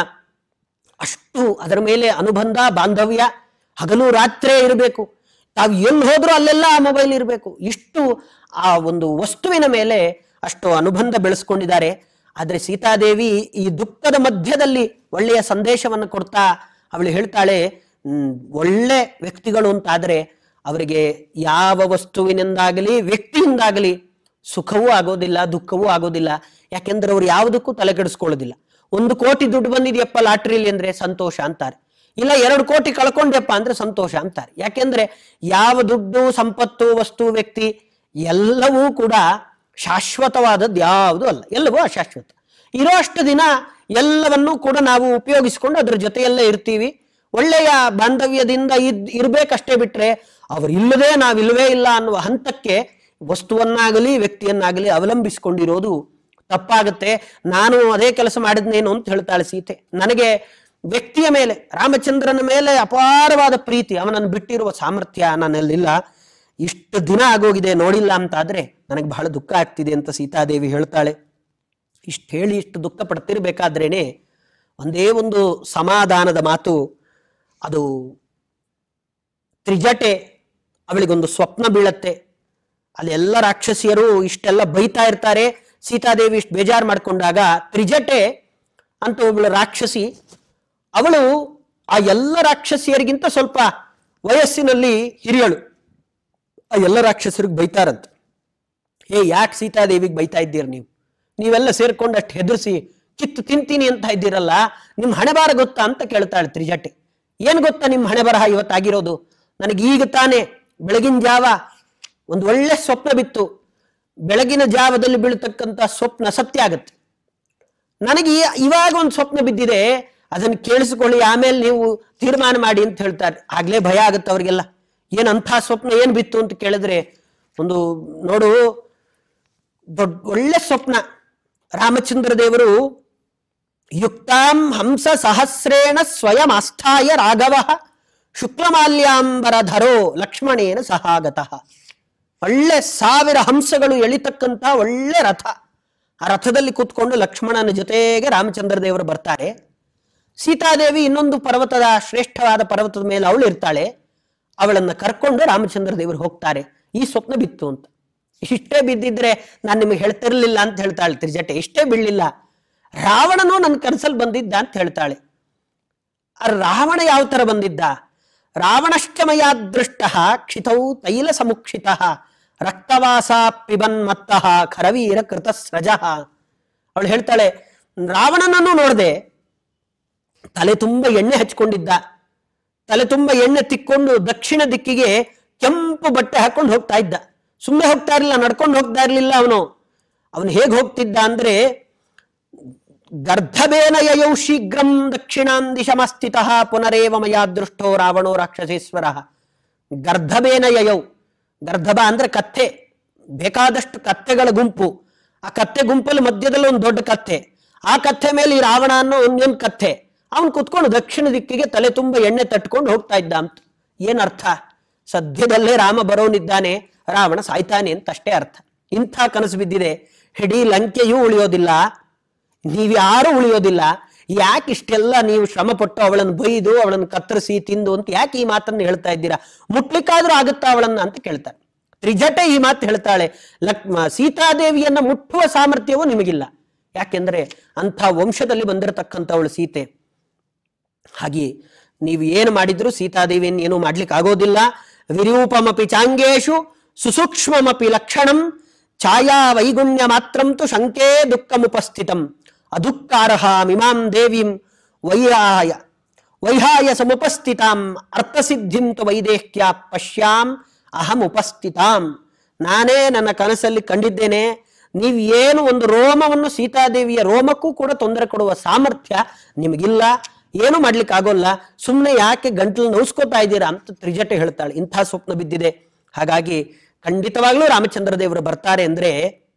ಅಷ್ಟು ಅದರ ಮೇಲೆ ಅನುಬಂಧ ಬಾಂಧವ್ಯ ಹಗಲು ರಾತ್ರಿ ಇರಬೇಕು ತಾವು ಎಲ್ಲಿ ಹೋದ್ರೂ ಅಲ್ಲೆಲ್ಲ ಆ ಮೊಬೈಲ್ ಇರಬೇಕು ಇಷ್ಟು ಆ ಒಂದು ವಸ್ತುವಿನ ಮೇಲೆ ಅಷ್ಟು ಅನುಬಂಧ ಬೆಳೆಸ್ಕೊಂಡಿದ್ದಾರೆ ಆದ್ರೆ ಸೀತಾದೇವಿ ಈ ದುಃಖದ ಮಧ್ಯದಲ್ಲಿ ಒಳ್ಳೆಯ ಸಂದೇಶವನ್ನು ಕೊಡ್ತಾ ಅವಳು ಹೇಳ್ತಾಳೆ ಹ್ಮ್, ಒಳ್ಳೆ ವ್ಯಕ್ತಿಗಳು ಅಂತಾದ್ರೆ ಅವರಿಗೆ ಯಾವ ವಸ್ತುವಿನಿಂದಾಗಲಿ ವ್ಯಕ್ತಿಯಿಂದಾಗಲಿ ಸುಖವೂ ಆಗೋದಿಲ್ಲ ದುಃಖವೂ ಆಗೋದಿಲ್ಲ ಯಾಕೆಂದ್ರೆ ಅವ್ರು ಯಾವುದಕ್ಕೂ ತಲೆ ಕೆಡಿಸ್ಕೊಳ್ಳೋದಿಲ್ಲ ಒಂದು ಕೋಟಿ ದುಡ್ಡು ಬಂದಿದೆಯಪ್ಪ ಲಾಟ್ರಿಲಿ ಅಂದ್ರೆ ಸಂತೋಷ ಅಂತಾರೆ ಇಲ್ಲ ಎರಡು ಕೋಟಿ ಕಳ್ಕೊಂಡ್ಯಪ್ಪ ಅಂದ್ರೆ ಸಂತೋಷ ಅಂತಾರೆ ಯಾಕೆಂದ್ರೆ ಯಾವ ದುಡ್ಡು ಸಂಪತ್ತು ವಸ್ತು ವ್ಯಕ್ತಿ ಎಲ್ಲವೂ ಕೂಡ ಶಾಶ್ವತವಾದದ್ದು ಯಾವುದು ಅಲ್ಲ ಎಲ್ಲವೂ ಅಶಾಶ್ವತ ಇರೋ ಅಷ್ಟು ದಿನ ಎಲ್ಲವನ್ನೂ ಕೂಡ ನಾವು ಉಪಯೋಗಿಸ್ಕೊಂಡು ಅದ್ರ ಜೊತೆಯಲ್ಲೇ ಇರ್ತೀವಿ ಒಳ್ಳೆಯ ಬಾಂಧವ್ಯದಿಂದ ಇದ್ ಇರ್ಬೇಕಷ್ಟೇ ಬಿಟ್ರೆ ಅವ್ರು ಇಲ್ಲದೆ ನಾವಿಲ್ವೇ ಇಲ್ಲ ಅನ್ನುವ ಹಂತಕ್ಕೆ ವಸ್ತುವನ್ನಾಗಲಿ ವ್ಯಕ್ತಿಯನ್ನಾಗಲಿ ಅವಲಂಬಿಸಿಕೊಂಡಿರೋದು ತಪ್ಪಾಗುತ್ತೆ ನಾನು ಅದೇ ಕೆಲಸ ಮಾಡಿದ್ನೇನು ಅಂತ ಹೇಳ್ತಾಳೆ ಸೀತೆ ನನಗೆ ವ್ಯಕ್ತಿಯ ಮೇಲೆ ರಾಮಚಂದ್ರನ ಮೇಲೆ ಅಪಾರವಾದ ಪ್ರೀತಿ ಅವನನ್ನು ಬಿಟ್ಟಿರುವ ಸಾಮರ್ಥ್ಯ ನನ್ನಲ್ಲಿಲ್ಲ ಇಷ್ಟು ದಿನ ಆಗೋಗಿದೆ ನೋಡಿಲ್ಲ ಅಂತ ಆದ್ರೆ ನನಗೆ ಬಹಳ ದುಃಖ ಆಗ್ತಿದೆ ಅಂತ ಸೀತಾದೇವಿ ಹೇಳ್ತಾಳೆ ಇಷ್ಟು ಹೇಳಿ ಇಷ್ಟು ದುಃಖ ಪಡ್ತಿರ್ಬೇಕಾದ್ರೇನೆ ಒಂದೇ ಒಂದು ಸಮಾಧಾನದ ಮಾತು ಅದು ತ್ರಿಜಟೆ ಅವಳಿಗೊಂದು ಸ್ವಪ್ನ ಬೀಳತ್ತೆ ಅಲ್ಲಿ ಎಲ್ಲ ರಾಕ್ಷಸಿಯರು ಇಷ್ಟೆಲ್ಲ ಬೈತಾ ಇರ್ತಾರೆ ಸೀತಾದೇವಿ ಇಷ್ಟು ಬೇಜಾರು ಮಾಡ್ಕೊಂಡಾಗ ತ್ರಿಜಟೆ ಅಂತ ಒಬ್ಬಳು ರಾಕ್ಷಸಿ ಅವಳು ಆ ಎಲ್ಲ ರಾಕ್ಷಸಿಯರಿಗಿಂತ ಸ್ವಲ್ಪ ವಯಸ್ಸಿನಲ್ಲಿ ಹಿರಿಯಳು ಆ ಎಲ್ಲ ರಾಕ್ಷಸರಿಗೆ ಬೈತಾರಂತ ಏ ಯಾಕೆ ಸೀತಾದೇವಿಗೆ ಬೈತಾ ಇದ್ದೀರಿ ನೀವು ನೀವೆಲ್ಲ ಸೇರ್ಕೊಂಡು ಅಷ್ಟು ಹೆದರ್ಸಿ ಕಿತ್ತು ತಿಂತೀನಿ ಅಂತ ಇದ್ದೀರಲ್ಲ ನಿಮ್ ಹಣೆ ಬಾರ ಗೊತ್ತಾ ಅಂತ ಕೇಳ್ತಾಳೆ ತ್ರಿಜಟೆ ಏನ್ ಗೊತ್ತಾ ನಿಮ್ ಹಣೆ ಬರಹ ಇವತ್ತಾಗಿರೋದು ನನಗೆ ಈಗ ತಾನೇ ಬೆಳಗಿನ ಜಾವ ಒಂದು ಒಳ್ಳೆ ಸ್ವಪ್ನ ಬಿತ್ತು ಬೆಳಗಿನ ಜಾವದಲ್ಲಿ ಬೀಳ್ತಕ್ಕಂಥ ಸ್ವಪ್ನ ಸತ್ಯ ಆಗತ್ತೆ ನನಗೆ ಈ- ಇವಾಗ ಒಂದು ಸ್ವಪ್ನ ಬಿದ್ದಿದೆ ಅದನ್ನು ಕೇಳಿಸ್ಕೊಳ್ಳಿ ಆಮೇಲೆ ನೀವು ತೀರ್ಮಾನ ಮಾಡಿ ಅಂತ ಹೇಳ್ತಾರೆ ಆಗ್ಲೇ ಭಯ ಆಗುತ್ತೆ ಅವ್ರಿಗೆಲ್ಲ ಏನ್ ಅಂಥ ಸ್ವಪ್ನ ಏನ್ ಬಿತ್ತು ಅಂತ ಕೇಳಿದ್ರೆ ಒಂದು ನೋಡು ದೊಡ್ಡ ಒಳ್ಳೆ ಸ್ವಪ್ನ ರಾಮಚಂದ್ರ ದೇವರು ಯುಕ್ತಾಂ ಹಂಸ ಸಹಸ್ರೇಣ ಸ್ವಯಂ ಆಸ್ಥಾಯ ರಾಘವ ಶುಕ್ಲಮಾಲ್ಯಾಂಬರಧರೋ ಲಕ್ಷ್ಮಣೇನ ಸಹಾಗತಃ ಒಳ್ಳೆ ಸಾವಿರ ಹಂಸಗಳು ಎಳಿತಕ್ಕಂತ ಒಳ್ಳೆ ರಥ ಆ ರಥದಲ್ಲಿ ಕೂತ್ಕೊಂಡು ಲಕ್ಷ್ಮಣನ ಜೊತೆಗೆ ರಾಮಚಂದ್ರ ದೇವರು ಬರ್ತಾರೆ ಸೀತಾದೇವಿ ಇನ್ನೊಂದು ಪರ್ವತದ ಶ್ರೇಷ್ಠವಾದ ಪರ್ವತದ ಮೇಲೆ ಅವಳು ಇರ್ತಾಳೆ ಅವಳನ್ನ ಕರ್ಕೊಂಡು ರಾಮಚಂದ್ರ ದೇವರು ಹೋಗ್ತಾರೆ ಈ ಸ್ವಪ್ನ ಬಿತ್ತು ಅಂತ ಇಷ್ಟೇ ಬಿದ್ದಿದ್ರೆ ನಾನು ನಿಮಗೆ ಹೇಳ್ತಿರ್ಲಿಲ್ಲ ಅಂತ ಹೇಳ್ತಾಳೆ ತ್ರಿಜಟೆ ಇಷ್ಟೇ ಬೀಳಲಿಲ್ಲ ರಾವಣನು ನನ್ನ ಕನಸಲ್ಲಿ ಬಂದಿದ್ದ ಅಂತ ಹೇಳ್ತಾಳೆ ಆ ರಾವಣ ಯಾವ ತರ ಬಂದಿದ್ದ ರಾವಣಶ್ಚಮಯ ದೃಷ್ಟ ಕ್ಷಿತೌ ತೈಲ ಸಮುಕ್ಷಿತ ರಕ್ತವಾಸ ಪಿಬನ್ ಮತ್ತಃ ಖರವೀರ ಕೃತ ಸ್ರಜ ಅವಳು ಹೇಳ್ತಾಳೆ ರಾವಣನನ್ನು ನೋಡ್ದೆ ತಲೆ ತುಂಬ ಎಣ್ಣೆ ಹಚ್ಕೊಂಡಿದ್ದ ತಲೆ ತುಂಬ ಎಣ್ಣೆ ತಿಕ್ಕೊಂಡು ದಕ್ಷಿಣ ದಿಕ್ಕಿಗೆ ಕೆಂಪು ಬಟ್ಟೆ ಹಾಕೊಂಡು ಹೋಗ್ತಾ ಇದ್ದ ಸುಮ್ಮನೆ ಹೋಗ್ತಾ ಇರಲಿಲ್ಲ ನಡ್ಕೊಂಡು ಹೋಗ್ತಾ ಇರಲಿಲ್ಲ ಅವನು ಅವನು ಹೇಗೆ ಹೋಗ್ತಿದ್ದ ಅಂದ್ರೆ ಗರ್ಧಬೇನ ಯಯೌ ಶೀಘ್ರಂ ದಕ್ಷಿಣಾಂ ದಿಶಮಸ್ಥಿತ ಪುನರೇವ ಮಯಾ ದೃಷ್ಟೋ ರಾವಣೋ ರಾಕ್ಷಸೇಶ್ವರ ಗರ್ಧಬೇನ ಯಯೌ ಗರ್ಧಬ ಅಂದ್ರೆ ಕತ್ತೆ ಬೇಕಾದಷ್ಟು ಕತ್ತೆಗಳ ಗುಂಪು ಆ ಕತ್ತೆ ಗುಂಪಲ್ಲಿ ಮಧ್ಯದಲ್ಲಿ ಒಂದು ದೊಡ್ಡ ಕತ್ತೆ ಆ ಕತ್ತೆ ಮೇಲೆ ಈ ರಾವಣ ಅನ್ನೋ ಒಂದೊಂದು ಕತ್ತೆ ಅವನು ಕುತ್ಕೊಂಡು ದಕ್ಷಿಣ ದಿಕ್ಕಿಗೆ ತಲೆ ತುಂಬ ಎಣ್ಣೆ ತಟ್ಕೊಂಡು ಹೋಗ್ತಾ ಇದ್ದ ಅಂತ ಏನ್ ಅರ್ಥ ಸದ್ಯದಲ್ಲೇ ರಾಮ ಬರೋನಿದ್ದಾನೆ ರಾವಣ ಸಾಯ್ತಾನೆ ಅಂತ ಅಷ್ಟೇ ಅರ್ಥ ಇಂಥ ಕನಸು ಬಿದ್ದಿದೆ ಇಡೀ ಲಂಕೆಯೂ ಉಳಿಯೋದಿಲ್ಲ ನೀವ್ಯಾರೂ ಉಳಿಯೋದಿಲ್ಲ ಯಾಕೆ ಇಷ್ಟೆಲ್ಲ ನೀವು ಶ್ರಮ ಪಟ್ಟು ಅವಳನ್ನು ಬೈದು ಅವಳನ್ನು ಕತ್ತರಿಸಿ ತಿಂದು ಅಂತ ಯಾಕೆ ಈ ಮಾತನ್ನು ಹೇಳ್ತಾ ಇದ್ದೀರಾ ಮುಟ್ಲಿಕ್ಕಾದ್ರೂ ಆಗುತ್ತಾ ಅವಳನ್ನ ಅಂತ ಕೇಳ್ತಾರೆ ತ್ರಿಜಟೆ ಈ ಮಾತು ಹೇಳ್ತಾಳೆ ಲಕ್ ಸೀತಾದೇವಿಯನ್ನ ಮುಟ್ಟುವ ಸಾಮರ್ಥ್ಯವೂ ನಿಮಗಿಲ್ಲ ಯಾಕೆಂದ್ರೆ ಅಂಥ ವಂಶದಲ್ಲಿ ಬಂದಿರತಕ್ಕಂಥವಳು ಸೀತೆ ಹಾಗೆ ನೀವು ಏನು ಮಾಡಿದ್ರು ಸೀತಾದೇವಿಯನ್ನು ಏನು ಮಾಡ್ಲಿಕ್ಕೆ ಆಗೋದಿಲ್ಲ ವಿರೂಪಮಪಿ ಚಾಂಗೇಶು ಸುಸೂಕ್ಷ್ಮಮಪಿ ಲಕ್ಷಣಂ ಛಾಯಾ ವೈಗುಣ್ಯ ಮಾತ್ರಂತು ಶಂಕೆ ದುಃಖಮುಪಸ್ಥಿತಂ ಅದುಃಖಾರ್ಹ ಮಿಮಾಂ ದೇವಿಂ ವೈಹಾಯ ವೈಹಾಯ ಸಮುಪಸ್ಥಿತಾಂ ಅರ್ಥಸಿದ್ಧಿಂ ತು ವೈದೇಹ್ಯ ಪಶ್ಯಾಂ ಅಹಂ ಉಪಸ್ಥಿತಾಂ ನಾನೇ ನನ್ನ ಕನಸಲ್ಲಿ ಕಂಡಿದ್ದೇನೆ ನೀವು ಏನು ಒಂದು ರೋಮವನ್ನು ಸೀತಾದೇವಿಯ ರೋಮಕ್ಕೂ ಕೂಡ ತೊಂದರೆ ಕೊಡುವ ಸಾಮರ್ಥ್ಯ ನಿಮಗಿಲ್ಲ ಏನು ಮಾಡ್ಲಿಕ್ಕೆ ಆಗೋಲ್ಲ ಸುಮ್ಮನೆ ಯಾಕೆ ಗಂಟಲು ನೋಸ್ಕೋತಾ ಇದ್ದೀರಾ ಅಂತ ತ್ರಿಜಟೆ ಹೇಳ್ತಾಳೆ ಇಂಥ ಸ್ವಪ್ನ ಬಿದ್ದಿದೆ ಹಾಗಾಗಿ ಖಂಡಿತವಾಗ್ಲೂ ರಾಮಚಂದ್ರ ದೇವರು ಬರ್ತಾರೆ ಅಂದ್ರೆ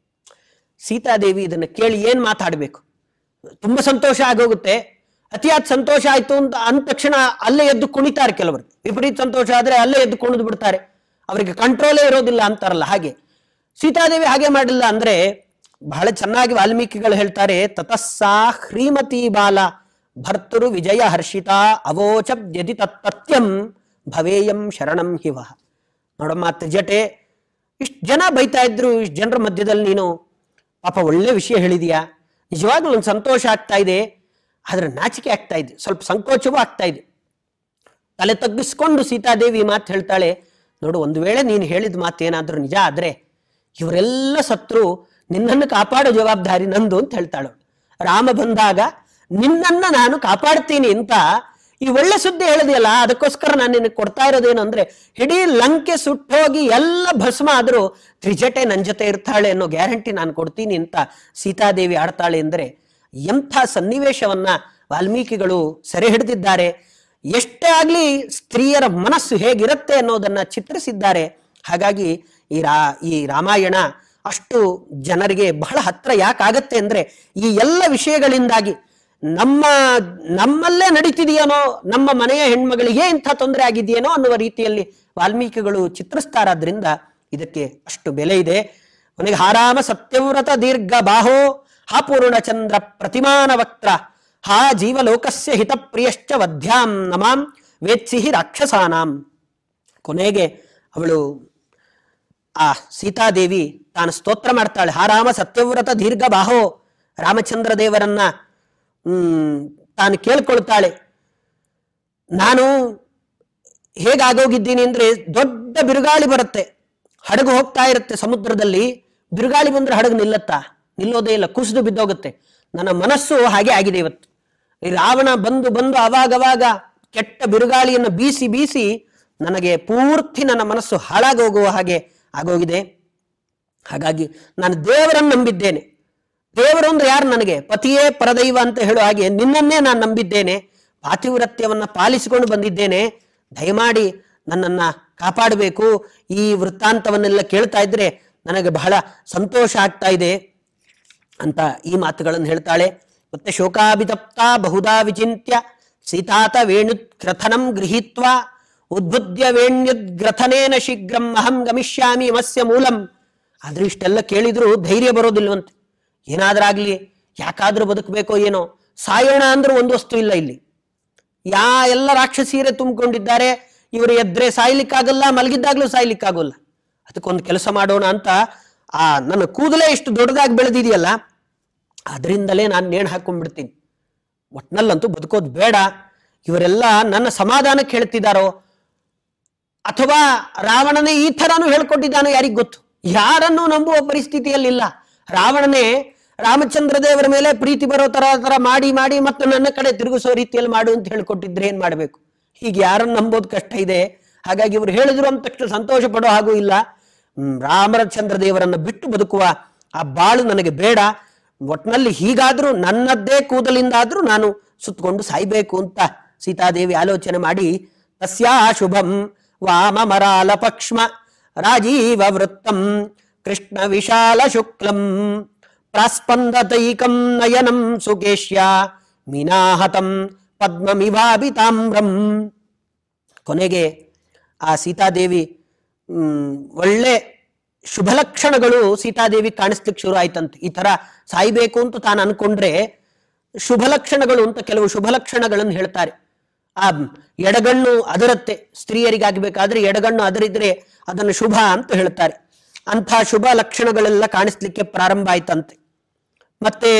ಸೀತಾದೇವಿ ಇದನ್ನ ಕೇಳಿ ಏನ್ ಮಾತಾಡಬೇಕು ತುಂಬಾ ಸಂತೋಷ ಆಗೋಗುತ್ತೆ ಅತಿಯಾದ ಸಂತೋಷ ಆಯ್ತು ಅಂತ ಅಂದ ತಕ್ಷಣ ಅಲ್ಲೇ ಎದ್ದು ಕುಣಿತಾರೆ ಕೆಲವರು ವಿಪರೀತ ಸಂತೋಷ ಆದ್ರೆ ಅಲ್ಲೇ ಎದ್ದು ಕುಣಿದು ಬಿಡ್ತಾರೆ ಅವರಿಗೆ ಕಂಟ್ರೋಲೇ ಇರೋದಿಲ್ಲ ಅಂತಾರಲ್ಲ ಹಾಗೆ ಸೀತಾದೇವಿ ಹಾಗೆ ಮಾಡಿಲ್ಲ ಅಂದ್ರೆ ಬಹಳ ಚೆನ್ನಾಗಿ ವಾಲ್ಮೀಕಿಗಳು ಹೇಳ್ತಾರೆ ತತಸ್ಸಾ ಹ್ರೀಮತಿ ಬಾಲ ಭರ್ತೃ ವಿಜಯ ಹರ್ಷಿತ ಅವೋಚಬ್ಯದಿ ತತ್ತತ್ಯಂ ಭವೇಯಂ ಶರಣಂ ಹಿವ ನೋಡಮ್ಮ ತ್ರಿಜಟೆ ಇಷ್ಟು ಜನ ಬೈತಾ ಇದ್ರು ಇಷ್ಟು ಜನರ ಮಧ್ಯದಲ್ಲಿ ನೀನು ಪಾಪ ಒಳ್ಳೆ ವಿಷಯ ಹೇಳಿದೀಯಾ ನಿಜವಾಗ್ಲೂ ಒಂದು ಸಂತೋಷ ಆಗ್ತಾ ಇದೆ ಆದ್ರೆ ನಾಚಿಕೆ ಆಗ್ತಾ ಇದೆ ಸ್ವಲ್ಪ ಸಂಕೋಚವೂ ಆಗ್ತಾ ಇದೆ ತಲೆ ತಗ್ಗಿಸ್ಕೊಂಡು ಸೀತಾದೇವಿ ಈ ಮಾತು ಹೇಳ್ತಾಳೆ ನೋಡು ಒಂದು ವೇಳೆ ನೀನು ಹೇಳಿದ ಮಾತು ಏನಾದ್ರೂ ನಿಜ ಆದ್ರೆ ಇವರೆಲ್ಲ ಸತ್ರು ನಿನ್ನನ್ನು ಕಾಪಾಡೋ ಜವಾಬ್ದಾರಿ ನಂದು ಅಂತ ಹೇಳ್ತಾಳು ರಾಮ ಬಂದಾಗ ನಿನ್ನನ್ನ ನಾನು ಕಾಪಾಡ್ತೀನಿ ಅಂತ ಈ ಒಳ್ಳೆ ಸುದ್ದಿ ಹೇಳಿದೆಯಲ್ಲ ಅದಕ್ಕೋಸ್ಕರ ನಾನು ನಿನಗೆ ಕೊಡ್ತಾ ಇರೋದೇನು ಅಂದ್ರೆ ಇಡೀ ಲಂಕೆ ಸುಟ್ಟೋಗಿ ಎಲ್ಲ ಭಸ್ಮ ಆದ್ರೂ ತ್ರಿಜಟೆ ನನ್ನ ಜೊತೆ ಇರ್ತಾಳೆ ಅನ್ನೋ ಗ್ಯಾರಂಟಿ ನಾನು ಕೊಡ್ತೀನಿ ಅಂತ ಸೀತಾದೇವಿ ಆಡ್ತಾಳೆ ಅಂದ್ರೆ ಎಂಥ ಸನ್ನಿವೇಶವನ್ನ ವಾಲ್ಮೀಕಿಗಳು ಸೆರೆ ಹಿಡಿದಿದ್ದಾರೆ ಎಷ್ಟೇ ಆಗ್ಲಿ ಸ್ತ್ರೀಯರ ಮನಸ್ಸು ಹೇಗಿರುತ್ತೆ ಅನ್ನೋದನ್ನ ಚಿತ್ರಿಸಿದ್ದಾರೆ ಹಾಗಾಗಿ ಈ ರಾ ಈ ರಾಮಾಯಣ ಅಷ್ಟು ಜನರಿಗೆ ಬಹಳ ಹತ್ರ ಯಾಕಾಗತ್ತೆ ಅಂದ್ರೆ ಈ ಎಲ್ಲ ವಿಷಯಗಳಿಂದಾಗಿ ನಮ್ಮ ನಮ್ಮಲ್ಲೇ ನಡೀತಿದೆಯೇನೋ ನಮ್ಮ ಮನೆಯ ಹೆಣ್ಮಗಳಿಗೆ ಇಂಥ ತೊಂದರೆ ಆಗಿದೆಯೇನೋ ಅನ್ನುವ ರೀತಿಯಲ್ಲಿ ವಾಲ್ಮೀಕಿಗಳು ಚಿತ್ರಿಸ್ತಾರಾದ್ರಿಂದ ಇದಕ್ಕೆ ಅಷ್ಟು ಬೆಲೆ ಇದೆ ಕೊನೆಗೆ ಹಾರಾಮ ಸತ್ಯವ್ರತ ದೀರ್ಘ ಬಾಹೋ ಹಾ ಪೂರ್ಣಚಂದ್ರ ಪ್ರತಿಮಾನ ವಕ್ತ್ರ ಹಾ ಜೀವಲೋಕಸ್ಯ ಹಿತಪ್ರಿಯಶ್ಚ ವಧ್ಯಾಂ ನಮಾಂ ವೇತ್ಸಿಹಿ ರಾಕ್ಷಸಾನಾಂ ಕೊನೆಗೆ ಅವಳು ಆ ಸೀತಾದೇವಿ ತಾನು ಸ್ತೋತ್ರ ಮಾಡ್ತಾಳೆ ಹಾ ರಾಮ ಸತ್ಯವ್ರತ ದೀರ್ಘ ಬಾಹೋ ರಾಮಚಂದ್ರ ದೇವರನ್ನ ಹ್ಮ್ ತಾನು ಕೇಳ್ಕೊಳ್ತಾಳೆ ನಾನು ಹೇಗಾಗೋಗಿದ್ದೀನಿ ಅಂದ್ರೆ ದೊಡ್ಡ ಬಿರುಗಾಳಿ ಬರುತ್ತೆ ಹಡಗು ಹೋಗ್ತಾ ಇರುತ್ತೆ ಸಮುದ್ರದಲ್ಲಿ ಬಿರುಗಾಳಿ ಬಂದ್ರೆ ಹಡಗು ನಿಲ್ಲತ್ತಾ ನಿಲ್ಲೋದೇ ಇಲ್ಲ ಕುಸಿದು ಬಿದ್ದೋಗುತ್ತೆ ನನ್ನ ಮನಸ್ಸು ಹಾಗೆ ಆಗಿದೆ ಇವತ್ತು ಈ ರಾವಣ ಬಂದು ಬಂದು ಅವಾಗವಾಗ ಕೆಟ್ಟ ಬಿರುಗಾಳಿಯನ್ನು ಬೀಸಿ ಬೀಸಿ ನನಗೆ ಪೂರ್ತಿ ನನ್ನ ಮನಸ್ಸು ಹಾಳಾಗೋಗುವ ಹಾಗೆ ಆಗೋಗಿದೆ ಹಾಗಾಗಿ ನಾನು ದೇವರನ್ನು ನಂಬಿದ್ದೇನೆ ದೇವರು ಅಂದ್ರೆ ಯಾರು ನನಗೆ ಪತಿಯೇ ಪರದೈವ ಅಂತ ಹೇಳೋ ಹಾಗೆ ನಿನ್ನನ್ನೇ ನಾನು ನಂಬಿದ್ದೇನೆ ಪಾತಿವ್ರತ್ಯವನ್ನ ಪಾಲಿಸಿಕೊಂಡು ಬಂದಿದ್ದೇನೆ ದಯಮಾಡಿ ನನ್ನನ್ನ ಕಾಪಾಡಬೇಕು ಈ ವೃತ್ತಾಂತವನ್ನೆಲ್ಲ ಕೇಳ್ತಾ ಇದ್ರೆ ನನಗೆ ಬಹಳ ಸಂತೋಷ ಆಗ್ತಾ ಇದೆ ಅಂತ ಈ ಮಾತುಗಳನ್ನು ಹೇಳ್ತಾಳೆ ಮತ್ತೆ ಶೋಕಾಭಿತಪ್ತ ಬಹುದಾ ವಿಚಿಂತ್ಯ ಸೀತಾತ ವೇಣುಗ್ರಥನಂ ಗೃಹೀತ್ವ ಉದ್ಬುದ್ಧ ವೇಣ್ಯುದ್ಗ್ರಥನೇನ ಶೀಘ್ರಂ ಅಹಂ ಗಮಿಷ್ಯಾಮಿ ಯಮಸ್ಯ ಮೂಲಂ ಆದ್ರೆ ಇಷ್ಟೆಲ್ಲ ಕೇಳಿದ್ರು ಧೈರ್ಯ ಬರೋದಿಲ್ವಂತೆ ಏನಾದ್ರಾಗ್ಲಿ ಯಾಕಾದ್ರೂ ಬದುಕಬೇಕೋ ಏನೋ ಸಾಯೋಣ ಅಂದ್ರೂ ಒಂದು ವಸ್ತು ಇಲ್ಲ ಇಲ್ಲಿ ಯಾ ಎಲ್ಲ ರಾಕ್ಷಸೀರೆ ತುಂಬಿಕೊಂಡಿದ್ದಾರೆ ಇವರು ಎದ್ರೆ ಸಾಯ್ಲಿಕ್ಕಾಗಲ್ಲ ಮಲಗಿದ್ದಾಗ್ಲೂ ಸಾಯ್ಲಿಕ್ಕಾಗೋಲ್ಲ ಅದಕ್ಕೊಂದು ಕೆಲಸ ಮಾಡೋಣ ಅಂತ ಆ ನನ್ನ ಕೂದಲೇ ಇಷ್ಟು ದೊಡ್ಡದಾಗಿ ಬೆಳೆದಿದೆಯಲ್ಲ ಅದರಿಂದಲೇ ನಾನು ನೇಣು ಹಾಕೊಂಡ್ಬಿಡ್ತೀನಿ ಒಟ್ನಲ್ಲಂತೂ ಬದುಕೋದು ಬೇಡ ಇವರೆಲ್ಲ ನನ್ನ ಸಮಾಧಾನಕ್ಕೆ ಹೇಳ್ತಿದ್ದಾರೋ ಅಥವಾ ರಾವಣನೇ ಈ ಥರನೂ ಹೇಳ್ಕೊಟ್ಟಿದ್ದಾನೋ ಯಾರಿಗ್ ಗೊತ್ತು ಯಾರನ್ನೂ ನಂಬುವ ಪರಿಸ್ಥಿತಿಯಲ್ಲಿಲ್ಲ ರಾವಣನೇ ರಾಮಚಂದ್ರ ದೇವರ ಮೇಲೆ ಪ್ರೀತಿ ಬರೋ ತರ ತರ ಮಾಡಿ ಮಾಡಿ ಮತ್ತೆ ನನ್ನ ಕಡೆ ತಿರುಗಿಸೋ ರೀತಿಯಲ್ಲಿ ಮಾಡು ಅಂತ ಹೇಳ್ಕೊಟ್ಟಿದ್ರೆ ಏನ್ ಮಾಡ್ಬೇಕು ಹೀಗೆ ಯಾರನ್ನು ನಂಬೋದು ಕಷ್ಟ ಇದೆ ಹಾಗಾಗಿ ಇವರು ಹೇಳಿದ್ರು ಅಂದ ತಕ್ಷಣ ಸಂತೋಷ ಪಡೋ ಹಾಗೂ ಇಲ್ಲ ಹ್ಮ್, ರಾಮಚಂದ್ರ ದೇವರನ್ನ ಬಿಟ್ಟು ಬದುಕುವ ಆ ಬಾಳು ನನಗೆ ಬೇಡ ಒಟ್ನಲ್ಲಿ ಹೀಗಾದ್ರೂ ನನ್ನದ್ದೇ ಕೂದಲಿಂದಾದ್ರೂ ನಾನು ಸುತ್ತಕೊಂಡು ಸಾಯ್ಬೇಕು ಅಂತ ಸೀತಾದೇವಿ ಆಲೋಚನೆ ಮಾಡಿ ತಸ್ಯಾ ಶುಭಂ ವಾಮಮರಾಲ ಪಕ್ಷ್ಮ ರಾಜೀವ ವೃತ್ತಂ ಕೃಷ್ಣ ವಿಶಾಲ ಶುಕ್ಲಂ ಪ್ರಾಸ್ಪಂದತೈಕಂ ನಯನಂ ಸುಕೇಶ್ಯ ಮೀನಾಹತಂ ಪದ್ಮಮಿವಾಭಿತಾಮ್ರಂ ಕೊನೆಗೆ ಆ ಸೀತಾದೇವಿ ಹ್ಮ್, ಒಳ್ಳೆ ಶುಭ ಲಕ್ಷಣಗಳು ಸೀತಾದೇವಿ ಕಾಣಿಸ್ಲಿಕ್ಕೆ ಶುರು ಆಯ್ತಂತೆ ಈ ತರ ಸಾಯ್ಬೇಕು ಅಂತ ತಾನು ಅನ್ಕೊಂಡ್ರೆ ಶುಭ ಲಕ್ಷಣಗಳು ಅಂತ ಕೆಲವು ಶುಭ ಲಕ್ಷಣಗಳನ್ನು ಹೇಳ್ತಾರೆ ಆ ಎಡಗಣ್ಣು ಅದರತ್ತೆ ಸ್ತ್ರೀಯರಿಗಾಗಬೇಕಾದ್ರೆ ಎಡಗಣ್ಣು ಅದರಿದ್ರೆ ಅದನ್ನು ಶುಭ ಅಂತ ಹೇಳ್ತಾರೆ ಅಂಥ ಶುಭ ಲಕ್ಷಣಗಳೆಲ್ಲ ಕಾಣಿಸ್ಲಿಕ್ಕೆ ಪ್ರಾರಂಭ ಆಯ್ತಂತೆ ಮತ್ತೆ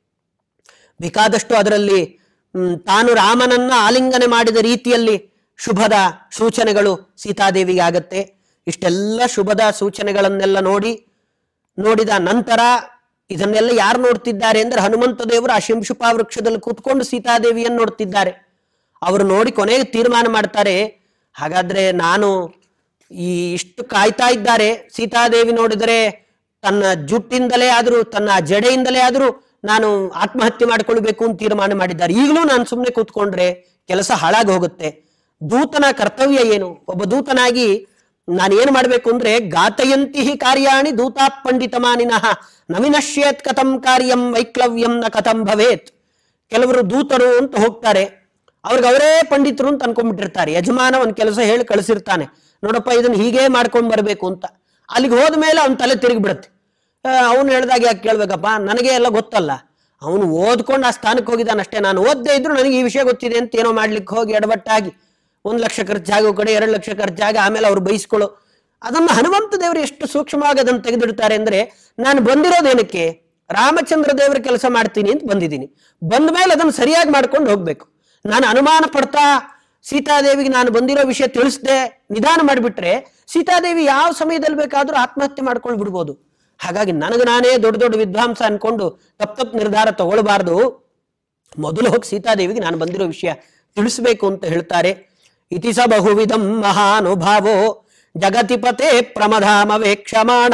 ಬೇಕಾದಷ್ಟು ಅದರಲ್ಲಿ ಹ್ಮ್, ತಾನು ರಾಮನನ್ನ ಆಲಿಂಗನೆ ಮಾಡಿದ ರೀತಿಯಲ್ಲಿ ಶುಭದ ಸೂಚನೆಗಳು ಸೀತಾದೇವಿಗೆ ಆಗತ್ತೆ ಇಷ್ಟೆಲ್ಲ ಶುಭದ ಸೂಚನೆಗಳನ್ನೆಲ್ಲ ನೋಡಿ ನೋಡಿದ ನಂತರ ಇದನ್ನೆಲ್ಲ ಯಾರು ನೋಡ್ತಿದ್ದಾರೆ ಅಂದ್ರೆ ಹನುಮಂತ ದೇವರು ಆ ಶಿಂಶುಪಾ ವೃಕ್ಷದಲ್ಲಿ ಕೂತ್ಕೊಂಡು ಸೀತಾದೇವಿಯನ್ನು ನೋಡ್ತಿದ್ದಾರೆ ಅವರು ನೋಡಿ ಕೊನೆಗೆ ತೀರ್ಮಾನ ಮಾಡ್ತಾರೆ ಹಾಗಾದ್ರೆ ನಾನು ಈ ಇಷ್ಟು ಕಾಯ್ತಾ ಇದ್ದಾರೆ ಸೀತಾದೇವಿ ನೋಡಿದರೆ ತನ್ನ ಜುಟ್ಟಿಂದಲೇ ಆದ್ರೂ ತನ್ನ ಜಡೆಯಿಂದಲೇ ಆದ್ರೂ ನಾನು ಆತ್ಮಹತ್ಯೆ ಮಾಡ್ಕೊಳ್ಬೇಕು ಅಂತ ತೀರ್ಮಾನ ಮಾಡಿದ್ದಾರೆ ಈಗಲೂ ನಾನು ಸುಮ್ಮನೆ ಕೂತ್ಕೊಂಡ್ರೆ ಕೆಲಸ ಹಾಳಾಗಿ ಹೋಗುತ್ತೆ ದೂತನ ಕರ್ತವ್ಯ ಏನು ಒಬ್ಬ ದೂತನಾಗಿ ನಾನು ಏನು ಮಾಡಬೇಕು ಅಂದ್ರೆ ಗಾತಯಂತಿ ಹಿ ಕಾರ್ಯಾಣಿ ದೂತಾ ಪಂಡಿತಮಾನಿನಃ ನವಿನಶ್ಯೇತ್ ಕಥಂ ಕಾರ್ಯಂ ವೈಕ್ಲವ್ಯಂ ನ ಕಥಂ ಭವೇತ್ ಕೆಲವರು ದೂತರು ಅಂತ ಹೋಗ್ತಾರೆ ಅವ್ರಿಗೆ ಅವರೇ ಪಂಡಿತರು ಅಂತ ಅನ್ಕೊಂಡ್ಬಿಟ್ಟಿರ್ತಾರೆ ಯಜಮಾನ ಒಂದ್ ಕೆಲಸ ಹೇಳಿ ಕಳಿಸಿರ್ತಾನೆ ನೋಡಪ್ಪ ಇದನ್ನ ಹೀಗೆ ಮಾಡ್ಕೊಂಡ್ ಬರ್ಬೇಕು ಅಂತ ಅಲ್ಲಿಗೆ ಹೋದ ಮೇಲೆ ಅವ್ನ ತಲೆ ತಿರುಗಿ ಬಿಡುತ್ತೆ ಅವನು ಹೇಳ್ದಾಗ ಯಾಕೆ ಕೇಳ್ಬೇಕಪ್ಪ ನನಗೆ ಎಲ್ಲ ಗೊತ್ತಲ್ಲ ಅವನು ಓದ್ಕೊಂಡು ಆ ಸ್ಥಾನಕ್ಕೆ ಹೋಗಿದ್ದಾನೆ ಅಷ್ಟೇ ನಾನು ಓದ್ದೇ ಇದ್ರು ನನಗೆ ಈ ವಿಷಯ ಗೊತ್ತಿದೆ ಅಂತ ಏನೋ ಮಾಡ್ಲಿಕ್ಕೆ ಹೋಗಿ ಎಡವಟ್ಟಾಗಿ ಒಂದ್ ಲಕ್ಷ ಖರ್ಚಾಗೋ ಕಡೆ ಎರಡು ಲಕ್ಷ ಖರ್ಚಾಗ ಆಮೇಲೆ ಅವ್ರು ಬೈಸ್ಕೊಳ್ಳೋ ಅದನ್ನ ಹನುಮಂತ ದೇವರು ಎಷ್ಟು ಸೂಕ್ಷ್ಮವಾಗಿ ಅದನ್ನು ತೆಗೆದಿಡ್ತಾರೆ ಅಂದ್ರೆ ನಾನು ಬಂದಿರೋದೇನಕ್ಕೆ ರಾಮಚಂದ್ರ ದೇವರ ಕೆಲಸ ಮಾಡ್ತೀನಿ ಅಂತ ಬಂದಿದ್ದೀನಿ ಬಂದ ಮೇಲೆ ಅದನ್ನು ಸರಿಯಾಗಿ ಮಾಡ್ಕೊಂಡು ಹೋಗ್ಬೇಕು ನಾನು ಅನುಮಾನ ಪಡ್ತಾ ಸೀತಾದೇವಿಗೆ ನಾನು ಬಂದಿರೋ ವಿಷಯ ತಿಳಿಸ್ದೆ ನಿಧಾನ ಮಾಡಿಬಿಟ್ರೆ ಸೀತಾದೇವಿ ಯಾವ ಸಮಯದಲ್ಲಿ ಬೇಕಾದ್ರೂ ಆತ್ಮಹತ್ಯೆ ಮಾಡ್ಕೊಂಡು ಬಿಡ್ಬೋದು ಹಾಗಾಗಿ ನನಗೆ ನಾನೇ ದೊಡ್ಡ ದೊಡ್ಡ ವಿದ್ವಾಂಸ ಅನ್ಕೊಂಡು ತಪ್ಪ ತಪ್ಪು ನಿರ್ಧಾರ ತಗೊಳ್ಬಾರ್ದು ಮೊದಲು ಹೋಗಿ ಸೀತಾದೇವಿಗೆ ನಾನು ಬಂದಿರೋ ವಿಷಯ ತಿಳಿಸ್ಬೇಕು ಅಂತ ಹೇಳ್ತಾರೆ ಇತಿ ಸ ಬಹುವಿಧಂ ಮಹಾನುಭಾವೋ ಜಗತಿಪತೆ ಪ್ರಮಧಾಮವೇಕ್ಷಮಾಣ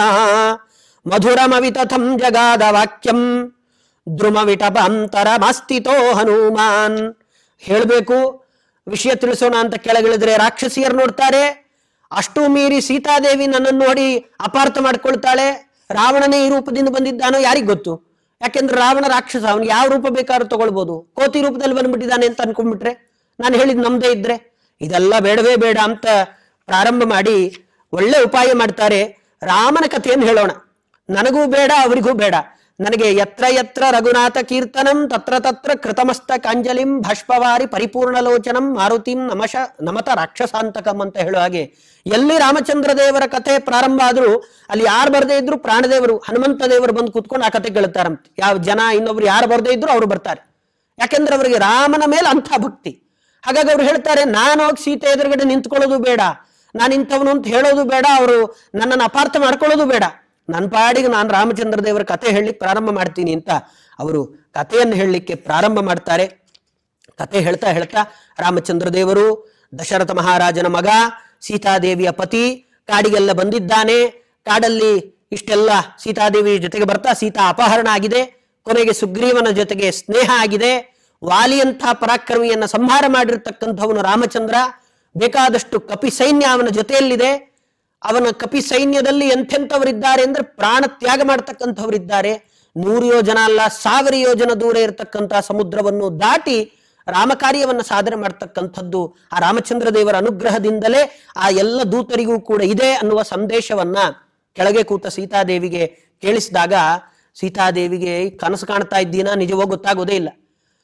ಮಧುರಮವಿತಥಂ ಜಗಾದ ವಾಕ್ಯಂ ದ್ರುಮ ವಿಟಪಾಂತರಮಾಸ್ತಿತೋ ಹನುಮಾನ್ ಹೇಳ್ಬೇಕು ವಿಷಯ ತಿಳಿಸೋಣ ಅಂತ ಕೆಳಗಿಳಿದ್ರೆ ರಾಕ್ಷಸಿಯರು ನೋಡ್ತಾರೆ ಅಷ್ಟು ಮೀರಿ ಸೀತಾದೇವಿ ನನ್ನನ್ನು ನೋಡಿ ಅಪಾರ್ಥ ಮಾಡ್ಕೊಳ್ತಾಳೆ ರಾವಣನೇ ಈ ರೂಪದಿಂದ ಬಂದಿದ್ದಾನೋ ಯಾರಿಗ್ ಗೊತ್ತು ಯಾಕೆಂದ್ರೆ ರಾವಣ ರಾಕ್ಷಸ ಅವನಿಗೆ ಯಾವ ರೂಪ ಬೇಕಾದ್ರೂ ತಗೊಳ್ಬೋದು ಕೋತಿ ರೂಪದಲ್ಲಿ ಬಂದ್ಬಿಟ್ಟಿದ್ದಾನೆ ಅಂತ ಅನ್ಕೊಂಡ್ಬಿಟ್ರೆ ನಾನು ಹೇಳಿದ್ ನಮ್ದೇ ಇದ್ರೆ ಇದೆಲ್ಲ ಬೇಡವೇ ಬೇಡ ಅಂತ ಪ್ರಾರಂಭ ಮಾಡಿ ಒಳ್ಳೆ ಉಪಾಯ ಮಾಡ್ತಾರೆ ರಾಮನ ಕಥೆಯನ್ನು ಹೇಳೋಣ ನನಗೂ ಬೇಡ ಅವರಿಗೂ ಬೇಡ ನನಗೆ ಯತ್ರ ಯತ್ರ ರಘುನಾಥ ಕೀರ್ತನಂ ತತ್ರ ತತ್ರ ಕೃತಮಸ್ತ ಕಾಂಜಲಿಂ ಭಾಷ್ಪವಾರಿ ಪರಿಪೂರ್ಣಲೋಚನಂ ಮಾರುತಿಂ ನಮಶ ನಮತ ರಾಕ್ಷಸಾಂತಕಂ ಅಂತ ಹೇಳೋ ಹಾಗೆ ಎಲ್ಲಿ ರಾಮಚಂದ್ರ ದೇವರ ಕಥೆ ಪ್ರಾರಂಭ ಆದ್ರೂ ಅಲ್ಲಿ ಯಾರು ಬರದೇ ಇದ್ರು ಪ್ರಾಣದೇವರು ಹನುಮಂತ ದೇವರು ಬಂದು ಕೂತ್ಕೊಂಡು ಆ ಕತೆ ಕೇಳ್ತಾರಂತೆ ಯಾವ ಜನ ಇನ್ನೊಬ್ರು ಯಾರು ಬರದೇ ಇದ್ರು ಅವ್ರು ಬರ್ತಾರೆ ಯಾಕೆಂದ್ರೆ ಅವರಿಗೆ ರಾಮನ ಮೇಲೆ ಅಂಥ ಭಕ್ತಿ ಹಾಗಾಗಿ ಅವ್ರು ಹೇಳ್ತಾರೆ ನಾನು ಹೋಗಿ ಸೀತೆ ಎದುರುಗಡೆ ನಿಂತ್ಕೊಳ್ಳೋದು ಬೇಡ ನಾನು ಇಂಥವನು ಅಂತ ಹೇಳೋದು ಬೇಡ ಅವರು ನನ್ನನ್ನು ಅಪಾರ್ಥ ಮಾಡ್ಕೊಳ್ಳೋದು ಬೇಡ ನನ್ನ ಪಾಡಿಗೆ ನಾನು ರಾಮಚಂದ್ರ ದೇವರ ಕತೆ ಹೇಳಲಿಕ್ಕೆ ಪ್ರಾರಂಭ ಮಾಡ್ತೀನಿ ಅಂತ ಅವರು ಕಥೆಯನ್ನು ಹೇಳಲಿಕ್ಕೆ ಪ್ರಾರಂಭ ಮಾಡ್ತಾರೆ ಕತೆ ಹೇಳ್ತಾ ಹೇಳ್ತಾ ರಾಮಚಂದ್ರ ದೇವರು ದಶರಥ ಮಹಾರಾಜನ ಮಗ ಸೀತಾದೇವಿಯ ಪತಿ ಕಾಡಿಗೆಲ್ಲ ಬಂದಿದ್ದಾನೆ ಕಾಡಲ್ಲಿ ಇಷ್ಟೆಲ್ಲ ಸೀತಾದೇವಿ ಜೊತೆಗೆ ಬರ್ತಾ ಸೀತಾ ಅಪಹರಣ ಆಗಿದೆ ಕೊನೆಗೆ ಸುಗ್ರೀವನ ಜೊತೆಗೆ ಸ್ನೇಹ ಆಗಿದೆ ವಾಲಿಯಂಥ ಪರಾಕ್ರಮಿಯನ್ನ ಸಂಹಾರ ಮಾಡಿರ್ತಕ್ಕಂಥವನು ರಾಮಚಂದ್ರ ಬೇಕಾದಷ್ಟು ಕಪಿ ಸೈನ್ಯ ಅವನ ಜೊತೆಯಲ್ಲಿದೆ ಅವನ ಕಪಿ ಸೈನ್ಯದಲ್ಲಿ ಎಂಥೆಂಥವರಿದ್ದಾರೆ ಅಂದ್ರೆ ಪ್ರಾಣ ತ್ಯಾಗ ಮಾಡ್ತಕ್ಕಂಥವರಿದ್ದಾರೆ ನೂರು ಯೋಜನ ಅಲ್ಲ ಸಾವಿರ ಯೋಜನ ದೂರ ಇರತಕ್ಕಂಥ ಸಮುದ್ರವನ್ನು ದಾಟಿ ರಾಮಕಾರ್ಯವನ್ನ ಸಾಧನೆ ಮಾಡ್ತಕ್ಕಂಥದ್ದು ಆ ರಾಮಚಂದ್ರ ದೇವರ ಅನುಗ್ರಹದಿಂದಲೇ ಆ ಎಲ್ಲ ದೂತರಿಗೂ ಕೂಡ ಇದೆ ಅನ್ನುವ ಸಂದೇಶವನ್ನ ಕೆಳಗೆ ಕೂತ ಸೀತಾದೇವಿಗೆ ಕೇಳಿಸಿದಾಗ ಸೀತಾದೇವಿಗೆ ಕನಸು ಕಾಣ್ತಾ ಇದ್ದೀನಾ ನಿಜವೋ ಗೊತ್ತಾಗೋದೇ ಇಲ್ಲ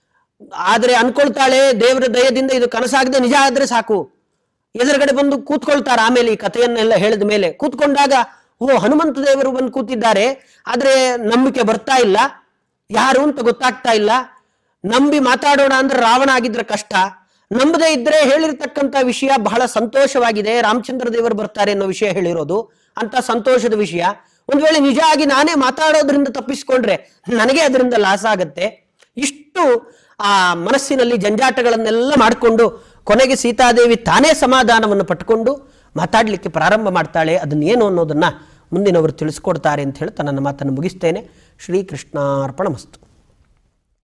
ಆದ್ರೆ ಅನ್ಕೊಳ್ತಾಳೆ ದೇವರ ದಯದಿಂದ ಇದು ಕನಸಾಗದೆ ನಿಜ ಆದ್ರೆ ಸಾಕು ಎದುರುಗಡೆ ಬಂದು ಕೂತ್ಕೊಳ್ತಾರ ಆಮೇಲೆ ಈ ಕಥೆಯನ್ನೆಲ್ಲ ಹೇಳಿದ ಮೇಲೆ ಕೂತ್ಕೊಂಡಾಗ ಓ ಹನುಮಂತ ದೇವರು ಬಂದು ಕೂತಿದ್ದಾರೆ ಆದ್ರೆ ನಂಬಿಕೆ ಬರ್ತಾ ಇಲ್ಲ ಯಾರು ಅಂತ ಗೊತ್ತಾಗ್ತಾ ಇಲ್ಲ ನಂಬಿ ಮಾತಾಡೋಣ ಅಂದ್ರೆ ರಾವಣ ಆಗಿದ್ರೆ ಕಷ್ಟ ನಂಬದೇ ಇದ್ರೆ ಹೇಳಿರ್ತಕ್ಕಂಥ ವಿಷಯ ಬಹಳ ಸಂತೋಷವಾಗಿದೆ ರಾಮಚಂದ್ರ ದೇವರು ಬರ್ತಾರೆ ಅನ್ನೋ ವಿಷಯ ಹೇಳಿರೋದು ಅಂತ ಸಂತೋಷದ ವಿಷಯ ಒಂದ್ ವೇಳೆ ನಿಜ ಆಗಿ ನಾನೇ ಮಾತಾಡೋದ್ರಿಂದ ತಪ್ಪಿಸ್ಕೊಂಡ್ರೆ ನನಗೆ ಅದರಿಂದ ಲಾಸ್ ಆಗತ್ತೆ ಇಷ್ಟು ಆ ಮನಸ್ಸಿನಲ್ಲಿ ಜಂಜಾಟಗಳನ್ನೆಲ್ಲ ಮಾಡಿಕೊಂಡು ಕೊನೆಗೆ ಸೀತಾದೇವಿ ತಾನೇ ಸಮಾಧಾನವನ್ನು ಪಟ್ಟುಕೊಂಡು ಮಾತಾಡಲಿಕ್ಕೆ ಪ್ರಾರಂಭ ಮಾಡ್ತಾಳೆ ಅದನ್ನೇನು ಅನ್ನೋದನ್ನು ಮುಂದಿನವರು ತಿಳಿಸ್ಕೊಡ್ತಾರೆ ಅಂತ ಹೇಳ್ತಾ ನನ್ನ ಮಾತನ್ನು ಮುಗಿಸ್ತೇನೆ ಶ್ರೀಕೃಷ್ಣಾರ್ಪಣ ಮಸ್ತು